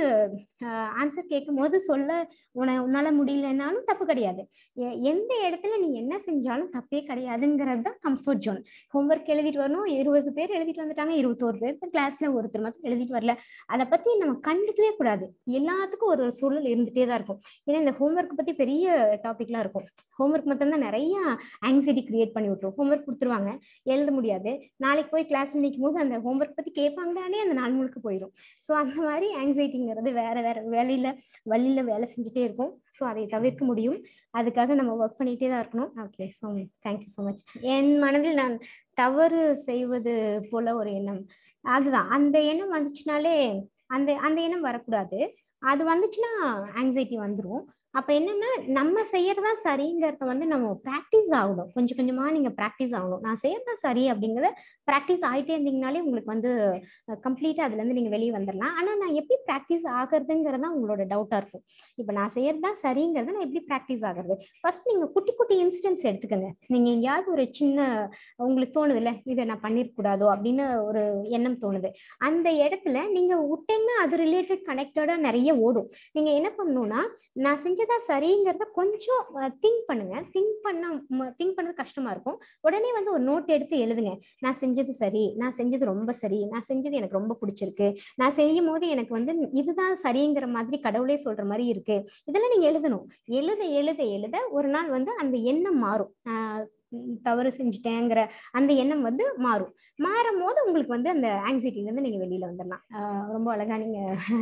ஆன்சர் கேட்கும் போது சொல்ல உன உன்னால முடியலனாலும் தப்பு கிடையாது எ- எந்த இடத்துல நீ என்ன செஞ்சாலும் தப்பே கிடையாதுங்கிறது தான் கம்ஃபர்ட் ஜோன் ஹோம்ஒர்க் எழுதிட்டு வரணும் இருபது பேர் எழுதிட்டு வந்துட்டாங்க இருபத்தோரு பேர் கிளாஸ்ல ஒருத்தர் மட்டும் எழுதிட்டு வரல அதை பத்தி நம்ம கண்டுக்கவே கூடாது எல்லாத்துக்கும் ஒரு ஒரு சூழல் இருந்துட்டே தான் இருக்கும் ஏன்னா இந்த ஹோம்ஒர்க் பத்தி பெரிய டாபிக்லாம் இருக்கும் ஹோம்ஒர்க் மட்டும் தான் நிறைய ஆங்ஸைட்டி கிரியேட் பண்ணி விட்டுரும் ஹோம்ஒர்க் கொடுத்துருவாங்க எழுத முடியாது நாளைக்கு போய் கிளாஸ்ல நிற்கும் போது அந்த ஹோம்ஒர்க் பத்தி கேட்பாங்களானே அந்த நாள் முழுக்க போயிடும் ஸோ அந்த மாதிரி ஆங்ஸைட்டிங்கிறது வேற வேற வேலையில வழியில வேலை செஞ்சுட்டே இருக்கும் ஸோ அதை தவிர்க்க முடியும் அதுக்காக நம்ம ஒர்க் பண்ணிட்டே தான் இருக்கணும் okay so thank you so much என் மனதில் நான் தவறு செய்வது போல ஒரு எண்ணம் அதுதான் அந்த எண்ணம் வந்துச்சுனாலே அந்த அந்த எண்ணம் வரக்கூடாது அது வந்துச்சுன்னா ஆங்ஸைட்டி வந்துடும் அப்ப என்னன்னா நம்ம செய்யறதா சரிங்கிறத வந்து நம்ம ப்ராக்டிஸ் ஆகணும் கொஞ்சம் கொஞ்சமா நீங்க ப்ராக்டிஸ் ஆகணும் நான் செய்யறதா சரி அப்படிங்கறத ப்ராக்டிஸ் ஆகிட்டே இருந்தீங்கனாலே உங்களுக்கு வந்து கம்ப்ளீட்டா அதுல இருந்து நீங்க வெளியே வந்துடலாம் ஆனா நான் எப்படி ப்ராக்டிஸ் ஆகுறதுங்கிறது தான் உங்களோட டவுட்டா இருக்கும் இப்ப நான் செய்யறதா சரிங்கிறத நான் எப்படி ப்ராக்டிஸ் ஆகுறது ஃபர்ஸ்ட் நீங்க குட்டி குட்டி இன்ஸ்டன்ஸ் எடுத்துக்கோங்க நீங்க எங்கேயாவது ஒரு சின்ன உங்களுக்கு தோணுது இல்ல இதை நான் பண்ணிருக்கூடாதோ அப்படின்னு ஒரு எண்ணம் தோணுது அந்த இடத்துல நீங்க விட்டீங்கன்னா அது ரிலேட்டட் கனெக்டடா நிறைய ஓடும் நீங்க என்ன பண்ணணும்னா நான் செஞ்சதா சரிங்கிறத கொஞ்சம் திங்க் பண்ணுங்க திங்க் பண்ண திங்க் பண்ணது கஷ்டமா இருக்கும் உடனே வந்து ஒரு நோட் எடுத்து எழுதுங்க நான் செஞ்சது சரி நான் செஞ்சது ரொம்ப சரி நான் செஞ்சது எனக்கு ரொம்ப பிடிச்சிருக்கு நான் செய்யும் போது எனக்கு வந்து இதுதான் சரிங்கிற மாதிரி கடவுளே சொல்ற மாதிரி இருக்கு இதெல்லாம் நீங்க எழுதணும் எழுத எழுத எழுத ஒரு நாள் வந்து அந்த எண்ணம் மாறும் ஆஹ் உம் தவறு செஞ்சுட்டேங்கிற அந்த எண்ணம் வந்து மாறும் மாறும் போது உங்களுக்கு வந்து அந்த ஆங்ஸைட்டில இருந்து நீங்க வெளியில வந்துடலாம் ஆஹ் ரொம்ப அழகா நீங்க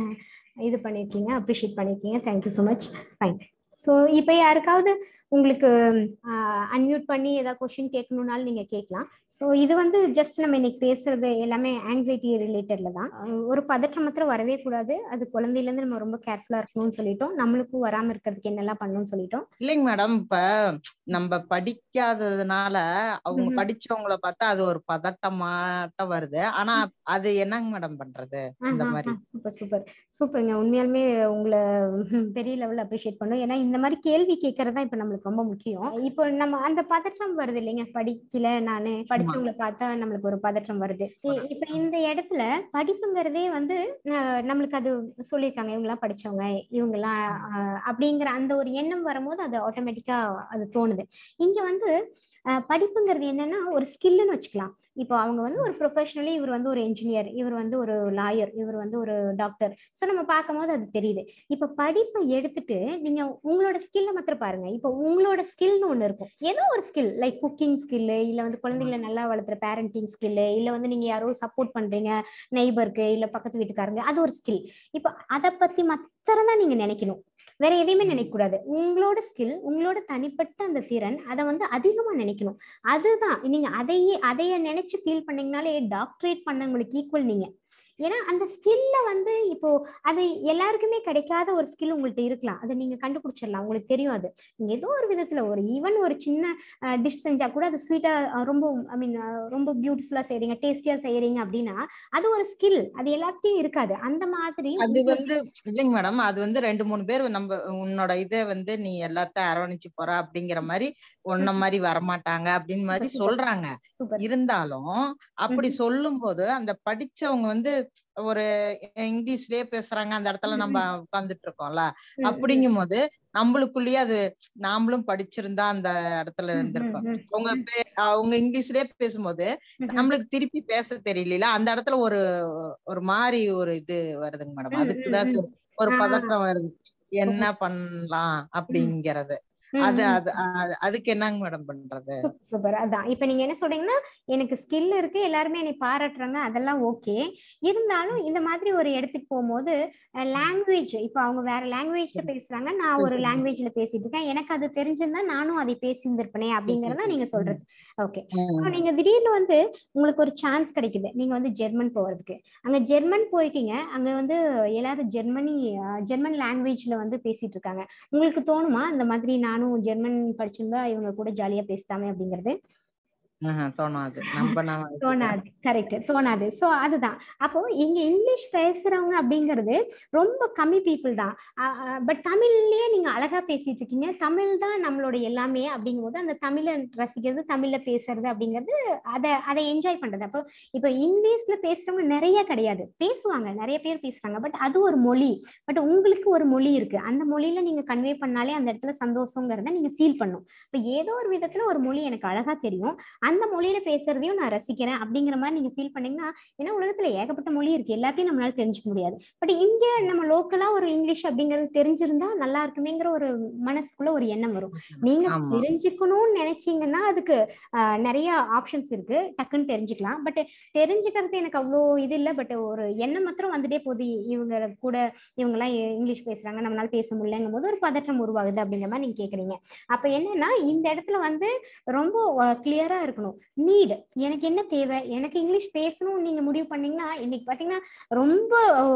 இது பண்ணிருக்கீங்க அப்ரிஷியேட் பண்ணிருக்கீங்க thank you so much fine so இப்போ யாருக்காவது உங்களுக்கு அன்மியூட் பண்ணி ஏதாவது கொஸ்டின் கேட்கணும்னாலும் நீங்க கேட்கலாம் ஸோ இது வந்து ஜஸ்ட் நம்ம இன்னைக்கு பேசுறது எல்லாமே ஆங்ஸைட்டி ரிலேட்டட்ல தான் அஹ் ஒரு பதற்றம் மாத்திரம் வரவே கூடாது அது குழந்தையில இருந்து நம்ம ரொம்ப கேர்ஃபுல்லா இருக்கணும்னு சொல்லிட்டோம் நம்மளுக்கும் வராம இருக்கிறதுக்கு என்னெல்லாம் பண்ணணும்னு சொல்லிட்டோம் இல்லைங்க மேடம் இப்ப நம்ம படிக்காததுனால அவங்க ம்ஹும். படிச்சவங்கள பார்த்தா அது ஒரு பதட்டமாட்டம் வருது ஆனா அது என்னங்க மேடம் பண்றது இந்த மாதிரி சூப்பர் சூப்பர் சூப்பருங்க உண்மையாலுமே உங்களை ம், பெரிய லெவல்ல அப்ரிஷியேட் பண்ணும் ஏன்னா இந்த மாதிரி கேள்வி கேட்கறது தான் இப்ப நம்மளுக்கு ரொம்ப முக்கியம் இப்போ நம்ம அந்த பதற்றம் வருது இல்லைங்க படிக்கல நானு படிச்சவங்களை பார்த்தா நம்மளுக்கு ஒரு பதற்றம் வருது இ- இப்ப இந்த இடத்துல படிப்புங்கிறதே வந்து அஹ், நம்மளுக்கு அது சொல்லியிருக்காங்க இவங்கெல்லாம் படிச்சவங்க இவங்கெல்லாம் அஹ், அப்படிங்கிற அந்த ஒரு எண்ணம் வரும்போது அது ஆட்டோமேட்டிக்கா அது தோணுது இங்க வந்து அஹ், படிப்புங்கிறது என்னன்னா ஒரு ஸ்கில்லுன்னு வச்சுக்கலாம் இப்போ அவங்க வந்து ஒரு ப்ரொஃபஷனலி இவர் வந்து ஒரு என்ஜினியர் இவர் வந்து ஒரு லாயர் இவர் வந்து ஒரு டாக்டர் ஸோ நம்ம பார்க்கும்போது அது தெரியுது இப்போ படிப்பை எடுத்துட்டு நீங்க உங்களோட ஸ்கில்லை மாத்திரம் பாருங்க இப்போ உங்களோட ஸ்கில்னு ஒன்று இருக்கும் ஏதோ ஒரு ஸ்கில் லைக் குக்கிங் ஸ்கில்லு இல்லை வந்து குழந்தைகளை நல்லா வளர்த்துற பேரண்டிங் ஸ்கில்லு இல்லை வந்து நீங்க யாரோ சப்போர்ட் பண்றீங்க நெய்பருக்கு இல்லை பக்கத்து வீட்டுக்காரங்க அது ஒரு ஸ்கில் இப்போ அதை பத்தி மாத்திரம் தான் நீங்க நினைக்கணும் வேற எதையுமே நினைக்க கூடாது உங்களோட ஸ்கில் உங்களோட தனிப்பட்ட அந்த திறன் அதை வந்து அதிகமா நினைக்கணும் அதுதான் நீங்க அதையே அதைய நினைச்சு ஃபீல் பண்ணீங்கனாலே டாக்டரேட் பண்ணவங்களுக்கு ஈக்குவல் நீங்க ஏன்னா அந்த ஸ்கில்ல வந்து இப்போ அது எல்லாருக்குமே கிடைக்காத ஒரு ஸ்கில் உங்கள்ட்ட இருக்கலாம் அதை நீங்க கண்டுபிடிச்சிடலாம் உங்களுக்கு தெரியும் அது நீங்க ஏதோ ஒரு விதத்துல ஒரு ஈவன் ஒரு சின்ன டிஷ் செஞ்சா கூட அது ஸ்வீட்டா ரொம்ப ஐ மீன் ரொம்ப பியூட்டிஃபுல்லா செய்றீங்க டேஸ்டியா செய்றீங்க அப்படின்னா அது ஒரு ஸ்கில் அது எல்லாத்தையும் இருக்காது அந்த மாதிரி அது வந்து இல்லைங்க மேடம் அது வந்து ரெண்டு மூணு பேர் நம்ம உன்னோட இதை வந்து நீ எல்லாத்தையும் அரவணைச்சு போற அப்படிங்கிற மாதிரி உன்ன மாதிரி வரமாட்டாங்க அப்படின்னு மாதிரி Super, super. சொல்றாங்க சூப்பர் இருந்தாலும் அப்படி சொல்லும் போது அந்த படிச்சவங்க வந்து ஒரு இங்கிலீஷ்லயே பேசுறாங்க அந்த இடத்துல நம்ம உட்கார்ந்துட்டு இருக்கோம்ல அப்படிங்கும் போது நம்மளுக்குள்ளேயே அது நாமளும் படிச்சிருந்தா அந்த இடத்துல இருந்திருக்கோம் அவங்க பே- அவங்க இங்கிலீஷ்லயே பேசும்போது நம்மளுக்கு திருப்பி பேச தெரியல அந்த இடத்துல ஒரு ஒரு மாதிரி ஒரு இது வருதுங்க மேடம் ம், அதுக்குதான் ம், சரி ஒரு ஆ. பதட்டம் வருது என்ன பண்ணலாம் அப்படிங்கறது அது அது அது- அதுக்கு என்னங்க மேடம் பண்றது சூப்பர் அதான் இப்ப நீங்க என்ன சொல்றீங்கன்னா எனக்கு ஸ்கில் இருக்கு எல்லாருமே என்னை பாராட்டுறாங்க அதெல்லாம் ஓகே இருந்தாலும் இந்த மாதிரி ஒரு இடத்துக்கு போகும்போது லாங்குவேஜ் இப்ப அவங்க வேற லாங்குவேஜ்ல பேசுறாங்க நான் ஒரு சரி. லாங்குவேஜ்ல பேசிட்டு இருக்கேன் எனக்கு அது தெரிஞ்சிருந்தா நானும் அதை பேசியிருந்திருப்பேனே அப்படிங்கறத நீங்க சொல்றது ஓகே ம். நீங்க திடீர்னு வந்து உங்களுக்கு ஒரு சான்ஸ் கிடைக்குது நீங்க வந்து ஜெர்மன் போறதுக்கு அங்க ஜெர்மன் போயிட்டீங்க அங்க வந்து எல்லாரும் ஜெர்மனி அஹ், ஜெர்மன் லாங்குவேஜ்ல வந்து பேசிட்டு இருக்காங்க உங்களுக்கு தோணுமா இந்த மாதிரி நானும் ஜெர்மன் படிச்சிருந்தா இவங்க கூட ஜாலியா பேசலாமே அப்படிங்கிறது ஆஹா, தோணாது நம்ம நான் தோணாது கரெக்ட் தோணாது சோ அதுதான் அப்போ இங்க இங்கிலீஷ் பேசுறவங்க அப்படிங்கிறது ரொம்ப கம்மி பீப்புள் தான் பட் தமிழ்லயே நீங்க அழகா பேசிட்டு இருக்கீங்க தமிழ் தான் நம்மளோட எல்லாமே அப்படிங்கும்போது அந்த தமிழை ரசிக்கிறது தமிழ்ல பேசுறது அப்படிங்கிறது அதை அதை என்ஜாய் பண்றது அப்போ இப்போ இங்கிலீஷ்ல பேசுறவங்க நிறைய கிடையாது பேசுவாங்க நிறைய பேர் பேசுறாங்க பட் அது ஒரு மொழி பட் உங்களுக்கு ஒரு மொழி இருக்கு அந்த மொழியில நீங்க கன்வே பண்ணாலே அந்த இடத்துல சந்தோஷங்கிறத நீங்க ஃபீல் பண்ணும் இப்போ ஏதோ ஒரு விதத்துல ஒரு மொழி எனக்கு அழகா தெரியும் அந்த மொழியில பேசுறதையும் நான் ரசிக்கிறேன் அப்படிங்கிற மாதிரி நீங்க ஃபீல் பண்ணீங்கன்னா ஏன்னா உலகத்துல ஏகப்பட்ட மொழி இருக்கு எல்லாத்தையும் நம்மளால தெரிஞ்சுக்க முடியாது பட் இங்க நம்ம லோக்கலா ஒரு இங்கிலீஷ் அப்படிங்கிறது தெரிஞ்சிருந்தா நல்லா இருக்குமேங்கிற ஒரு மனசுக்குள்ள ஒரு எண்ணம் வரும் நீங்க ஆமா. தெரிஞ்சுக்கணும்னு நினைச்சீங்கன்னா அதுக்கு ஆஹ், நிறைய ஆப்ஷன்ஸ் இருக்கு டக்குன்னு தெரிஞ்சுக்கலாம் பட் தெரிஞ்சுக்கிறது எனக்கு அவ்வளோ இது இல்லை பட் ஒரு எண்ணம் மாத்திரம் வந்துட்டே போகுது இவங்க கூட இவங்க எல்லாம் இங்கிலீஷ் பேசுறாங்க நம்மளால பேச முடியலங்கும் போது ஒரு பதற்றம் உருவாகுது அப்படிங்கிற மாதிரி நீங்க கேக்குறீங்க அப்ப என்னன்னா இந்த இடத்துல வந்து ரொம்ப கிளியரா இருக்கணும் நீட் எனக்கு என்ன தேவை எனக்கு இங்கிலீஷ் பேசணும் நீங்க முடிவு பண்ணீங்கன்னா இன்னைக்கு பாத்தீங்கன்னா ரொம்ப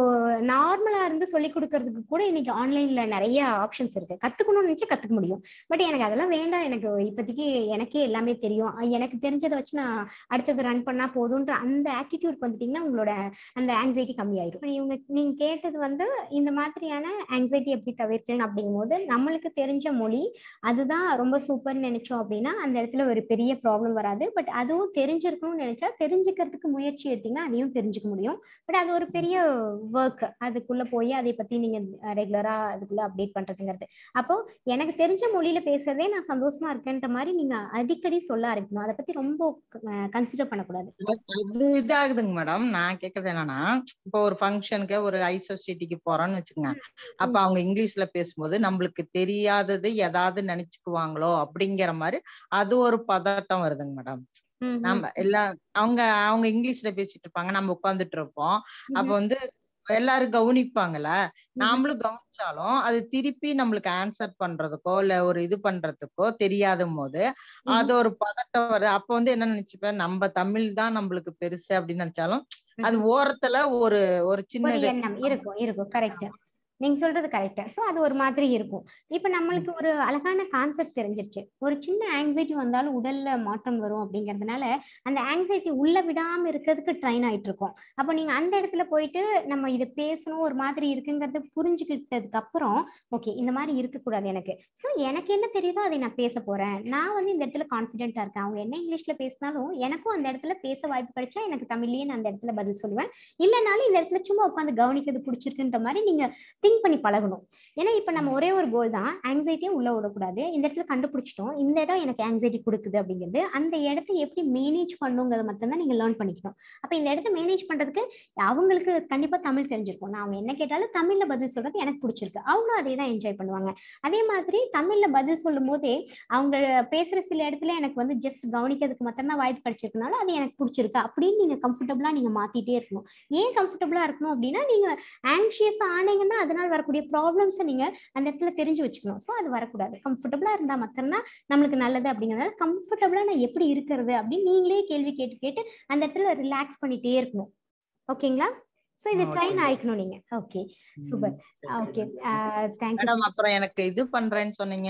நார்மலா இருந்து சொல்லி கொடுக்கறதுக்கு கூட இன்னைக்கு ஆன்லைன்ல நிறைய ஆப்ஷன்ஸ் இருக்கு கத்துக்கணும்னு நினைச்சு கத்துக்க முடியும் பட் எனக்கு அதெல்லாம் வேண்டாம் எனக்கு இப்போதைக்கு எனக்கே எல்லாமே தெரியும் அஹ் எனக்கு தெரிஞ்சதை வச்சு நான் அடுத்தது ரன் பண்ணா போதும்ன்ற அந்த ஆட்டிடியூட் வந்துட்டீங்கன்னா உங்களோட அந்த ஆங்ஸைட்டி கம்மியாயிரும் இவங்க நீங்க கேட்டது வந்து இந்த மாதிரியான ஆங்ஸைட்டி எப்படி தவிர்க்கலாம் அப்படிங்கும்போது நம்மளுக்கு தெரிஞ்ச மொழி அதுதான் ரொம்ப சூப்பர்னு நினைச்சோம் அப்படின்னா அந்த இடத்துல ஒரு பெரிய ப்ராப்ளம் வராது பட் அதுவும் தெரிஞ்சிருக்கணும்னு நினைச்சா தெரிஞ்சுக்கிறதுக்கு முயற்சி எடுத்தீங்கன்னா அதையும் தெரிஞ்சுக்க முடியும் பட் அது ஒரு பெரிய ஒர்க் அதுக்குள்ள போய் அதை பத்தி நீங்க ரெகுலரா அதுக்குள்ள அப்டேட் பண்றதுங்கிறது அப்போ எனக்கு தெரிஞ்ச மொழியில பேசுறதே நான் சந்தோஷமா இருக்கேன்ற மாதிரி நீங்க அடிக்கடி சொல்ல ஆரம்பிக்கணும் அதை பத்தி ரொம்ப கன்சிடர் பண்ணக்கூடாது அது இதாகுதுங்க மேடம் நான் கேக்குறது என்னன்னா இப்போ ஒரு ஃபங்க்ஷனுக்கு ஒரு ஹை சொசைட்டிக்கு போறோம்னு வச்சுக்கோங்க அப்ப அவங்க இங்கிலீஷ்ல பேசும்போது நம்மளுக்கு தெரியாதது ஏதாவது நினைச்சுக்குவாங்களோ அப்படிங்கிற மாதிரி அது ஒரு பதட்டம் வருதுங்க மேடம் ம், ம். நம்ம எல்லாம் அவங்க அவங்க இங்கிலீஷ்ல பேசிட்டு இருப்பாங்க நம்ம உட்கார்ந்துட்டு இருப்போம் அப்ப வந்து எல்லாரும் கவனிப்பாங்கல்ல நாமளும் கவனிச்சாலும் அது திருப்பி நம்மளுக்கு ஆன்சர் பண்றதுக்கோ இல்ல ஒரு இது பண்றதுக்கோ தெரியாத போது அது ஒரு பதட்டம் வருது அப்ப வந்து என்ன நினைச்சுப்பேன் நம்ம தமிழ் தான் நம்மளுக்கு பெருசு அப்படின்னு நினைச்சாலும் அது ஓரத்துல ஒரு ஒரு ஒரு சின்ன இது எண்ணம் இருக்கும் இருக்கும் கரெக்ட் நீங்க சொல்றது கரெக்ட் சோ அது ஒரு மாதிரி இருக்கும் இப்ப நம்மளுக்கு ஒரு அழகான கான்செப்ட் தெரிஞ்சிருச்சு ஒரு சின்ன ஆங்ஸைட்டி வந்தாலும் உடல்ல மாற்றம் வரும் அப்படிங்கறதுனால அந்த ஆங்ஸைட்டி உள்ள விடாம இருக்கிறதுக்கு ட்ரைன் ஆயிட்டு இருக்கோம் அப்போ நீங்க அந்த இடத்துல போயிட்டு நம்ம இதை பேசணும் ஒரு மாதிரி இருக்குங்கிறது புரிஞ்சுக்கிட்டதுக்கு அப்புறம் ஓகே இந்த மாதிரி இருக்கக்கூடாது எனக்கு ஸோ எனக்கு என்ன தெரியுதோ அதை நான் பேச போறேன் நான் வந்து இந்த இடத்துல கான்ஃபிடென்ட்டா இருக்கேன் அவங்க என்ன இங்கிலீஷ்ல பேசினாலும் எனக்கும் அந்த இடத்துல பேச வாய்ப்பு கிடைச்சா எனக்கு தமிழ்லயே நான் அந்த இடத்துல பதில் சொல்லுவேன் இல்லைனாலும் இந்த இடத்துல சும்மா உட்காந்து கவனிக்கிறது பிடிச்சிருக்குன்ற மாதிரி நீங்க திங்க் பண்ணி பழகணும் ஏன்னா இப்ப நம்ம ஒரே ஒரு கோல் தான் ஆங்ஸைட்டியும் உள்ள விடக்கூடாது இந்த இடத்துல கண்டுபிடிச்சிட்டோம் இந்த இடம் எனக்கு ஆங்ஸைட்டி கொடுக்குது அப்படிங்கிறது அந்த இடத்த எப்படி மேனேஜ் பண்ணுங்கிறத மட்டும்தான் நீங்க லேர்ன் பண்ணிக்கணும் அப்ப இந்த இடத்த மேனேஜ் பண்றதுக்கு அவங்களுக்கு கண்டிப்பா தமிழ் தெரிஞ்சிருக்கும் நான் அவங்க என்ன கேட்டாலும் தமிழ்ல பதில் சொல்றது எனக்கு பிடிச்சிருக்கு அவங்களும் அதே தான் என்ஜாய் பண்ணுவாங்க அதே மாதிரி தமிழ்ல பதில் சொல்லும் போதே அவங்க பேசுற சில இடத்துல எனக்கு வந்து ஜஸ்ட் கவனிக்கிறதுக்கு மட்டும்தான் வாய்ப்பு கிடைச்சிருக்கனால அது எனக்கு பிடிச்சிருக்கு அப்படின்னு நீங்க கம்ஃபர்டபுளா நீங்க மாத்திட்டே இருக்கணும் ஏன் கம்ஃபர்டபுளா இருக்கணும் அப்படின்னா நீங்க ஆங்ஷியஸ் ஆனீங்கன்னா அதனால வரக்கூடிய ப்ராப்ளம்ஸை நீங்க அந்த இடத்துல தெரிஞ்சு வச்சுக்கணும் ஸோ அது வரக்கூடாது கம்ஃபர்டபுளா இருந்தா மட்டும்தான் நம்மளுக்கு நல்லது அப்படிங்கிறதால கம்ஃபர்டபுளா நான் எப்படி இருக்கிறது அப்படின்னு நீங்களே கேள்வி கேட்டு கேட்டு அந்த இடத்துல ரிலாக்ஸ் பண்ணிட்டே இருக்கணும் ஓகேங்களா ஸோ இது Okay. ட்ரைன் ஆயிக்கணும் நீங்க okay super okay thank you madam அப்புறம் எனக்கு இது பண்றேன்னு சொன்னீங்க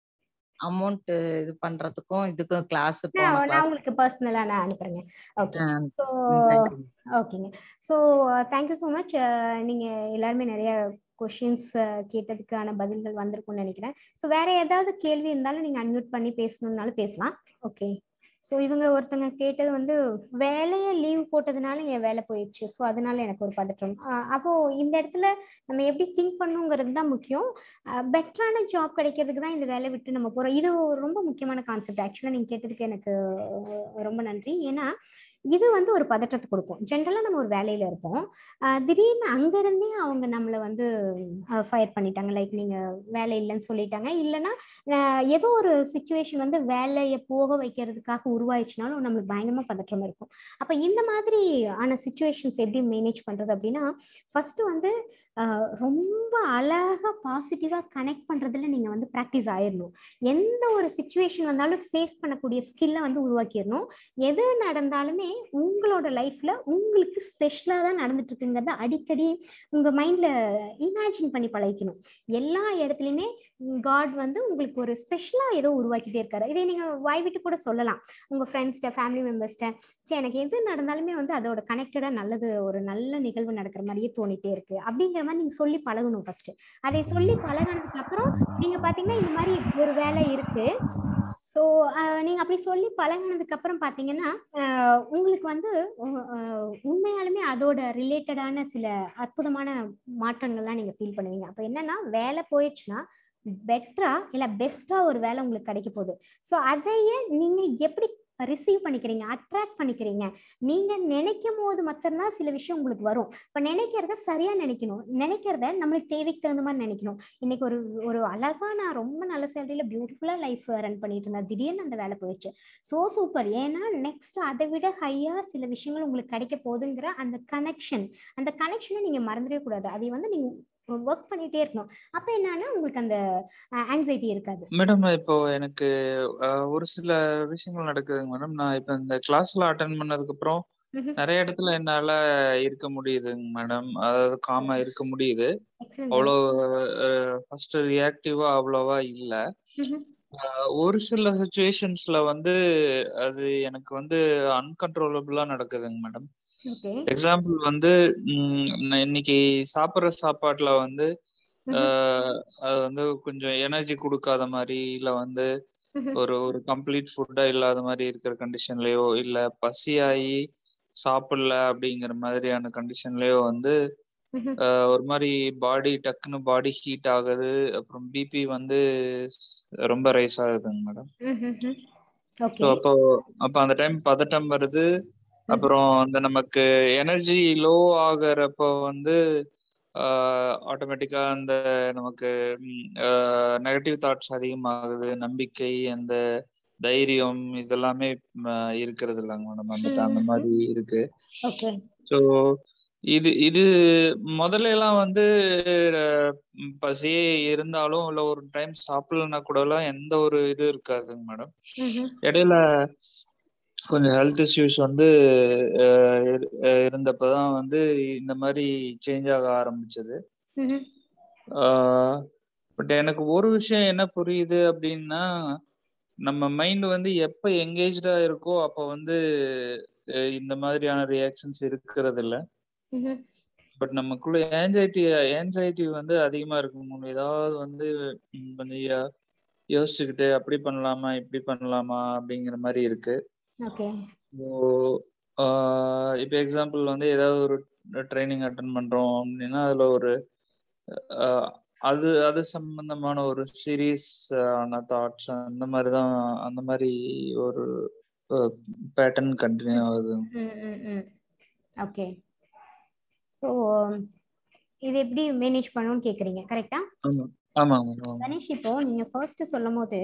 அமௌண்ட் இது பண்றதுக்கும் இதுக்கும் கிளாஸ் போன நான் கிளாஸ் உங்களுக்கு பர்சனலா நான் அனுப்புறேங்க ஓகே ஸோ ஓகேங்க ஸோ தேங்க்யூ ஸோ மச் நீங்க எல்லாருமே நிறைய கொஷின்ஸ் கேட்டதுக்கான பதில்கள் வந்திருக்கும்னு நினைக்கிறேன் ஸோ வேற ஏதாவது கேள்வி இருந்தாலும் நீங்க அன்மியூட் பண்ணி பேசணும்னாலும் பேசலாம் ஓகே ஸோ இவங்க ஒருத்தங்க கேட்டது வந்து வேலையை லீவ் போட்டதுனால என் வேலை போயிடுச்சு ஸோ அதனால எனக்கு ஒரு பதற்றம் அஹ் அப்போ இந்த இடத்துல நம்ம எப்படி திங்க் பண்ணுங்கிறது தான் முக்கியம் பெட்டரான ஜாப் கிடைக்கிறதுக்கு தான் இந்த வேலையை விட்டு நம்ம போறோம் இது ஒரு ரொம்ப முக்கியமான கான்செப்ட் ஆக்சுவலாக நீங்க கேட்டதுக்கு எனக்கு அஹ் ரொம்ப நன்றி ஏன்னா இது வந்து ஒரு பதற்றத்தை கொடுக்கும் ஜென்ரலாக நம்ம ஒரு வேலையில இருப்போம் அஹ் திடீர்னு அங்கிருந்தே அவங்க நம்மளை வந்து ஃபயர் பண்ணிட்டாங்க லைக் நீங்க வேலை இல்லைன்னு சொல்லிட்டாங்க இல்லைன்னா அஹ் ஏதோ ஒரு சுச்சுவேஷன் வந்து வேலையை போக வைக்கிறதுக்காக உருவாயிடுச்சுனாலும் நம்மளுக்கு பயங்கரமா பதற்றம் இருக்கும் அப்ப இந்த மாதிரி ஆன சுச்சுவேஷன்ஸ் எப்படி மேனேஜ் பண்றது அப்படின்னா ஃபர்ஸ்ட் வந்து அஹ் ரொம்ப அழகா பாசிட்டிவா கனெக்ட் பண்றதுல நீங்க வந்து ப்ராக்டிஸ் ஆயிடணும் எந்த ஒரு சுச்சுவேஷன் வந்தாலும் ஃபேஸ் பண்ணக்கூடிய ஸ்கில்லை வந்து உருவாக்கிடணும் எது நடந்தாலுமே உங்களோட லைஃப்ல உங்களுக்கு ஸ்பெஷலா தான் நடந்துட்டு இருக்குங்கிறத அடிக்கடி உங்க மைண்ட்ல இமேஜின் பண்ணி பழகிக்கணும் எல்லா இடத்துலயுமே காட் வந்து உங்களுக்கு ஒரு ஸ்பெஷலா ஏதோ உருவாக்கிட்டே இருக்காரு இதை நீங்க வாய் விட்டு கூட சொல்லலாம் உங்க ஃப்ரெண்ட்ஸ்ட ஃபேமிலி மெம்பர்ஸ்ட சரி எனக்கு எது நடந்தாலுமே வந்து அதோட கனெக்டடா நல்லது ஒரு நல்ல நிகழ்வு நடக்கிற மாதிரியே தோணிட்டே இருக்கு அப்படிங்கிற மாதிரி நீங்க சொல்லி பழகணும் ஃபர்ஸ்ட் அதை சொல்லி பழகினதுக்கு அப்புறம் நீங்க பாத்தீங்கன்னா இந்த மாதிரி ஒரு வேலை இருக்கு ஸோ நீங்க அப்படி சொல்லி பழகினதுக்கு அப்புறம் பாத்தீங்கன்னா ஆஹ் உங்களுக்கு வந்து ஆஹ் உண்மையாலுமே அதோட ரிலேட்டடான சில அற்புதமான மாற்றங்கள்லாம் நீங்க ஃபீல் பண்ணுவீங்க அப்போ என்னன்னா வேலை போயிடுச்சுன்னா பெட்டரா இல்ல பெஸ்டா ஒரு வேலை உங்களுக்கு கிடைக்க போகுது ஸோ அதையே நீங்க எப்படி ரிசீவ் பண்ணிக்கிறீங்க அட்ராக்ட் பண்ணிக்கிறீங்க நீங்க நினைக்கும் போது மட்டும்தான் சில விஷயம் உங்களுக்கு வரும் இப்ப நினைக்கிறத சரியா நினைக்கணும் நினைக்கிறத நம்மளுக்கு தேவைக்கு தகுந்த மாதிரி நினைக்கணும் இன்னைக்கு ஒரு ஒரு அழகா நான் ரொம்ப நல்ல சேலரியில பியூட்டிஃபுல்லா லைஃப் ரன் பண்ணிட்டு இருந்தேன் திடீர்னு அந்த வேலை போயிடுச்சு ஸோ சூப்பர் ஏன்னா நெக்ஸ்ட் அதை விட ஹையா சில விஷயங்கள் உங்களுக்கு கிடைக்க போகுதுங்கிற அந்த கனெக்ஷன் அந்த கனெக்ஷனை நீங்க மறந்துடவே கூடாது அதை வந்து நீங்க ஒர்க் பண்ணிட்டே இருக்கணும் அப்ப என்னன்னா உங்களுக்கு அந்த ஆங்ஸைட்டி இருக்காது மேடம் இப்போ எனக்கு அஹ், ஒரு சில விஷயங்கள் நடக்குதுங்க மேடம் நான் இப்போ இந்த கிளாஸ்ல அட்டன் பண்ணதுக்கு அப்புறம் ம்ஹும். நிறைய இடத்துல என்னால இருக்க முடியுதுங்க மேடம் அதாவது காமா இருக்க முடியுது Excellent. அவ்வளோ ஃபர்ஸ்ட் ரியாக்டிவா அவ்வளோவா இல்ல ம்ஹும். அஹ், ஒரு சில சுச்சுவேஷன்ஸ்ல வந்து அது எனக்கு வந்து அன்கன்ட்ரோலபிளா நடக்குதுங்க மேடம் Okay. எக்ஸாம்பிள் வந்து ம், நான் இன்னைக்கு சாப்பிட்ற சாப்பாட்டுல வந்து ம்ஹும். அஹ், அது வந்து கொஞ்சம் எனர்ஜி கொடுக்காத மாதிரி இல்ல வந்து ம்ஹும். ஒரு ஒரு கம்ப்ளீட் ஃபுட்டா இல்லாத மாதிரி இருக்கிற கண்டிஷன்லயோ இல்ல பசியாகி சாப்பிடல அப்படிங்கிற மாதிரியான கண்டிஷன்லயோ வந்து ம்ஹும். அஹ், ஒரு மாதிரி பாடி டக்குன்னு பாடி ஹீட் ஆகுது அப்புறம் பிபி வந்து ரொம்ப ரைஸ் ஆகுதுங்க மேடம் ம்ஹும். So Okay. அப்போ அப்போ அந்த டைம் பதட்டம் வருது அப்புறம் அந்த நமக்கு எனர்ஜி லோ ஆகுறப்போ வந்து ஆட்டோமேட்டிக்கா அந்த நமக்கு நெகட்டிவ் தாட்ஸ் அதிகமாகுது நம்பிக்கை அந்த தைரியம் இதெல்லாமே ம, இருக்கிறது இல்லைங்க மேடம் அந்த அந்த ம்ஹும். மாதிரி இருக்கு Okay. ஸோ இது இது முதல்ல எல்லாம் வந்து அஹ், ம், பசியே இருந்தாலும் இல்ல ஒரு டைம் சாப்பிடலன்னா கூட எல்லாம் எந்த ஒரு இது இருக்காதுங்க மேடம் ம்ஹும். இடையில கொஞ்சம் ஹெல்த் இஷ்யூஸ் வந்து அஹ், இரு- அஹ், இருந்தப்பதான் வந்து இந்த மாதிரி சேஞ்ச் ஆக ஆரம்பிச்சது ம்ஹும். பட் எனக்கு ஒரு விஷயம் என்ன புரியுது அப்படின்னா நம்ம மைண்ட் வந்து எப்ப எங்கேஜ்டா இருக்கோ அப்ப வந்து அஹ், இந்த மாதிரியான ரியாக்ஷன்ஸ் இருக்கிறது இல்ல ம்ஹும். பட் நமக்குள்ள ஏன்சைட்டி ஏன்சைட்டி வந்து அதிகமா இருக்கும் ஏதாவது வந்து ம், கொஞ்சம் யோ- யோசிச்சுக்கிட்டு அப்படி பண்ணலாமா இப்படி பண்ணலாமா அப்படிங்கிற மாதிரி இருக்கு Okay. இப்போ ஆஹ் இப்போ எக்ஸாம்பிள் வந்து ஏதாவது ஒரு ட்ரைனிங் அட்டன் பண்றோம் அப்படின்னா அதுல ஒரு ஆஹ் அது அது சம்பந்தமான ஒரு சீரியஸ் ஆன தாட்ஸ் அந்த மாதிரி தான் அந்த மாதிரி ஒரு பேட்டர்ன் கண்டினியூ ஆகுது ம், ம், ம். ஓகே ஸோ இது எப்படி மேனேஜ் பண்ணணும்னு கேக்குறீங்க கரெக்டா ஆமா ஆமாங்க ஆமா கணேஷ் இப்போ நீங்க ஃபர்ஸ்ட் சொல்லும் போது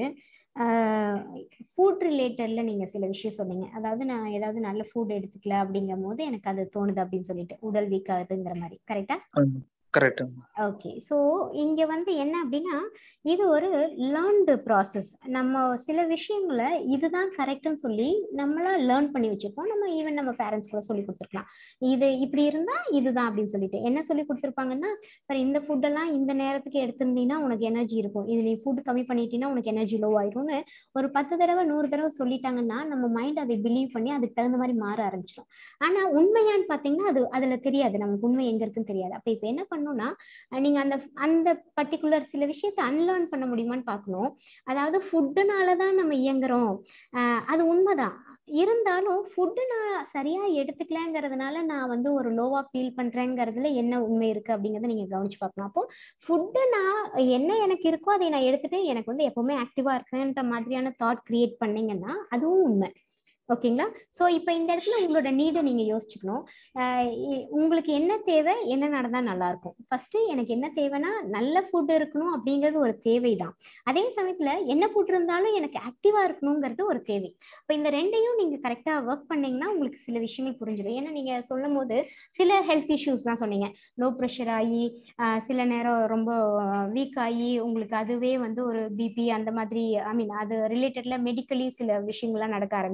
ஃபுட் ரிலேட்டட்ல நீங்க சில விஷயம் சொன்னீங்க அதாவது நான் ஏதாவது நல்ல ஃபுட் எடுத்துக்கல அப்படிங்கும் போது எனக்கு அது தோணுது அப்படின்னு சொல்லிட்டு உடல் வீக் ஆகுதுங்கிற மாதிரி கரெக்டா கரெக்ட் ஓகே ஸோ இங்க வந்து என்ன அப்படின்னா இது ஒரு லேர்ன்டு ப்ராசஸ் நம்ம சில விஷயங்களை இதுதான் கரெக்ட்னு சொல்லி நம்மளா லேர்ன் பண்ணி வச்சிருக்கோம் நம்ம ஈவன் நம்ம பேரண்ட்ஸ் கூட சொல்லி கொடுத்துருக்கலாம் இது இப்படி இருந்தா இதுதான் அப்படின்னு சொல்லிட்டு என்ன சொல்லி கொடுத்துருப்பாங்கன்னா பாரு இந்த ஃபுட்டெல்லாம் இந்த நேரத்துக்கு எடுத்திருந்தீங்கன்னா உனக்கு எனர்ஜி இருக்கும் இது நீ ஃபுட் கம்மி பண்ணிட்டீங்கன்னா உனக்கு எனர்ஜி லோ ஆயிரும்னு ஒரு பத்து தடவை நூறு தடவை சொல்லிட்டாங்கன்னா நம்ம மைண்ட் அதை பிலீவ் பண்ணி அதுக்கு தகுந்த மாதிரி மாற ஆரம்பிச்சிடும் ஆனா உண்மையான்னு பாத்தீங்கன்னா அது அதுல தெரியாது நமக்கு உண்மை எங்க இருக்குன்னு தெரியாது அப்ப இப்ப என்ன பண்ணணும்னா அஹ் நீங்க அந்த அந்த பர்டிகுலர் சில விஷயத்த அன்லேர்ன் பண்ண முடியுமான்னு பார்க்கணும் அதாவது ஃபுட்டுனால தான் நம்ம இயங்குறோம் அஹ் அது உண்மைதான் இருந்தாலும் ஃபுட்டு நான் சரியா எடுத்துக்கலங்கிறதுனால நான் வந்து ஒரு லோவா ஃபீல் பண்றேங்கிறதுல என்ன உண்மை இருக்கு அப்படிங்கறத நீங்க கவனிச்சு பார்க்கணும் அப்போ ஃபுட்டு நான் என்ன எனக்கு இருக்கோ அதை நான் எடுத்துட்டு எனக்கு வந்து எப்பவுமே ஆக்டிவா இருக்கேன்ற மாதிரியான தாட் கிரியேட் பண்ணீங்கன்னா அதுவும் உண்மை ஓகேங்களா ஸோ இப்போ இந்த இடத்துல உங்களோட நீடை நீங்க யோசிச்சுக்கணும் ஆஹ் இ- உங்களுக்கு என்ன தேவை என்ன நடந்தா நல்லா இருக்கும் ஃபர்ஸ்ட் எனக்கு என்ன தேவைன்னா நல்ல ஃபுட் இருக்கணும் அப்படிங்கிறது ஒரு தேவைதான் அதே சமயத்துல என்ன ஃபுட் இருந்தாலும் எனக்கு ஆக்டிவா இருக்கணுங்கிறது ஒரு தேவை இப்போ இந்த ரெண்டையும் நீங்க கரெக்டா ஒர்க் பண்ணீங்கன்னா உங்களுக்கு சில விஷயங்கள் புரிஞ்சிடும் ஏன்னா நீங்க சொல்லும் போது சில ஹெல்த் இஷ்யூஸ் தான் சொன்னீங்க லோ ப்ரெஷர் ஆகி ஆஹ் சில நேரம் ரொம்ப வீக் ஆகி உங்களுக்கு அதுவே வந்து ஒரு பிபி அந்த மாதிரி ஐ மீன் அது ரிலேட்டட்ல மெடிக்கலி சில விஷயங்கள்லாம் நடக்க ஆரம்பிக்குது அப்படின்னு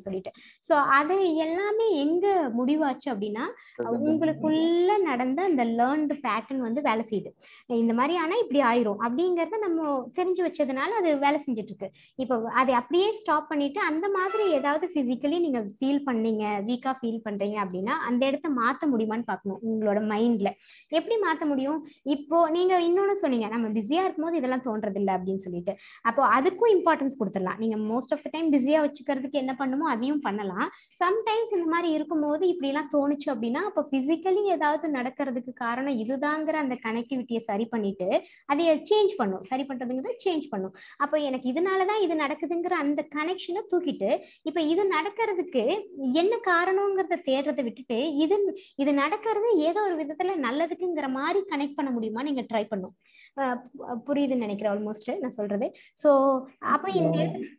அப்படின்னு சொல்லிட்டு ஸோ அது எல்லாமே எங்க முடிவாச்சு அப்படின்னா உங்களுக்குள்ள நடந்த அந்த லேர்ன்டு பேட்டர்ன் வந்து வேலை செய்யுது இந்த மாதிரி ஆனா இப்படி ஆயிரும் அப்படிங்கறத நம்ம தெரிஞ்சு வச்சதுனால அது வேலை செஞ்சுட்டு இருக்கு இப்போ அதை அப்படியே ஸ்டாப் பண்ணிட்டு அந்த மாதிரி ஏதாவது பிசிக்கலி நீங்க ஃபீல் பண்ணீங்க வீக்கா ஃபீல் பண்றீங்க அப்படின்னா அந்த இடத்த மாத்த முடியுமான்னு பார்க்கணும் உங்களோட மைண்ட்ல எப்படி மாத்த முடியும் இப்போ நீங்க இன்னொன்னு சொன்னீங்க நம்ம பிஸியா இருக்கும்போது இதெல்லாம் தோன்றது இல்லை அப்படின்னு சொல்லிட்டு அப்போ அதுக்கும் இம்பார்ட்டன்ஸ் கொடுத்துடலாம் நீங்க மோஸ்ட் ஆஃப் த டைம் பிஸியா வச்சுக்கிறதுக்கு என்ன பண்ணுமோ அதையும் பண்ணலாம் சம்டைம்ஸ் இந்த மாதிரி இருக்கும்போது இப்படி எல்லாம் தோணுச்சு அப்படின்னா அப்போ பிசிக்கலி ஏதாவது நடக்கிறதுக்கு காரணம் இதுதாங்கிற அந்த கனெக்டிவிட்டியை சரி பண்ணிட்டு அதை சேஞ்ச் பண்ணும் சரி பண்றதுங்கிறத சேஞ்ச் பண்ணும் அப்போ எனக்கு இதனாலதான் இது நடக்குதுங்கிற அந்த கனெக்ஷனை தூக்கிட்டு இப்ப இது நடக்கிறதுக்கு என்ன காரணங்கிறத தேடுறதை விட்டுட்டு இது இது நடக்கிறது ஏதோ ஒரு விதத்துல நல்லதுக்குங்கிற மாதிரி கனெக்ட் பண்ண முடியுமா நீங்க ட்ரை பண்ணும் அஹ் பு- புரியுதுன்னு நினைக்கிறேன் ஆல்மோஸ்ட் நான் சொல்றது சோ அப்ப இந்த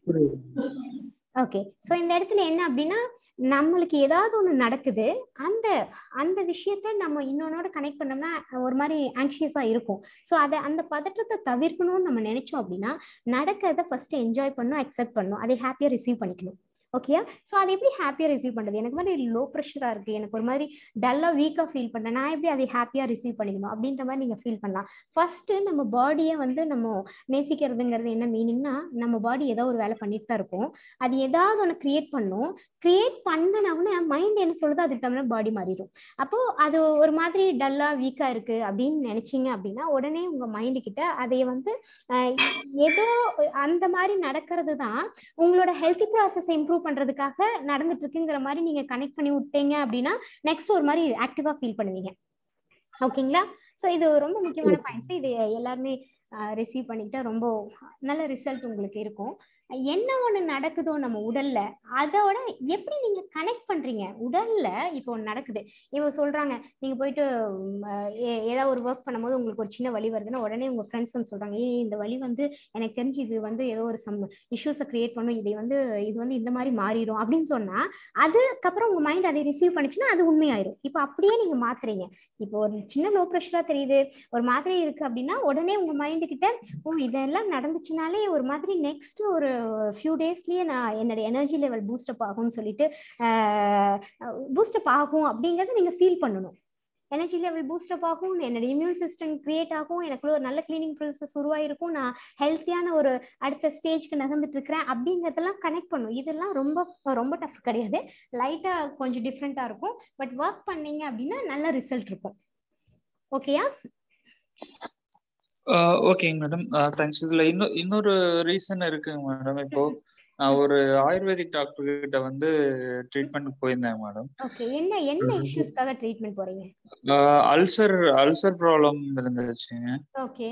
ஓகே ஸோ இந்த இடத்துல என்ன அப்படின்னா நம்மளுக்கு ஏதாவது ஒன்று நடக்குது அந்த அந்த விஷயத்த நம்ம இன்னொன்னோட கனெக்ட் பண்ணோம்னா ஒரு மாதிரி ஆங்ஷியஸாக இருக்கும் ஸோ அதை அந்த பதற்றத்தை தவிர்க்கணும்னு நம்ம நினைச்சோம் அப்படின்னா நடக்கிறத ஃபர்ஸ்ட் என்ஜாய் பண்ணணும் அக்செப்ட் பண்ணணும் அதை ஹாப்பியாக ரிசீவ் பண்ணிக்கணும் ஓகேயா ஸோ அதை எப்படி ஹாப்பியாக ரிசீவ் பண்ணுறது எனக்கு மாதிரி லோ ப்ரெஷராக இருக்குது எனக்கு ஒரு மாதிரி டல்லாக வீக்காக ஃபீல் பண்ணேன் நான் எப்படி அதை ஹாப்பியாக ரிசீவ் பண்ணிக்கணும் அப்படின்ற மாதிரி நீங்கள் ஃபீல் பண்ணலாம் ஃபர்ஸ்ட்டு நம்ம பாடியை வந்து நம்ம நேசிக்கிறதுங்கிறது என்ன மீனிங்னா நம்ம பாடி ஏதோ ஒரு வேலை பண்ணிட்டு தான் இருக்கும் அது ஏதாவது ஒன்று கிரியேட் பண்ணும் கிரியேட் பண்ணனவுடனே மைண்ட் என்ன சொல்லுதோ அதுக்கு தகுந்த பாடி மாறிடும் அப்போ அது ஒரு மாதிரி டல்லா வீக்கா இருக்கு அப்படின்னு நினைச்சீங்க அப்படின்னா உடனே உங்க மைண்டு கிட்ட அதை வந்து அஹ், ஏதோ அந்த மாதிரி நடக்கிறது தான் உங்களோட ஹெல்த்தி ப்ராசஸ் இம்ப்ரூவ் பண்றதுக்காக நடந்துட்டு இருக்குங்கிற மாதிரி நீங்க கனெக்ட் பண்ணி விட்டீங்க அப்படின்னா நெக்ஸ்ட் ஒரு மாதிரி ஆக்டிவா ஃபீல் பண்ணுவீங்க ஓகேங்களா ஸோ இது ரொம்ப முக்கியமான பாயிண்ட்ஸ் இது எல்லாருமே ரிசீவ் பண்ணிக்கிட்டா ரொம்ப நல்ல ரிசல்ட் உங்களுக்கு இருக்கும் என்ன ஒண்ணு நடக்குதோ நம்ம உடல்ல அதோட எப்படி நீங்க கனெக்ட் பண்றீங்க உடல்ல இப்போ ஒண்ணு நடக்குது இப்போ சொல்றாங்க நீங்க போயிட்டு உம், அஹ், ஏ- ஏதாவது ஒரு ஒர்க் பண்ணும்போது உங்களுக்கு ஒரு சின்ன வலி வருதுன்னா உடனே உங்க ஃப்ரெண்ட்ஸ் வந்து சொல்றாங்க ஏய் இந்த வலி வந்து எனக்கு தெரிஞ்சு இது வந்து ஏதோ ஒரு சம் இஷ்யூஸை கிரியேட் பண்ணும் இதை வந்து இது வந்து இந்த மாதிரி மாறிடும் அப்படின்னு சொன்னா அதுக்கப்புறம் உங்க மைண்ட் அதை ரிசீவ் பண்ணுச்சுன்னா அது உண்மையாயிரும் இப்போ அப்படியே நீங்க மாத்துறீங்க இப்போ ஒரு சின்ன லோ ப்ரெஷரா தெரியுது ஒரு மாதிரி இருக்கு அப்படின்னா உடனே உங்க மைண்டு கிட்ட ஓ இதெல்லாம் நடந்துச்சுனாலே ஒரு மாதிரி நெக்ஸ்ட் ஒரு ஃபியூ டேஸ்லயே நான் என்னோட எனர்ஜி லெவல் பூஸ்டப் ஆகும்னு சொல்லிட்டு பூஸ்டப் ஆகும் அப்படிங்கறத நீங்க ஃபீல் பண்ணணும் எனர்ஜி லெவல் பூஸ்டப் ஆகும் என்னோட இம்யூன் சிஸ்டம் கிரியேட் ஆகும் எனக்குள்ள ஒரு நல்ல கிளீனிங் ப்ராசஸ் உருவாயிருக்கும் நான் ஹெல்த்தியான ஒரு அடுத்த ஸ்டேஜ்க்கு நகர்ந்துட்டு இருக்கிறேன் அப்படிங்கறதெல்லாம் கனெக்ட் பண்ணும் இதெல்லாம் ரொம்ப ரொம்ப டஃப் கிடையாது லைட்டா கொஞ்சம் டிஃப்ரெண்டா இருக்கும் பட் ஒர்க் பண்ணீங்க அப்படின்னா நல்ல ரிசல்ட் இருக்கும் ஓகேயா ஓகேங்க மேடம் தேங்க்ஸ் இதுல இன்னும் இன்னொரு ரீசன் இருக்குங்க மேடம் இப்போ நான் ஒரு ஆயுர்வேதிக் டாக்டர் கிட்ட வந்து ட்ரீட்மெண்ட் போயிருந்தேன் மேடம் ஓகே என்ன என்ன இஷ்யூஸ்க்காக ட்ரீட்மெண்ட் போறீங்க அல்சர் அல்சர் ப்ராப்ளம் இருந்துச்சுங்க ஓகே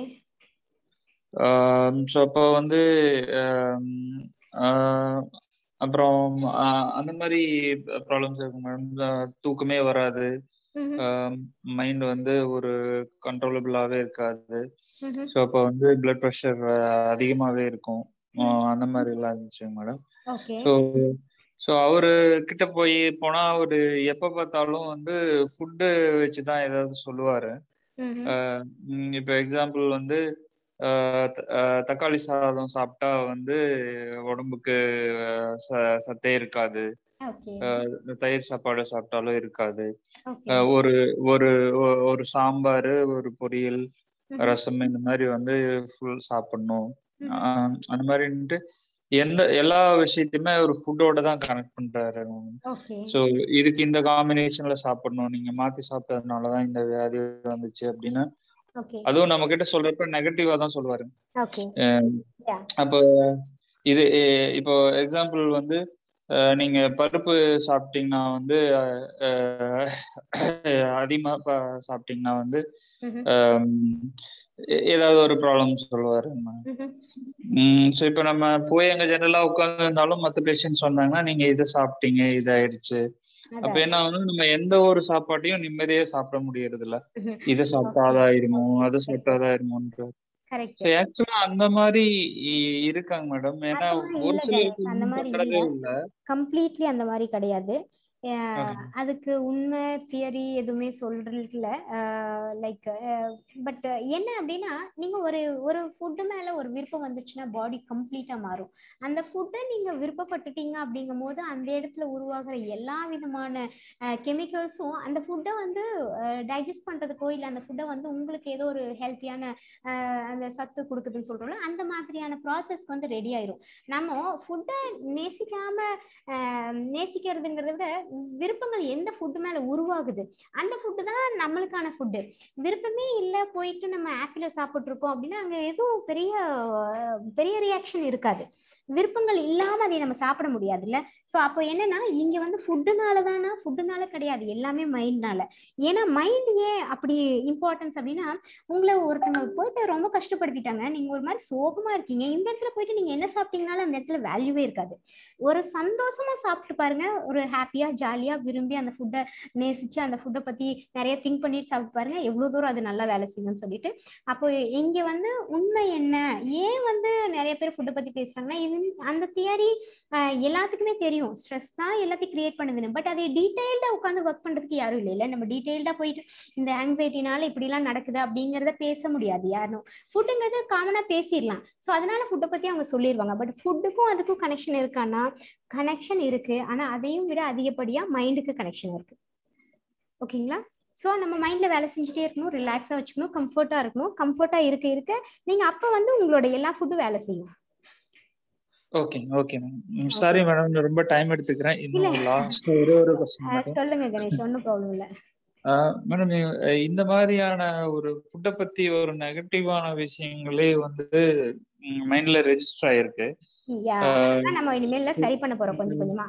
ஸோ அப்போ வந்து ஆம், ஆஹ், அப்புறம் ஆஹ், அந்த மாதிரி ப்ராப்ளம்ஸ் இருக்கு மேடம் தூக்கமே வராது மைண்ட் வந்து ஒரு கண்ட்ரோலபிளாவே இருக்காது ஸோ அப்போ வந்து பிளட் ப்ரெஷர் அதிகமாவே இருக்கும் ஆஹ், அந்த மாதிரி எல்லாம் இருந்துச்சு மேடம் ஓகே ஸோ ஸோ அவரு கிட்ட போய் போனா அவரு எப்ப பார்த்தாலும் வந்து ஃபுட்டு வச்சு தான் ஏதாவது சொல்லுவாரு ஆஹ் உம் இப்போ எக்ஸாம்பிள் வந்து ஆஹ் த- ஆஹ் தக்காளி சாதம் சாப்பிட்டா வந்து உடம்புக்கு ஆஹ் ச- சத்தே இருக்காது ஓகே ஆஹ் தயிர் சாப்பாடு சாப்பிட்டாலும் இருக்காது ஓகே ஆஹ் ஒரு ஒரு ஒ- ஒரு சாம்பார் ஒரு பொரியல் ரசம் இந்த மாதிரி வந்து ஃபுல் சாப்பிடணும் ஆஹ் அந்த மாதிரின்ட்டு எந்த எல்லா விஷயத்தையுமே ஒரு ஃபுட்டோட தான் கனெக்ட் பண்றாரு ஓகே ஸோ இதுக்கு இந்த காம்பினேஷன்ல சாப்பிடணும் நீங்க மாத்தி சாப்பிட்டதுனாலதான் இந்த வியாதி வந்துச்சு அப்படின்னு ஓகே அதுவும் நம்ம கிட்ட சொல்றப்ப நெகட்டிவா தான் சொல்லுவாரு ஓகே அஹ் Yeah. அப்போ இது எ- இப்போ எக்ஸாம்பிள் வந்து அஹ் நீங்க பருப்பு சாப்பிட்டீங்கன்னா வந்து அஹ், அதிகமா ப- சாப்பிட்டீங்கன்னா வந்து அஹ், எ- ஏதாவது ஒரு ப்ராப்ளம் சொல்லுவாரு ஸோ இப்போ நம்ம போய் அங்க ஜெனரலா உட்காந்துருந்தாலும் மற்ற பேஷண்ட்ஸ் வந்தாங்கன்னா நீங்க இதை சாப்பிட்டீங்க இதாயிடுச்சு அப்ப என்ன ஆகுது நம்ம எந்த ஒரு சாப்பாட்டையும் நிம்மதியா சாப்பிட முடியறது இல்ல இதை சாப்பிட்டா அதாயிருமோ அதை சாப்பிட்டா அதாயிருமோன்ற கரெக்ட் ஆக்சுவலா அந்த மாதிரி இ- இருக்காங்க மேடம் ஏன்னா அதெல்லாம் ஒரு இல்ல சிலருக்கு கணேஷ், அந்த ஒண்ணும் மாதிரி பண்றதே இல்ல. இல்ல கம்ப்ளீட்லி அந்த மாதிரி கிடையாது அதுக்கு உண்மை தியரி எதுவுமே சொல்றதுல லைக் பட் என்ன அப்படின்னா நீங்க ஒரு ஒரு ஃபுட்டு மேல ஒரு விருப்பம் வந்துச்சுன்னா பாடி கம்ப்ளீட்டா மாறும் அந்த ஃபுட்டை நீங்க விருப்பப்பட்டுட்டீங்க அப்படிங்கும் போது அந்த இடத்துல உருவாகிற எல்லா விதமான கெமிக்கல்ஸும் அந்த ஃபுட்டை வந்து டைஜஸ்ட் பண்றதுக்கோ இல்லை அந்த ஃபுட்டை வந்து உங்களுக்கு ஏதோ ஒரு ஹெல்த்தியான அந்த சத்து கொடுக்குதுன்னு சொல்றோம்ல அந்த மாதிரியான ப்ராசஸ்க்கு வந்து ரெடி ஆயிரும் நம்ம ஃபுட்டை நேசிக்காம நேசிக்கிறதுங்கிறத விட விருப்பங்கள் எந்த ஃபுட்டு மேல உருவாகுது அந்த ஃபுட்டு தான் நம்மளுக்கான ஃபுட்டு விருப்பமே இல்லை போயிட்டு நம்ம ஆப்பிள சாப்பிட்டு இருக்கோம் அப்படின்னா அங்க எதுவும் பெரிய பெரிய ரியாக்ஷன் இருக்காது விருப்பங்கள் இல்லாம அதை நம்ம சாப்பிட முடியாதுல்ல ஸோ அப்போ என்னன்னா இங்க வந்து ஃபுட்டுனால தானா ஃபுட்டுனால கிடையாது எல்லாமே மைண்ட்னால ஏன்னா மைண்ட் ஏன் அப்படி இம்பார்ட்டன்ஸ் அப்படின்னா உங்களை ஒருத்தவங்க போயிட்டு ரொம்ப கஷ்டப்படுத்திட்டாங்க நீங்க ஒரு மாதிரி சோகமா இருக்கீங்க இந்த இடத்துல போயிட்டு நீங்க என்ன சாப்பிட்டீங்கனாலும் அந்த இடத்துல வேல்யூவே இருக்காது ஒரு சந்தோஷமா சாப்பிட்டு பாருங்க ஒரு ஹாப்பியா ஜாலியா விரும்பி அந்த ஃபுட்டை நேசிச்சு அந்த ஃபுட்டை பத்தி நிறைய திங்க் பண்ணிட்டு சாப்பிட்டு பாருங்க எவ்வளவு தூரம் அது நல்லா வேலை செய்யும்னு சொல்லிட்டு அப்போ இங்க வந்து உண்மை என்ன ஏன் வந்து நிறைய பேர் ஃபுட்டை பத்தி பேசுறாங்கன்னா இது அந்த தியரி எல்லாத்துக்குமே தெரியும் ஸ்ட்ரெஸ் தான் எல்லாத்தையும் கிரியேட் பண்ணுதுன்னு பட் அதை டீடைல்டா உட்காந்து ஒர்க் பண்றதுக்கு யாரும் இல்லை இல்லை நம்ம டீடைல்டா போயிட்டு இந்த ஆங்ஸைட்டினால இப்படிலாம் நடக்குது அப்படிங்கிறத பேச முடியாது யாரும் ஃபுட்டுங்கிறது காமனா பேசிடலாம் ஸோ அதனால ஃபுட்டை பத்தி அவங்க சொல்லிடுவாங்க பட் ஃபுட்டுக்கும் அதுக்கும் கனெக்ஷன் இருக்கான்னா கனெக்ஷன் இருக்கு ஆனா அதையும் விட அதிகப்படியா மைண்டுக்கு கனெக்ஷன் இருக்கு ஓகேங்களா ஸோ நம்ம மைண்ட்ல வேலை செஞ்சுட்டே இருக்கணும் ரிலாக்ஸா வச்சுக்கணும் கம்ஃபர்ட்டா இருக்கணும் கம்ஃபர்ட்டா இருக்க இருக்க நீங்க அப்ப வந்து உங்களோட எல்லா ஃபுட்டும் வேலை செய்யும் okay okay ma'am sorry madam ரொம்ப டைம் எடுத்துக்கிறேன் இன்னும் லாஸ்ட் ஒரே ஒரு கொஸ்டின் சொல்லுங்க கணேஷ் ஒன்றும் ப்ராப்ளம் இல்லை மேடம் இந்த மாதிரியான ஒரு ஃபுட்டை பத்தி ஒரு நெகட்டிவான விஷயங்களே வந்து மைண்ட்ல ரெஜிஸ்டர் ஆயிருக்கு நம்ம இனிமேல சரி பண்ண போறோம் கொஞ்சம் கொஞ்சமா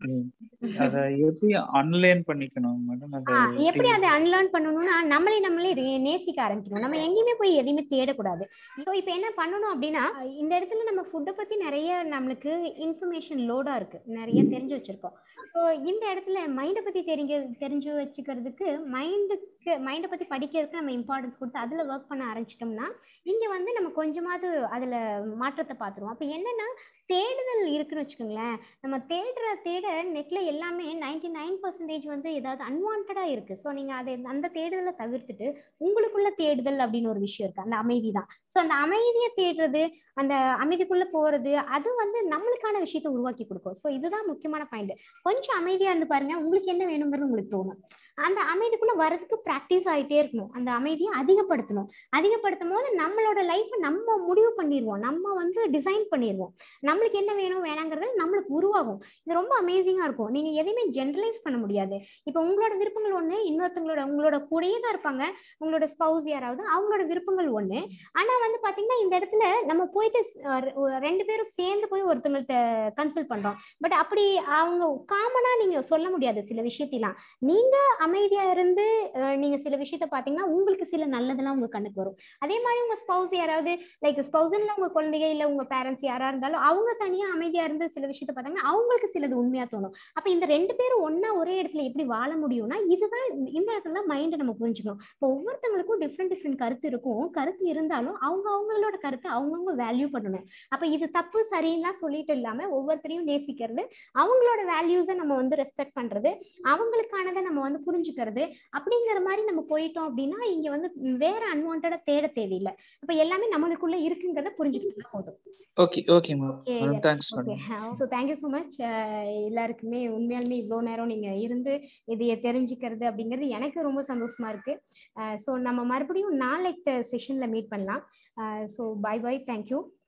அத எப்படி அன்லேர்ன் பண்ணிக்கணும் மேடம் அத எப்படி அதை அன்லேர்ன் பண்ணணும்னா நம்மளே நம்மளே நேசிக்க ஆரம்பிக்கணும் நம்ம எங்கேயுமே போய் எதையுமே தேடக்கூடாது ஸோ இப்போ என்ன பண்ணணும் அப்படின்னா இந்த இடத்துல நம்ம ஃபுட்டை பத்தி நிறைய நம்மளுக்கு இன்ஃபர்மேஷன் லோடா இருக்கு நிறைய தெரிஞ்சு வச்சிருக்கோம் ஸோ இந்த இடத்துல மைண்டை பத்தி தெரிஞ்சு தெரிஞ்சு வச்சுக்கிறதுக்கு மைண்டுக்கு மைண்டை பத்தி படிக்கிறதுக்கு நம்ம இம்பார்ட்டன்ஸ் கொடுத்து அதுல ஒர்க் பண்ண ஆரம்பிச்சிட்டோம்னா இங்க வந்து நம்ம கொஞ்சமாவது அதுல மாற்றத்தை பார்த்துருவோம் அப்போ என்னன்னா தேடுதல் இருக்குன்னு வச்சுக்கோங்களேன் நம்ம தேடுற தேட நெட்ல எல்லாமே நைன்டி நைன் பர்சன்டேஜ் வந்து ஏதாவது அன்வான்டா இருக்கு ஸோ நீங்க அதை அந்த தேடுதலை தவிர்த்துட்டு உங்களுக்குள்ள தேடுதல் அப்படின்னு ஒரு விஷயம் இருக்கு அந்த அமைதி தான் ஸோ அந்த அமைதியை தேடுறது அந்த அமைதிக்குள்ள போறது அது வந்து நம்மளுக்கான விஷயத்த உருவாக்கி கொடுக்கும் ஸோ இதுதான் முக்கியமான பாயிண்ட் கொஞ்சம் அமைதியா இருந்து பாருங்க உங்களுக்கு என்ன வேணுங்கிறது உங்களுக்கு தோணும் அந்த அமைதிக்குள்ள வரதுக்கு ப்ராக்டிஸ் ஆகிட்டே இருக்கணும் அந்த அமைதியை அதிகப்படுத்தணும் அதிகப்படுத்தும் போது நம்மளோட லைஃப்பை நம்ம முடிவு பண்ணிடுவோம் நம்ம வந்து டிசைன் பண்ணிடுவோம் நம்மளுக்கு என்ன வேணும் வேணாங்கிறது நம்மளுக்கு உருவாகும் இது ரொம்ப அமேசிங்கா இருக்கும் நீங்க எதையுமே ஜென்ரலைஸ் பண்ண முடியாது இப்போ உங்களோட விருப்பங்கள் ஒண்ணு இன்னொருத்தவங்களோட உங்களோட கூடயே தான் இருப்பாங்க உங்களோட ஸ்பௌஸ் யாராவது அவங்களோட விருப்பங்கள் ஒண்ணு ஆனா வந்து பாத்தீங்கன்னா இந்த இடத்துல நம்ம போயிட்டு ரெண்டு பேரும் சேர்ந்து போய் ஒருத்தவங்கள்ட்ட கன்சல்ட் பண்றோம் பட் அப்படி அவங்க காமனா நீங்க சொல்ல முடியாது சில விஷயத்தெல்லாம் நீங்க அமைதியா இருந்து நீங்க சில விஷயத்த பாத்தீங்கன்னா உங்களுக்கு சில நல்லதெல்லாம் உங்க கண்ணுக்கு வரும் அதே மாதிரி உங்க ஸ்பௌஸ் யாராவது லைக் ஸ்பௌஸ்ல உங்க குழந்தைங்க இல்ல உங்க பேரண்ட்ஸ் யாரா இருந்தாலும் அவங்க தனியா அமைதியா இருந்து சில விஷயத்த பாத்தீங்கன்னா அவங்களுக்கு சிலது உண்மையா தோணும் அப்ப இந்த ரெண்டு பேரும் ஒன்னா ஒரே இடத்துல எப்படி வாழ முடியும்னா இதுதான் இந்த இடத்துல தான் மைண்டை நம்ம புரிஞ்சுக்கணும் இப்போ ஒவ்வொருத்தவங்களுக்கும் டிஃப்ரெண்ட் டிஃப்ரெண்ட் கருத்து இருக்கும் கருத்து இருந்தாலும் அவங்க அவங்களோட கருத்தை அவங்கவுங்க வேல்யூ பண்ணணும் அப்ப இது தப்பு சரின்னா சொல்லிட்டு இல்லாம ஒவ்வொருத்தரையும் நேசிக்கிறது அவங்களோட வேல்யூஸை நம்ம வந்து ரெஸ்பெக்ட் பண்றது அவங்களுக்கானதை நம்ம வந்து புரிஞ்சுக்கிறது அப்படிங்கிற மாதிரி நம்ம போயிட்டோம் அப்படின்னா இங்க வந்து வேற அன்வான்டா தேட தேவையில்லை அப்ப எல்லாமே நம்மளுக்குள்ள இருக்குங்கிறத புரிஞ்சுக்கிட்டா போதும் okay okay ma'am thanks madam so thank you so much எல்லாருக்குமே உண்மையாலுமே இவ்வளோ நேரம் நீங்க இருந்து இதைய தெரிஞ்சுக்கிறது அப்படிங்கிறது எனக்கு ரொம்ப சந்தோஷமா இருக்கு ஸோ நம்ம மறுபடியும் நாளைக்கு செஷன்ல மீட் பண்ணலாம் ஸோ பை பை தேங்க்யூ